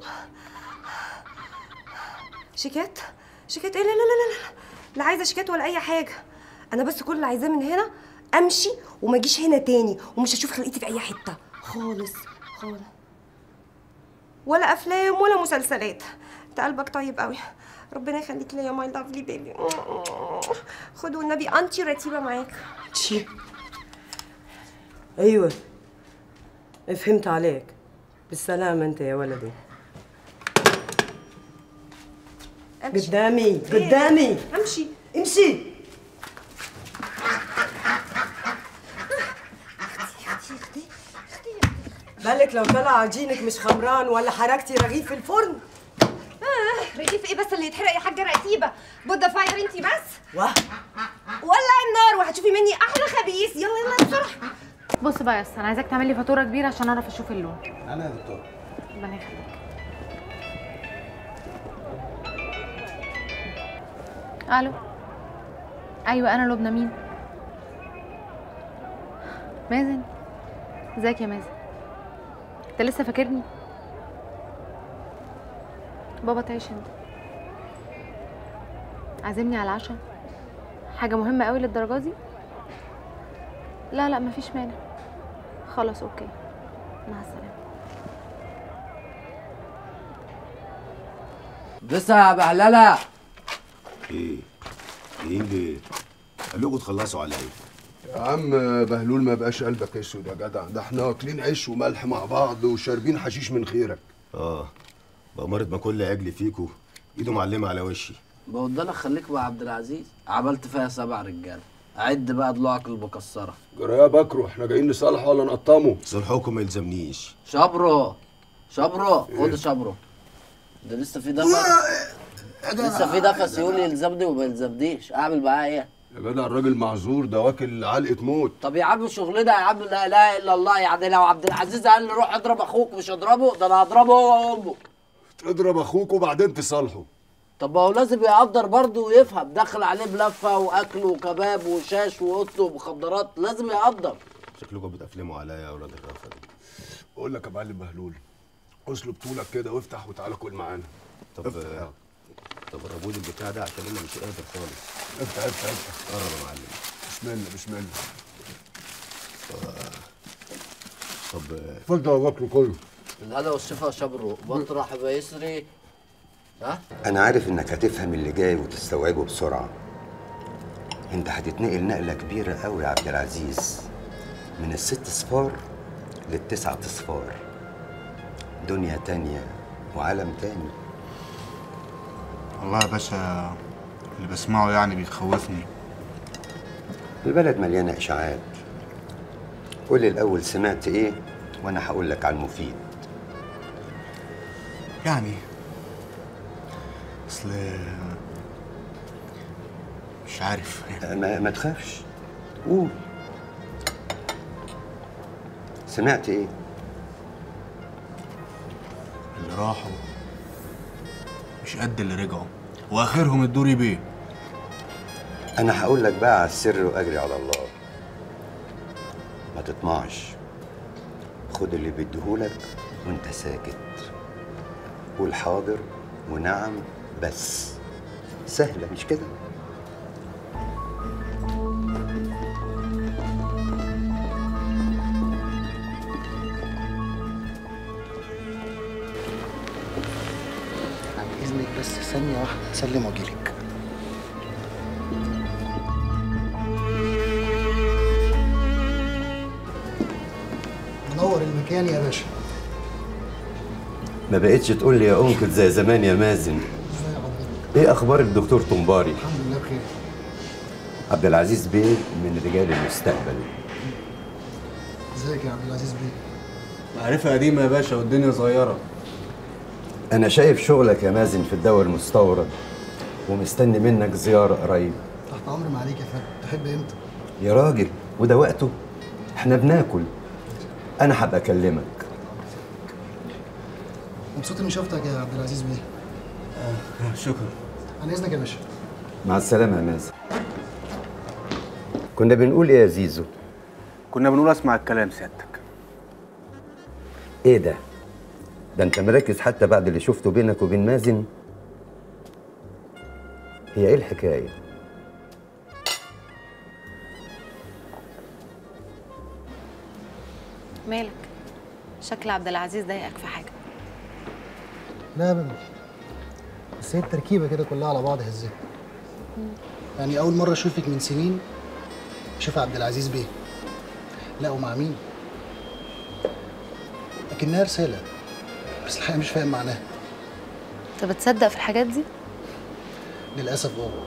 Speaker 20: شيكات شيكات ايه لا لا لا لا لا لا عايزه شيكات ولا اي حاجه انا بس كل اللي عايزاه من هنا امشي وما اجيش هنا تاني ومش هشوف خلقتي في اي حته خالص خالص ولا افلام ولا مسلسلات انت قلبك طيب قوي ربنا يخليك ليا ماي لافلي بيبي خد والنبي انتي رتيبه معاك
Speaker 18: تشي ايوه فهمت عليك بالسلامة انت يا ولدي
Speaker 20: امشي
Speaker 18: قدامي
Speaker 20: إيه؟
Speaker 18: قدامي
Speaker 20: امشي
Speaker 18: امشي بالك لو طلع عجينك مش خمران ولا حركتي رغيف في الفرن
Speaker 20: آه رغيف ايه بس اللي يتحرق يا حاجه رقيبه بودة فاير انتي بس
Speaker 18: واه
Speaker 20: ولع النار وهتشوفي مني احلى خبيث يلا يلا بسرعه
Speaker 3: بص بقى يا أسطى، انا عايزاك تعمل لي فاتوره كبيره عشان اعرف اشوف اللون
Speaker 13: انا يا دكتور
Speaker 3: ربنا يخليك الو ايوه انا لبنى مين مازن ازيك يا مازن انت لسه فاكرني بابا تعيش انت عازمني على العشاء حاجه مهمه قوي للدرجه دي لا لا مفيش مانع خلاص اوكي مع السلامه
Speaker 7: بس يا بهلله
Speaker 1: ايه ايه ليه قالوا تخلصوا على ايه
Speaker 9: يا عم بهلول ما بقاش قلبك اسود يا جدع ده احنا واكلين عيش وملح مع بعض وشاربين حشيش من خيرك
Speaker 17: اه بأمارة ما كل عجل فيكو ايده معلمة على وشي
Speaker 7: بقول انا خليك مع عبد العزيز عملت فيها سبع رجاله عد بقى ضلوعك المكسره
Speaker 1: جرايه بكره احنا جايين نصالحه ولا نقطمه
Speaker 17: صلحكم ما يلزمنيش
Speaker 7: شبرو شبرو خد شبرو ده لسه في نفس لسه في نفس يقول لي يلزمني وما يلزمنيش اعمل معاه ايه
Speaker 1: يا جدع الراجل معذور ده واكل علقه موت
Speaker 7: طب يا عم شغلنا يا عم لا اله الا الله يعني لو عبد العزيز قال لي روح اضرب اخوك مش اضربه ده انا هضربه هو وامه
Speaker 1: تضرب اخوك وبعدين تصالحه
Speaker 7: طب ما هو لازم يقدر برضه ويفهم داخل عليه بلفه واكل وكباب وشاش وقط ومخدرات لازم يقدر
Speaker 17: شكلكم بتقفلموا عليا يا اولاد الغفا دي
Speaker 1: اقول لك يا معلم بهلول اسلب طولك كده وافتح وتعالى كل معانا
Speaker 17: طب
Speaker 1: افتح.
Speaker 17: طب قربوا لي البتاع ده عشان انا مش قادر خالص
Speaker 1: افتح افتح افتح
Speaker 17: قرب يا معلم
Speaker 1: بسم الله بسم الله
Speaker 17: طب
Speaker 1: اتفضل يا بكر كله
Speaker 7: الهلا والشفا شبرو مطرح بيسري ها
Speaker 14: أنا عارف إنك هتفهم اللي جاي وتستوعبه بسرعة. أنت هتتنقل نقلة كبيرة قوي يا عبد العزيز. من الست صفار للتسعة صفار. دنيا تانية وعالم تاني.
Speaker 13: والله يا باشا اللي بسمعه يعني بيخوفني
Speaker 14: البلد مليانة إشاعات. قول لي الأول سمعت إيه وأنا هقول لك على المفيد.
Speaker 13: يعني اصل مش عارف
Speaker 14: ما, ما تخافش. قول. سمعت إيه؟
Speaker 13: اللي راحوا مش قد اللي رجعوا واخرهم الدوري بيه
Speaker 14: أنا هقول لك بقى على السر وأجري على الله. ما تطمعش. خد اللي بيديهولك وأنت ساكت. قول حاضر ونعم بس. سهلة مش كده؟
Speaker 16: عن اذنك بس ثانيه واحده اسلم واجيلك منور المكان يا باشا
Speaker 14: ما بقتش تقول لي يا أنكل زي زمان يا مازن.
Speaker 16: ازاي يا حضرتك
Speaker 14: إيه أخبار الدكتور طنباري؟
Speaker 16: الحمد لله بخير
Speaker 14: عبد العزيز بيه من رجال المستقبل.
Speaker 16: ازيك يا عبد العزيز بيه
Speaker 13: معرفة قديمة يا باشا والدنيا صغيرة
Speaker 14: أنا شايف شغلك يا مازن في الدواء المستورد ومستني منك زيارة قريب.
Speaker 16: تحت امر ما عليك يا فندم تحب امتى
Speaker 14: يا راجل وده وقته احنا بناكل انا هبقى اكلمك
Speaker 16: مبسوط اني شفتك يا عبد العزيز بيه
Speaker 13: شكرا
Speaker 16: عن اذنك يا باشا
Speaker 14: مع السلامه يا مازن كنا بنقول ايه يا زيزو
Speaker 13: كنا بنقول اسمع الكلام سيادتك
Speaker 14: ايه ده ده انت مركز حتى بعد اللي شفته بينك وبين مازن هي ايه الحكايه
Speaker 3: مالك شكل عبد العزيز ضايقك في حاجه
Speaker 16: لا ابدا بس هي التركيبه كده كلها على بعض هزتني يعني اول مره اشوفك من سنين اشوف عبد العزيز بيه لا ومع مين لكنها رساله بس الحقيقه مش فاهم معناها
Speaker 3: انت بتصدق في الحاجات دي
Speaker 16: للاسف اه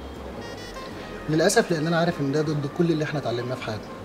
Speaker 16: للاسف لان انا عارف ان ده ضد كل اللي احنا اتعلمناه في حياتنا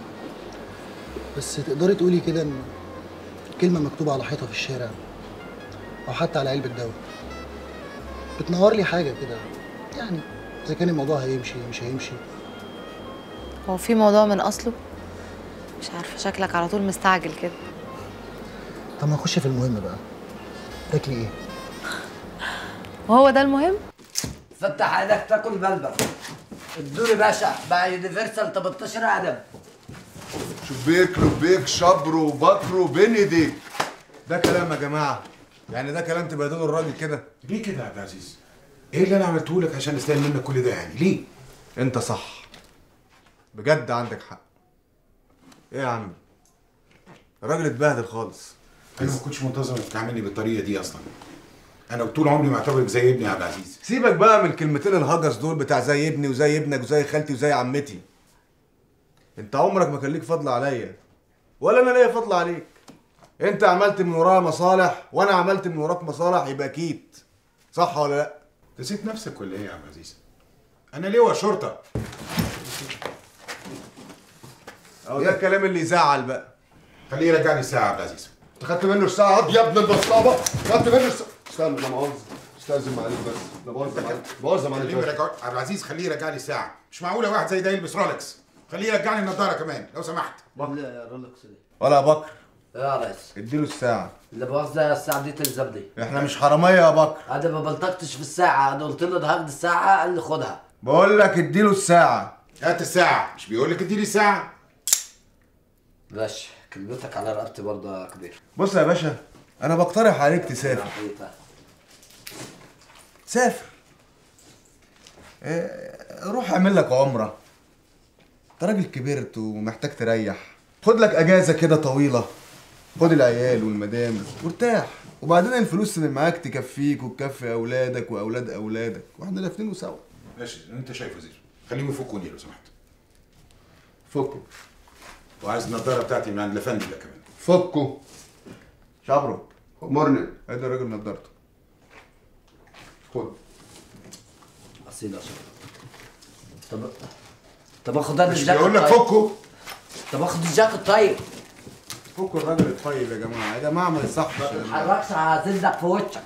Speaker 16: بس تقدري تقولي كده ان كلمه مكتوبه على حيطه في الشارع او حتى على علبه دواء بتنور لي حاجه كده يعني اذا كان الموضوع هيمشي مش هيمشي
Speaker 3: هو في موضوع من اصله مش عارفه شكلك على طول مستعجل كده
Speaker 16: طب ما نخش في المهم بقى تاكلي ايه
Speaker 3: وهو ده المهم
Speaker 15: فتح ايدك تاكل بلبل الدوري باشا بقى يونيفرسال 18 عدم
Speaker 9: شبيك لبيك شبرو بكرو بنديك
Speaker 13: ده كلام يا جماعه يعني ده كلام تبهدلوا الراجل كده
Speaker 8: ليه كده يا عبد العزيز؟ ايه اللي انا عملته لك عشان استاهل منك كل ده يعني؟ ليه؟
Speaker 13: انت صح بجد عندك حق ايه يا عم الراجل اتبهدل خالص
Speaker 8: انا ما كنتش منتظر انك تعاملني بالطريقه دي اصلا انا طول عمري معتبرك زي ابني يا عبد العزيز
Speaker 13: سيبك بقى من الكلمتين الهجس دول بتاع زي ابني وزي ابنك وزي خالتي وزي عمتي انت عمرك ما كان ليك فضل عليا ولا انا ليا فضل عليك انت عملت من ورايا مصالح وانا عملت من وراك مصالح يبقى اكيد صح ولا لا
Speaker 8: نسيت نفسك ولا ايه يا عبد العزيز؟ انا ليه شرطه
Speaker 13: اهو ده الكلام اللي يزعل بقى
Speaker 8: خليه يرجعني الساعه يا عبد العزيز
Speaker 9: انت خدت منه الساعه يا ابن البصلابه خدت منه الساعه استنى لا مؤاخذه استاذن معلش بس لا مؤاخذه معلش مؤاخذه معلش
Speaker 8: خليه يرجع عبد العزيز خليه يرجع لي الساعه مش معقوله واحد زي ده يلبس رولكس خليه يرجع لي النضاره كمان لو سمحت
Speaker 15: لا رولكس دي
Speaker 13: ولا يا بكر
Speaker 15: يا ريس
Speaker 13: اديله الساعه
Speaker 15: اللي مؤاخذة الساعة دي تلزم دي
Speaker 13: احنا مش حراميه يا بكر
Speaker 15: انا ما بلطقتش في الساعة انا قلت له ده هاخد الساعة قال لي خدها
Speaker 13: بقول لك اديله الساعه
Speaker 8: هات الساعه مش بيقول لك اديني الساعه
Speaker 15: ماشي كلمتك على رقبتي برضه يا كبير
Speaker 13: بص يا باشا انا بقترح عليك تسافر سافر إيه، روح اعمل لك عمره انت راجل كبرت ومحتاج تريح خد لك اجازه كده طويله خد العيال والمدام وارتاح وبعدين الفلوس اللي معاك تكفيك وتكفي اولادك واولاد اولادك واحنا الاثنين سوا
Speaker 8: ماشي انت شايفه زيزو خليهم يفكوني لو سمحت
Speaker 13: فكوا
Speaker 8: وعايز النضاره بتاعتي من عند الافندي ده كمان
Speaker 13: فكوا شبرو
Speaker 9: امرني
Speaker 13: ادي الراجل نضارته خد
Speaker 15: اصيل يا شباب طب طب اخد انا
Speaker 13: مش
Speaker 15: الجاكيت
Speaker 13: بيقول لك
Speaker 15: طيب.
Speaker 13: فكوا
Speaker 15: طب اخد الجاكيت طيب
Speaker 13: فكوا الراجل الطيب يا جماعه يا جماعه ما يصحش
Speaker 15: ما تتحركش هتلزق في وشك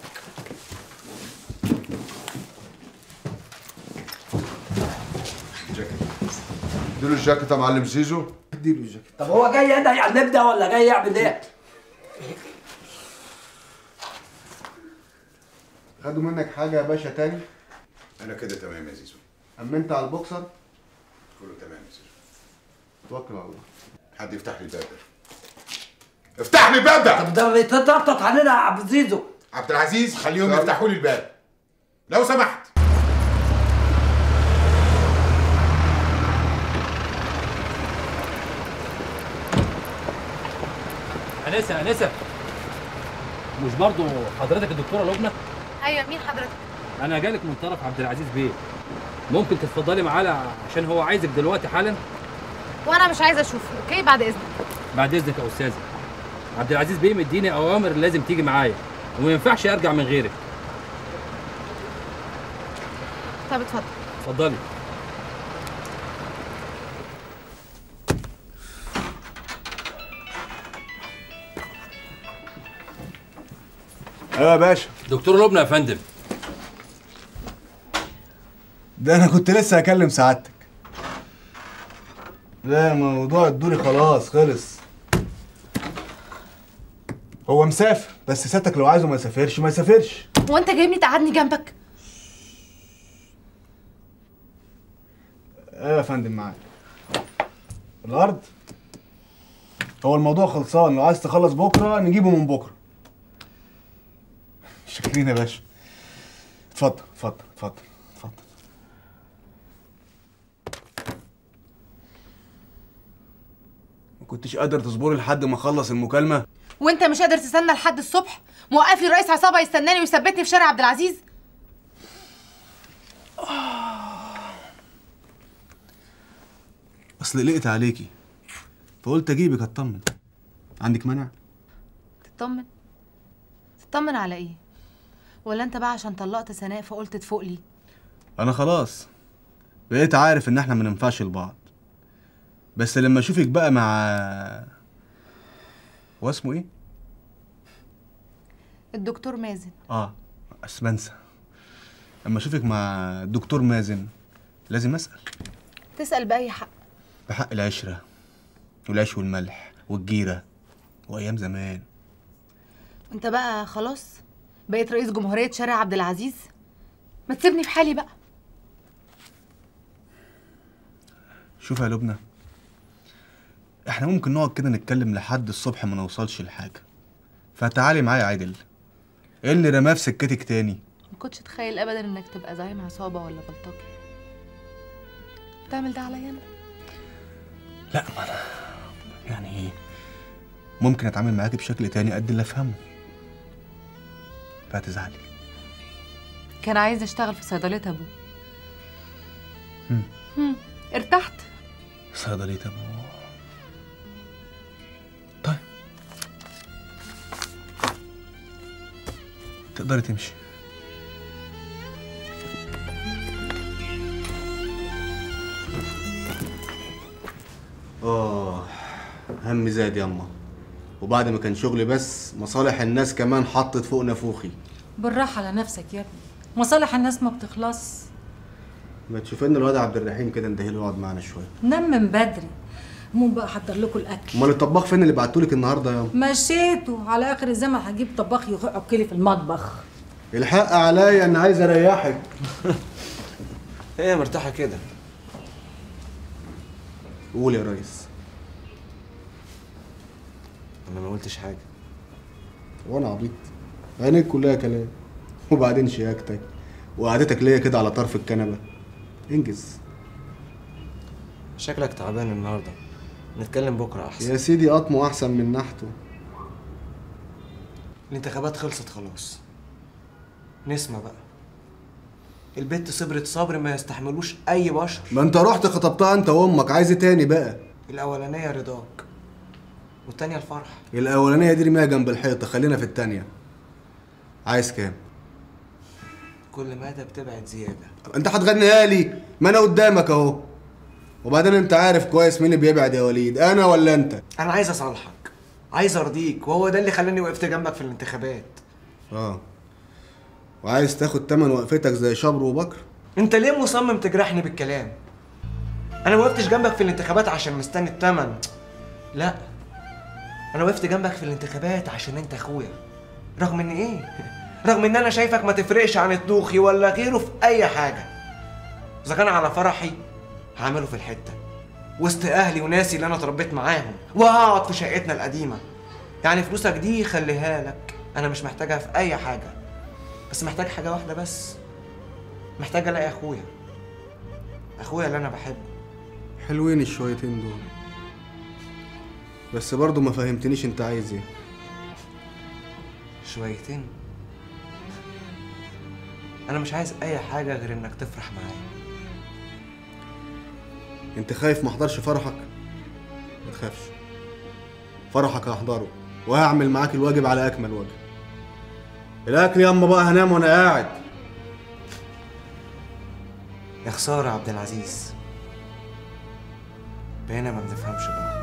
Speaker 9: اديله الجاكيت يا معلم زيزو
Speaker 13: اديله الجاكيت
Speaker 15: طب هو جاي يدعي على النبدة ولا جاي يعمل ايه؟
Speaker 13: خدوا منك حاجه يا باشا تاني
Speaker 8: انا كده تمام يا زيزو
Speaker 13: امنت على البوكسر
Speaker 8: كله تمام يا زيزو
Speaker 13: توكل على الله
Speaker 8: حد يفتح لي الباب ده افتح لي الباب ده
Speaker 15: طب ده بيتنطط علينا يا عبد زيزو
Speaker 8: عبد العزيز خليهم يفتحوا لي الباب لو سمحت
Speaker 19: انسه انسه مش برضو حضرتك الدكتوره لبنى
Speaker 3: ايوه مين حضرتك
Speaker 19: انا جالك من طرف عبد العزيز بيه ممكن تتفضلي معانا عشان هو عايزك دلوقتي حالا
Speaker 3: وانا مش عايزه اشوفه اوكي بعد اذنك
Speaker 19: بعد اذنك يا استاذه عبد العزيز بيه مديني اوامر لازم تيجي معايا وما ينفعش ارجع من غيرك
Speaker 3: طب اتفضل
Speaker 19: اتفضلي
Speaker 13: ايوه يا باشا
Speaker 19: دكتور لبنى يا فندم
Speaker 13: ده انا كنت لسه هكلم سعادتك لا موضوع الدوري خلاص خلص هو مسافر بس سيادتك لو عايزه ما يسافرش ما يسافرش
Speaker 3: هو انت جايبني تقعدني جنبك
Speaker 13: ايوه يا فندم معاك الارض هو الموضوع خلصان لو عايز تخلص بكره نجيبه من بكره شاكرين يا باشا اتفضل اتفضل اتفضل اتفضل ما كنتش قادر تصبري لحد ما اخلص المكالمه
Speaker 3: وانت مش قادر تستنى لحد الصبح موقف لي رئيس عصابه يستناني ويثبتني في شارع عبد العزيز
Speaker 13: اصل قلقت عليكي فقلت اجيبك اطمن عندك مانع
Speaker 3: تطمن تطمن على ايه ولا انت بقى عشان طلقت سناء فقلت تفوق لي
Speaker 13: انا خلاص بقيت عارف ان احنا ما ننفعش لبعض بس لما اشوفك بقى مع هو اسمه ايه
Speaker 3: الدكتور مازن
Speaker 13: اه بس بنسى لما اشوفك مع الدكتور مازن لازم اسال
Speaker 3: تسأل بأي حق
Speaker 13: بحق العشره والعيش والملح والجيره وايام زمان
Speaker 3: انت بقى خلاص بقيت رئيس جمهورية شارع عبد العزيز ما تسيبني في حالي بقى
Speaker 13: شوف يا لبنى احنا ممكن نقعد كده نتكلم لحد الصبح ما نوصلش لحاجه فتعالي معايا عادل ايه اللي رماه في سكتك تاني
Speaker 3: ما كنتش اتخيل ابدا انك تبقى زعيم عصابة ولا بلطجي تعمل ده عليا انا
Speaker 13: لا ما انا يعني ايه ممكن اتعامل معاكي بشكل تاني قد اللي افهمه فهتزعلي
Speaker 3: كان عايز اشتغل في صيدلية ابوه
Speaker 13: مم.
Speaker 3: هم، ارتحت
Speaker 13: صيدلية ابوه طيب تقدري تمشي اه هم زاد ياما وبعد ما كان شغلي بس مصالح الناس كمان حطت فوق نافوخي
Speaker 11: بالراحة على نفسك يا ابني مصالح الناس ما بتخلص
Speaker 13: ما تشوف لنا الواد عبد الرحيم كده انتهي له يقعد معانا شويه
Speaker 11: نام من بدري مو بقى احضر لكم الاكل
Speaker 13: امال الطباخ فين اللي بعتولك النهارده ياما
Speaker 11: مشيته على اخر الزمن هجيب طباخ يحك لي في المطبخ
Speaker 13: الحق عليا ان عايز اريحك
Speaker 6: هي مرتاحة كده
Speaker 13: قول يا ريس
Speaker 6: أنا ما قلتش حاجة
Speaker 13: وانا عبيط عينيك كلها كلام وبعدين شياكتك وقعدتك ليا كده على طرف الكنبه انجز
Speaker 6: شكلك تعبان النهاردة نتكلم بكرة أحسن
Speaker 13: يا سيدي قطمه احسن من نحته
Speaker 6: الانتخابات خلصت خلاص نسمع بقى البت صبرت صبر ما يستحملوش أي بشر
Speaker 13: ما انت رحت خطبتها انت وامك عايز إيه تاني بقى
Speaker 6: الأولانية رضاك والتانية الفرح
Speaker 13: الاولانيه دي رميها جنب الحيطه خلينا في التانيه عايز كام
Speaker 6: كل مدى بتبعد زيادة
Speaker 13: انت هتغنيها لي ما انا قدامك اهو وبعدين انت عارف كويس مين اللي بيبعد يا وليد انا ولا انت
Speaker 6: أنا عايز أصالحك عايز أرضيك وهو ده اللي خلاني وقفت جنبك في الانتخابات
Speaker 13: اه وعايز تاخد تمن وقفتك زي شبر وبكر
Speaker 6: أنت ليه مصمم تجرحني بالكلام؟ أنا ما وقفتش جنبك في الانتخابات عشان مستني التمن لا أنا وقفت جنبك في الانتخابات عشان أنت أخويا رغم إن إيه؟ رغم إن أنا شايفك ما تفرقش عن الدوخي ولا غيره في أي حاجة إذا كان على فرحي هعمله في الحتة وسط أهلي وناسي اللي أنا اتربيت معاهم وهقعد في شقتنا القديمة يعني فلوسك دي خليها لك أنا مش محتاجها في أي حاجة بس محتاج حاجة واحدة بس محتاج ألاقي أخويا أخويا اللي أنا بحبه
Speaker 13: حلوين الشويتين دول بس برضه ما فهمتنيش انت عايز ايه
Speaker 6: شويتين أنا مش عايز أي حاجة غير إنك تفرح معايا
Speaker 13: انت خايف ما احضرش فرحك ما تخافش فرحك هحضره وهعمل معاك الواجب على اكمل وجه الاكل ياما بقى هنام وانا قاعد
Speaker 6: يا خسارة يا عبد العزيز بقينا ما بنفهمش بعض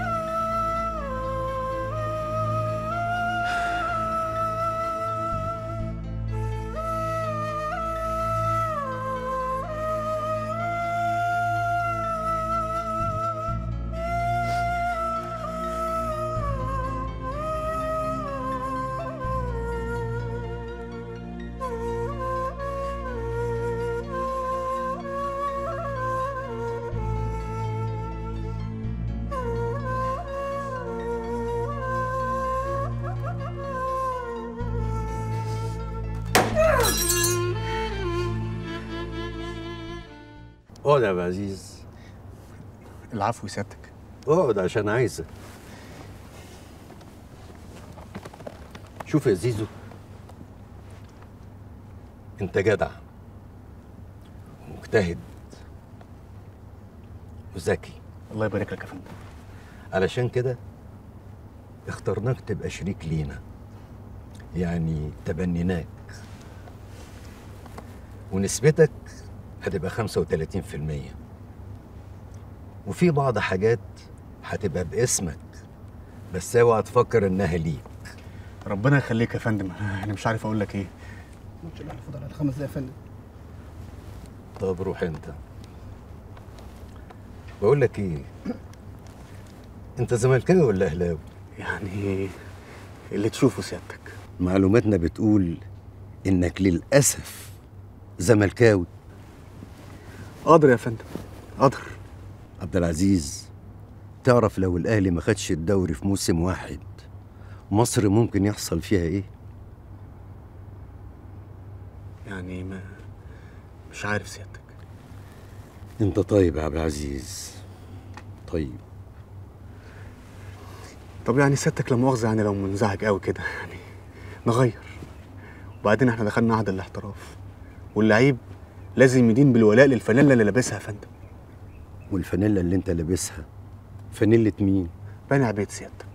Speaker 14: اقعد يا ابو عزيز
Speaker 13: العفو سيادتك
Speaker 14: اقعد عشان عايزك شوف يا زيزو انت جدع مجتهد وذكي
Speaker 13: الله يبارك لك يا فندم
Speaker 14: علشان كده اخترناك تبقى شريك لينا يعني تبنيناك ونسبتك هتبقى 35% وفي بعض حاجات هتبقى باسمك بس اوعى تفكر انها ليك
Speaker 13: ربنا يخليك يا فندم انا مش عارف اقول لك ايه
Speaker 16: ماتش الاهلي فاضل على خمس دقايق يا فندم
Speaker 14: طب روح انت بقول لك ايه انت زملكاوي ولا اهلاوي
Speaker 13: يعني اللي تشوفه سيادتك
Speaker 14: معلوماتنا بتقول انك للاسف زملكاوي
Speaker 13: قادر يا فندم قادر
Speaker 14: عبد العزيز تعرف لو الاهلي ما خدش الدوري في موسم واحد مصر ممكن يحصل فيها ايه
Speaker 13: يعني ما مش عارف سيادتك
Speaker 14: انت طيب يا عبد العزيز طيب
Speaker 13: طب يعني سيادتك لا مؤاخذه يعني لو منزعج قوي كده يعني نغير وبعدين احنا دخلنا عهد الاحتراف واللعيب لازم يدين بالولاء للفانيلا اللي لابسها يا فندم
Speaker 14: والفانيلا اللي انت لابسها فانيلة مين
Speaker 13: بني عبيد سيادتك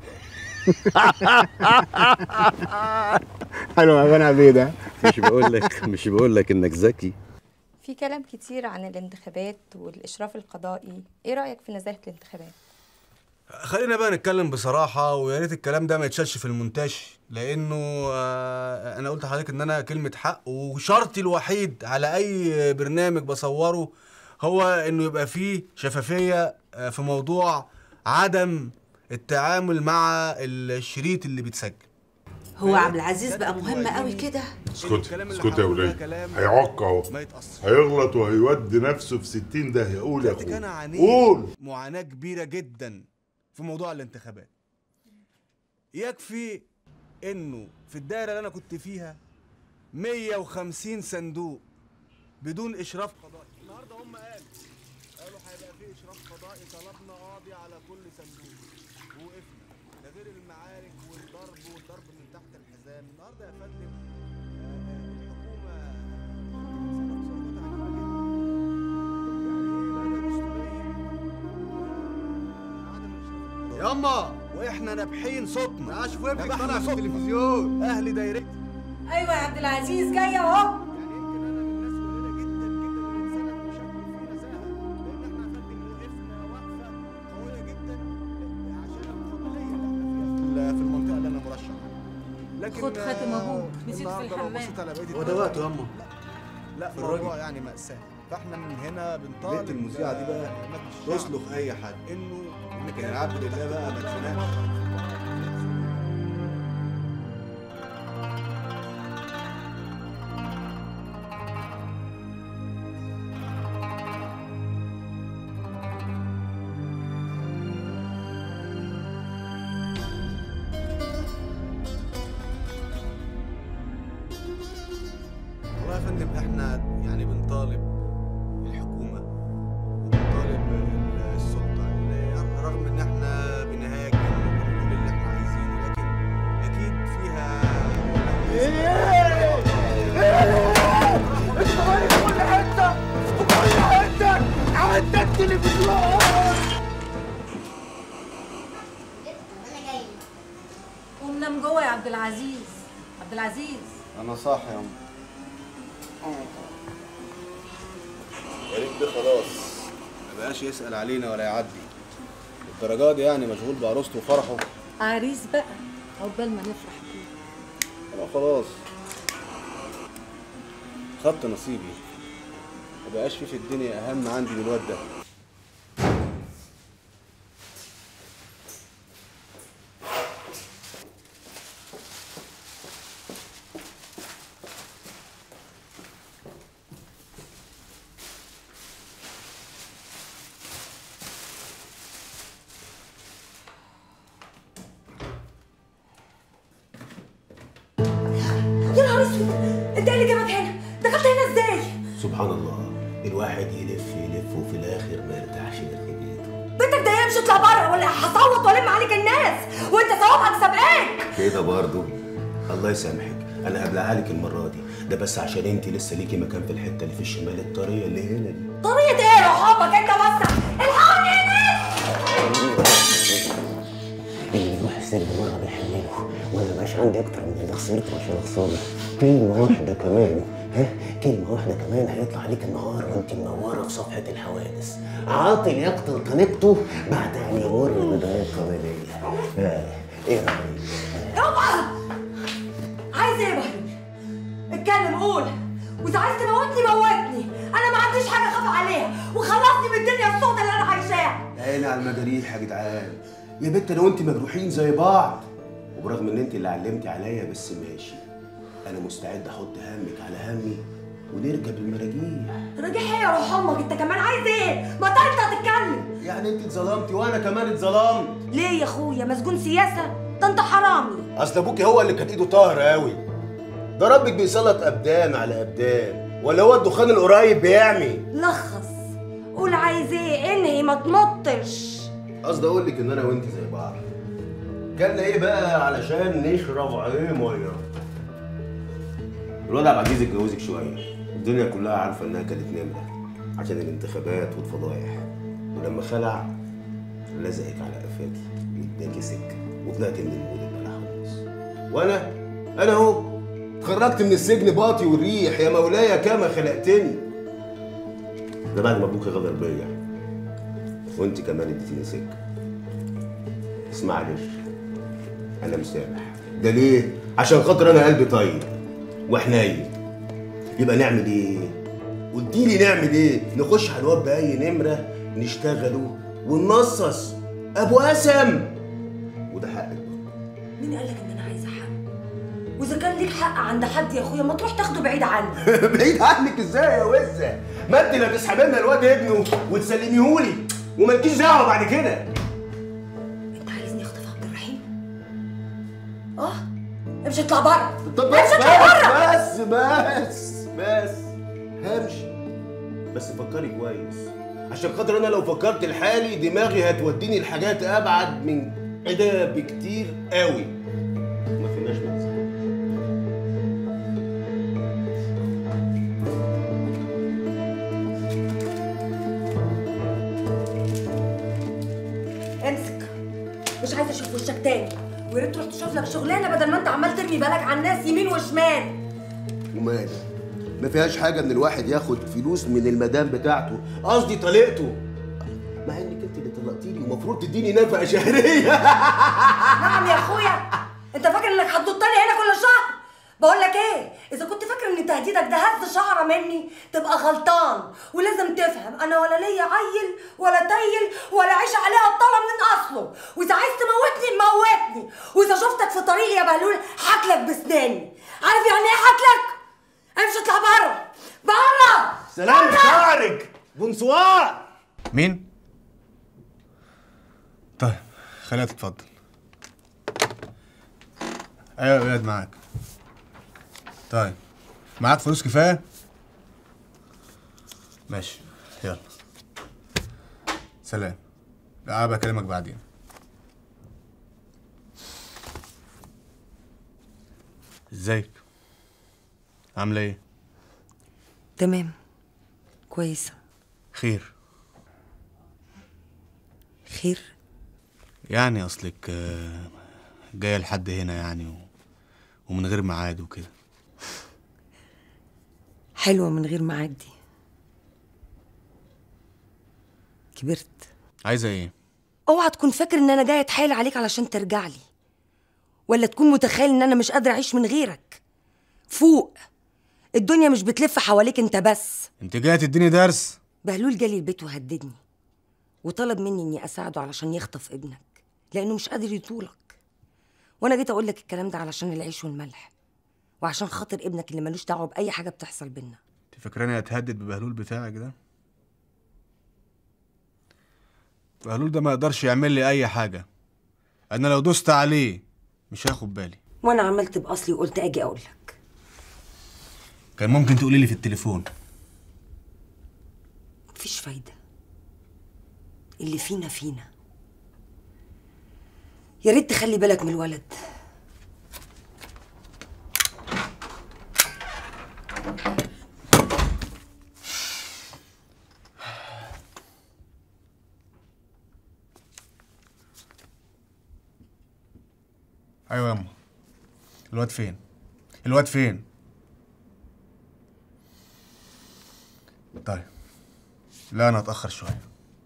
Speaker 13: حلو يا بني عبيد ها
Speaker 14: مش بقول لك مش بقول لك انك ذكي
Speaker 2: في كلام كتير عن الانتخابات والإشراف القضائي إيه رأيك في نزاهة الانتخابات؟
Speaker 13: خلينا بقى نتكلم بصراحة ويا ريت الكلام ده ما يتشالش في المونتاج لأنه آه، أنا قلت لحضرتك إن أنا كلمة حق وشرطي الوحيد على أي برنامج بصوره هو إنه يبقى فيه شفافية آه، في موضوع عدم التعامل مع الشريط اللي بيتسجل
Speaker 15: هو عبد العزيز بقى مهم قوي كده
Speaker 12: اسكت اسكت يا ولاد هيعق اهو هيغلط وهيودي نفسه في 60 داهيه قول يا
Speaker 13: كان
Speaker 12: اخويا
Speaker 13: عنيد
Speaker 12: قول
Speaker 13: معاناة كبيرة جدا في موضوع الانتخابات يكفي انه في الدائرة اللي انا كنت فيها 150 صندوق بدون اشراف قضائي النهارده هم قالوا قالوا هيبقى في اشراف قضائي طلبنا قاضي على كل صندوق ووقفنا ده غير المعارك والضرب والضرب من تحت الحزام النهارده يا فندم ياما واحنا نابحين صوتنا عاش في ابنك طالع في التلفزيون اهل دايرتي
Speaker 11: ايوه يا عبد العزيز جايه اهو
Speaker 13: في المنطقه اللي انا مرشح لكن
Speaker 11: خد خاتم أبوك، نسيت في
Speaker 13: النهاردة لو
Speaker 11: الحمام.
Speaker 13: بصيت على بقية
Speaker 23: هو ده وقته ياما
Speaker 13: لا
Speaker 23: في
Speaker 13: الموضوع
Speaker 23: الراجل.
Speaker 13: يعني مأساة فاحنا من هنا بنطالب
Speaker 23: بنت المذيعة دي بقى
Speaker 13: مجلس الشعب
Speaker 23: تصلخ اي حد
Speaker 13: انه
Speaker 23: لكن العبد لله بقى ما تفناش
Speaker 13: والله يا فندم احنا يعني بنطالب الحكومة وبنطالب السلطة إن رغم ان احنا بنهاجم وبنقول اللي احنا عايزينه لكن اكيد فيها
Speaker 9: كل حته في كل حته عندك تلفزيون
Speaker 11: قوم نام جوه يا عبد العزيز عبد العزيز
Speaker 13: انا صاحي يا ام
Speaker 23: غريب ده خلاص
Speaker 13: ما بقاش يسأل علينا ولا يعدي الدرجات دي يعني مشغول بعروسته وفرحه
Speaker 11: عريس بقى عقبال ما نفرح بيه
Speaker 13: انا خلاص خدت نصيبي ما بقاش في في الدنيا اهم عندي من الواد ده
Speaker 10: يا نهار اسود انت ايه اللي جابك هنا دخلت هنا ازاي
Speaker 17: سبحان الله الواحد يلف يلف وفي الاخر ما يرتاحش غير في بيته
Speaker 10: بنتك ده يمشي اطلع بره ولا هصوت والم عليك الناس وانت ثوابك سابقاك
Speaker 17: كده برضه الله يسامحك انا هبلعها لك المره دي ده بس عشان انت لسه ليكي مكان في الحته اللي في الشمال الطريه اللي هنا دي
Speaker 10: طريقة ايه يا حبك انت بس الحقني
Speaker 17: اللي وحش السجن مرة بيحمله وانا مش عندي اكتر من اللي خسرته عشان اخسره كلمة واحدة كمان ها كلمة واحدة كمان هيطلع عليك النهار وانت منورة في صفحة الحوادث عاطل يقتل طريقته بعد ان يمر بداية قبلية ها، ايه رأيك؟
Speaker 10: اوعى عايز ايه يا بهلول اتكلم قول واذا عايز تموتني موتني انا ما عنديش حاجه اخاف عليها وخلصني من الدنيا السوداء اللي انا عايشاها
Speaker 17: عيني على المجاريح يا جدعان يا بنت انا وانت مجروحين زي بعض وبرغم ان انت اللي علمتي عليا بس ماشي انا مستعد احط همك على همي ونركب المراجيح
Speaker 10: راجع ايه يا روح امك انت كمان عايز ايه ما انت هتتكلم
Speaker 17: يعني انت اتظلمتي وانا كمان اتظلمت
Speaker 10: ليه يا اخويا مسجون سياسه ده انت حرامي
Speaker 17: اصل ابوكي هو اللي كان ايده طاهره قوي ده ربك بيسلط ابدان على ابدان ولا هو الدخان القريب بيعمي
Speaker 10: لخص قول عايز ايه انهي ما تمطش
Speaker 17: قصدي اقول لك ان انا وانت زي بعض كلنا ايه بقى علشان نشرب ايه ميه الواد عبد العزيز اتجوزك شويه الدنيا كلها عارفه انها كانت نمره عشان الانتخابات والفضايح ولما خلع لزقك على قفاكي واداكي سكه وطلعت من المود اللي انا خالص وانا انا اهو اتخرجت من السجن باطي والريح يا مولاي كما خلقتني ده بعد ما ابوك غدر بيا وانت كمان اديتيني سكه بس معلش انا مسامح ده ليه عشان خاطر انا قلبي طيب وحنين يبقى نعمل ايه واديني نعمل ايه نخش على الواد باي نمره نشتغله وننصص ابو قسم وده حقك
Speaker 10: مين قالك ان انا عايزه حق واذا كان ليك حق عند حد يا اخويا ما تروح تاخده بعيد عني
Speaker 17: بعيد عنك ازاي يا وزه ما انت اللي هتسحبي لنا الواد ابنه وتسلميهولي ومالكيش دعوه بعد كده
Speaker 10: انت عايزني اخطف عبد الرحيم اه امشي اطلع بره
Speaker 17: طب
Speaker 10: امشي
Speaker 17: بس
Speaker 10: اطلع بره
Speaker 17: بس بس بس همشي بس فكري كويس عشان خاطر انا لو فكرت لحالي دماغي هتوديني لحاجات ابعد من كده بكتير قوي ما فيناش بس
Speaker 10: امسك مش عايزه اشوف وشك تاني ويا ريت تروح تشوف لك شغلانه بدل ما انت عمال ترمي بالك على الناس يمين وشمال
Speaker 17: ومال ما فيهاش حاجه ان الواحد ياخد فلوس من المدام بتاعته قصدي طليقته مع انك انت اللي طلقتيني ومفروض تديني نفقه شهريه
Speaker 10: نعم يا اخويا انت فاكر انك هتضطني هنا كل شهر بقول لك ايه اذا كنت فاكر ان تهديدك ده هز شعره مني تبقى غلطان ولازم تفهم انا ولا ليا عيل ولا تيل ولا عيش عليها الطلب من اصله واذا عايز تموتني موتني واذا شفتك في طريقي يا بهلول هاكلك بسناني عارف يعني ايه هاكلك امشي اطلع بره بره
Speaker 17: سلام شعرك بونسوار
Speaker 13: مين؟ طيب خليها تتفضل ايوه يا اياد معاك طيب معاك فلوس كفايه ماشي يلا سلام لا بكلمك بعدين ازيك عامله ايه
Speaker 10: تمام كويسه
Speaker 13: خير
Speaker 10: خير
Speaker 13: يعني اصلك آه، جايه لحد هنا يعني و... ومن غير ميعاد وكده
Speaker 10: حلوه من غير معدي كبرت
Speaker 13: عايزه ايه
Speaker 10: اوعى تكون فاكر ان انا جايه اتحايل عليك علشان ترجع لي ولا تكون متخيل ان انا مش قادره اعيش من غيرك فوق الدنيا مش بتلف حواليك انت بس
Speaker 13: انت جايه تديني درس
Speaker 10: بهلول جالي البيت وهددني وطلب مني اني اساعده علشان يخطف ابنك لانه مش قادر يطولك وانا جيت اقول لك الكلام ده علشان العيش والملح وعشان خاطر ابنك اللي ملوش دعوه باي حاجه بتحصل بينا
Speaker 13: انت فاكراني هتهدد ببهلول بتاعك ده بهلول ده ما يقدرش يعمل لي اي حاجه انا لو دوست عليه مش هاخد بالي
Speaker 10: وانا عملت باصلي وقلت اجي اقول لك
Speaker 13: كان ممكن تقولي لي في التليفون
Speaker 10: مفيش فايده اللي فينا فينا يا ريت تخلي بالك من الولد
Speaker 13: ايوه ياما الواد فين الواد فين طيب لا انا اتاخر شويه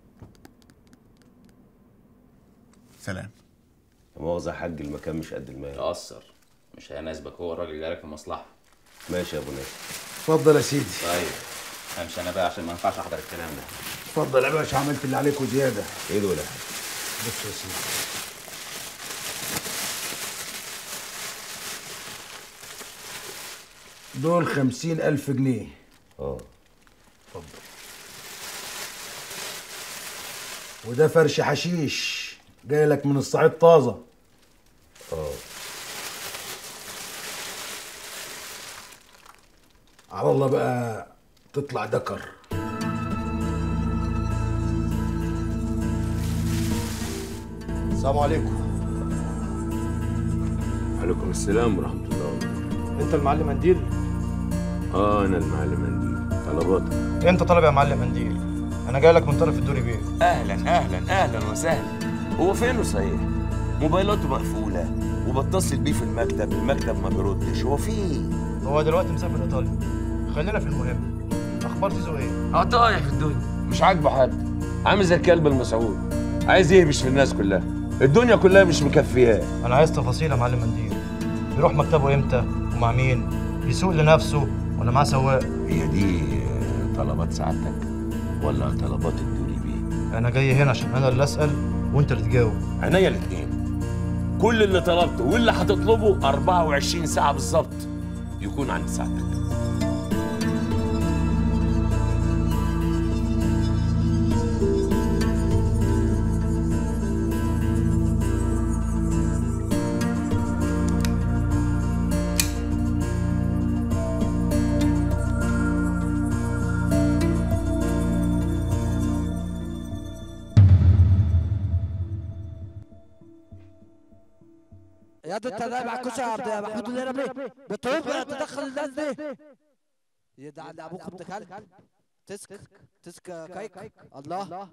Speaker 13: سلام
Speaker 17: مؤاخذة يا حاج المكان مش قد المال
Speaker 5: تأثر مش هيناسبك هو الراجل جالك في مصلحة
Speaker 17: ماشي يا ابو ناس
Speaker 1: اتفضل يا سيدي
Speaker 5: طيب همشي انا بقى عشان ما ينفعش احضر الكلام ده
Speaker 1: اتفضل يا باشا عملت اللي عليك وزياده
Speaker 17: ايه دول
Speaker 1: بص يا سيدي دول خمسين ألف جنيه
Speaker 17: اه
Speaker 1: اتفضل وده فرش حشيش جاي لك من الصعيد طازة
Speaker 17: اه
Speaker 1: على الله بقى تطلع دكر
Speaker 23: السلام عليكم
Speaker 17: عليكم السلام ورحمة الله وبركاته
Speaker 21: انت المعلم منديل
Speaker 17: اه انا المعلم منديل طلباتك
Speaker 21: انت طالب يا معلم منديل انا جاي لك من طرف الدوري بيه
Speaker 22: اهلا اهلا اهلا وسهلا هو فينه صحيح موبايلاته مقفوله وبتصل بيه في المكتب المكتب ما بيردش هو في ايه
Speaker 21: هو دلوقتي مسافر ايطاليا خلينا في المهم اخبار زيزو ايه
Speaker 22: اه طايح في الدنيا مش عاجبه حد عامل زي الكلب المسعود عايز يهبش في الناس كلها الدنيا كلها مش مكفياه
Speaker 21: انا عايز تفاصيل يا معلم منديل بيروح مكتبه امتى ومع مين بيسوق لنفسه ولا معاه سواق
Speaker 22: هي دي طلبات سعادتك ولا طلبات الدوري بيه
Speaker 21: انا جاي هنا عشان انا اللي اسال وانت اللي تجاوب
Speaker 22: عينيا الاثنين كل اللي طلبته واللي هتطلبه 24 ساعه بالظبط يكون عند سعادتك
Speaker 24: يا ده انت نايم على الكوشه يا عبد يا محمود اللي انا بيه بتقوم تدخل الناس دي يدعى ابوك ابن كلب تسك تسك كايك الله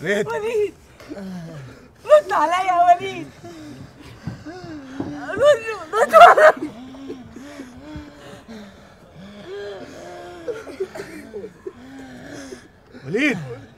Speaker 9: وليد
Speaker 11: وليد رد عليا يا وليد رد رد عليا
Speaker 9: وليد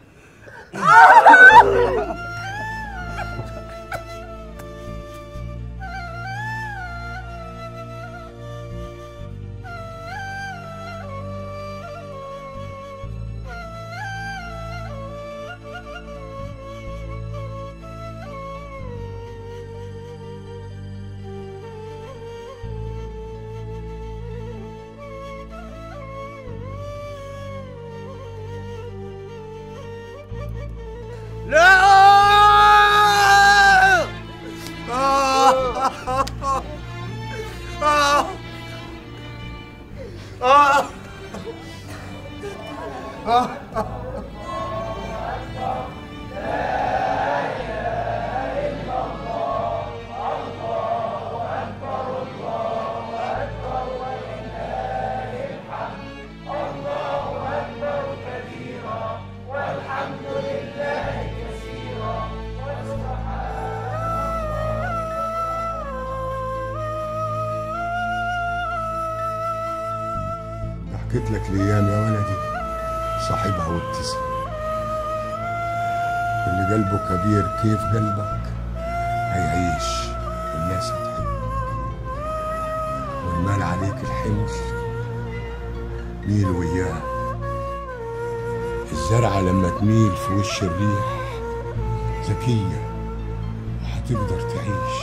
Speaker 9: لا آه. آه. آه. آه.
Speaker 4: حكيت لك الايام يا ولدي صاحبها وابتسم اللي قلبه كبير كيف قلبك هيعيش والناس هتحبك والمال عليك الحمل ميل وياه الزرعة لما تميل في وش الريح ذكية وهتقدر تعيش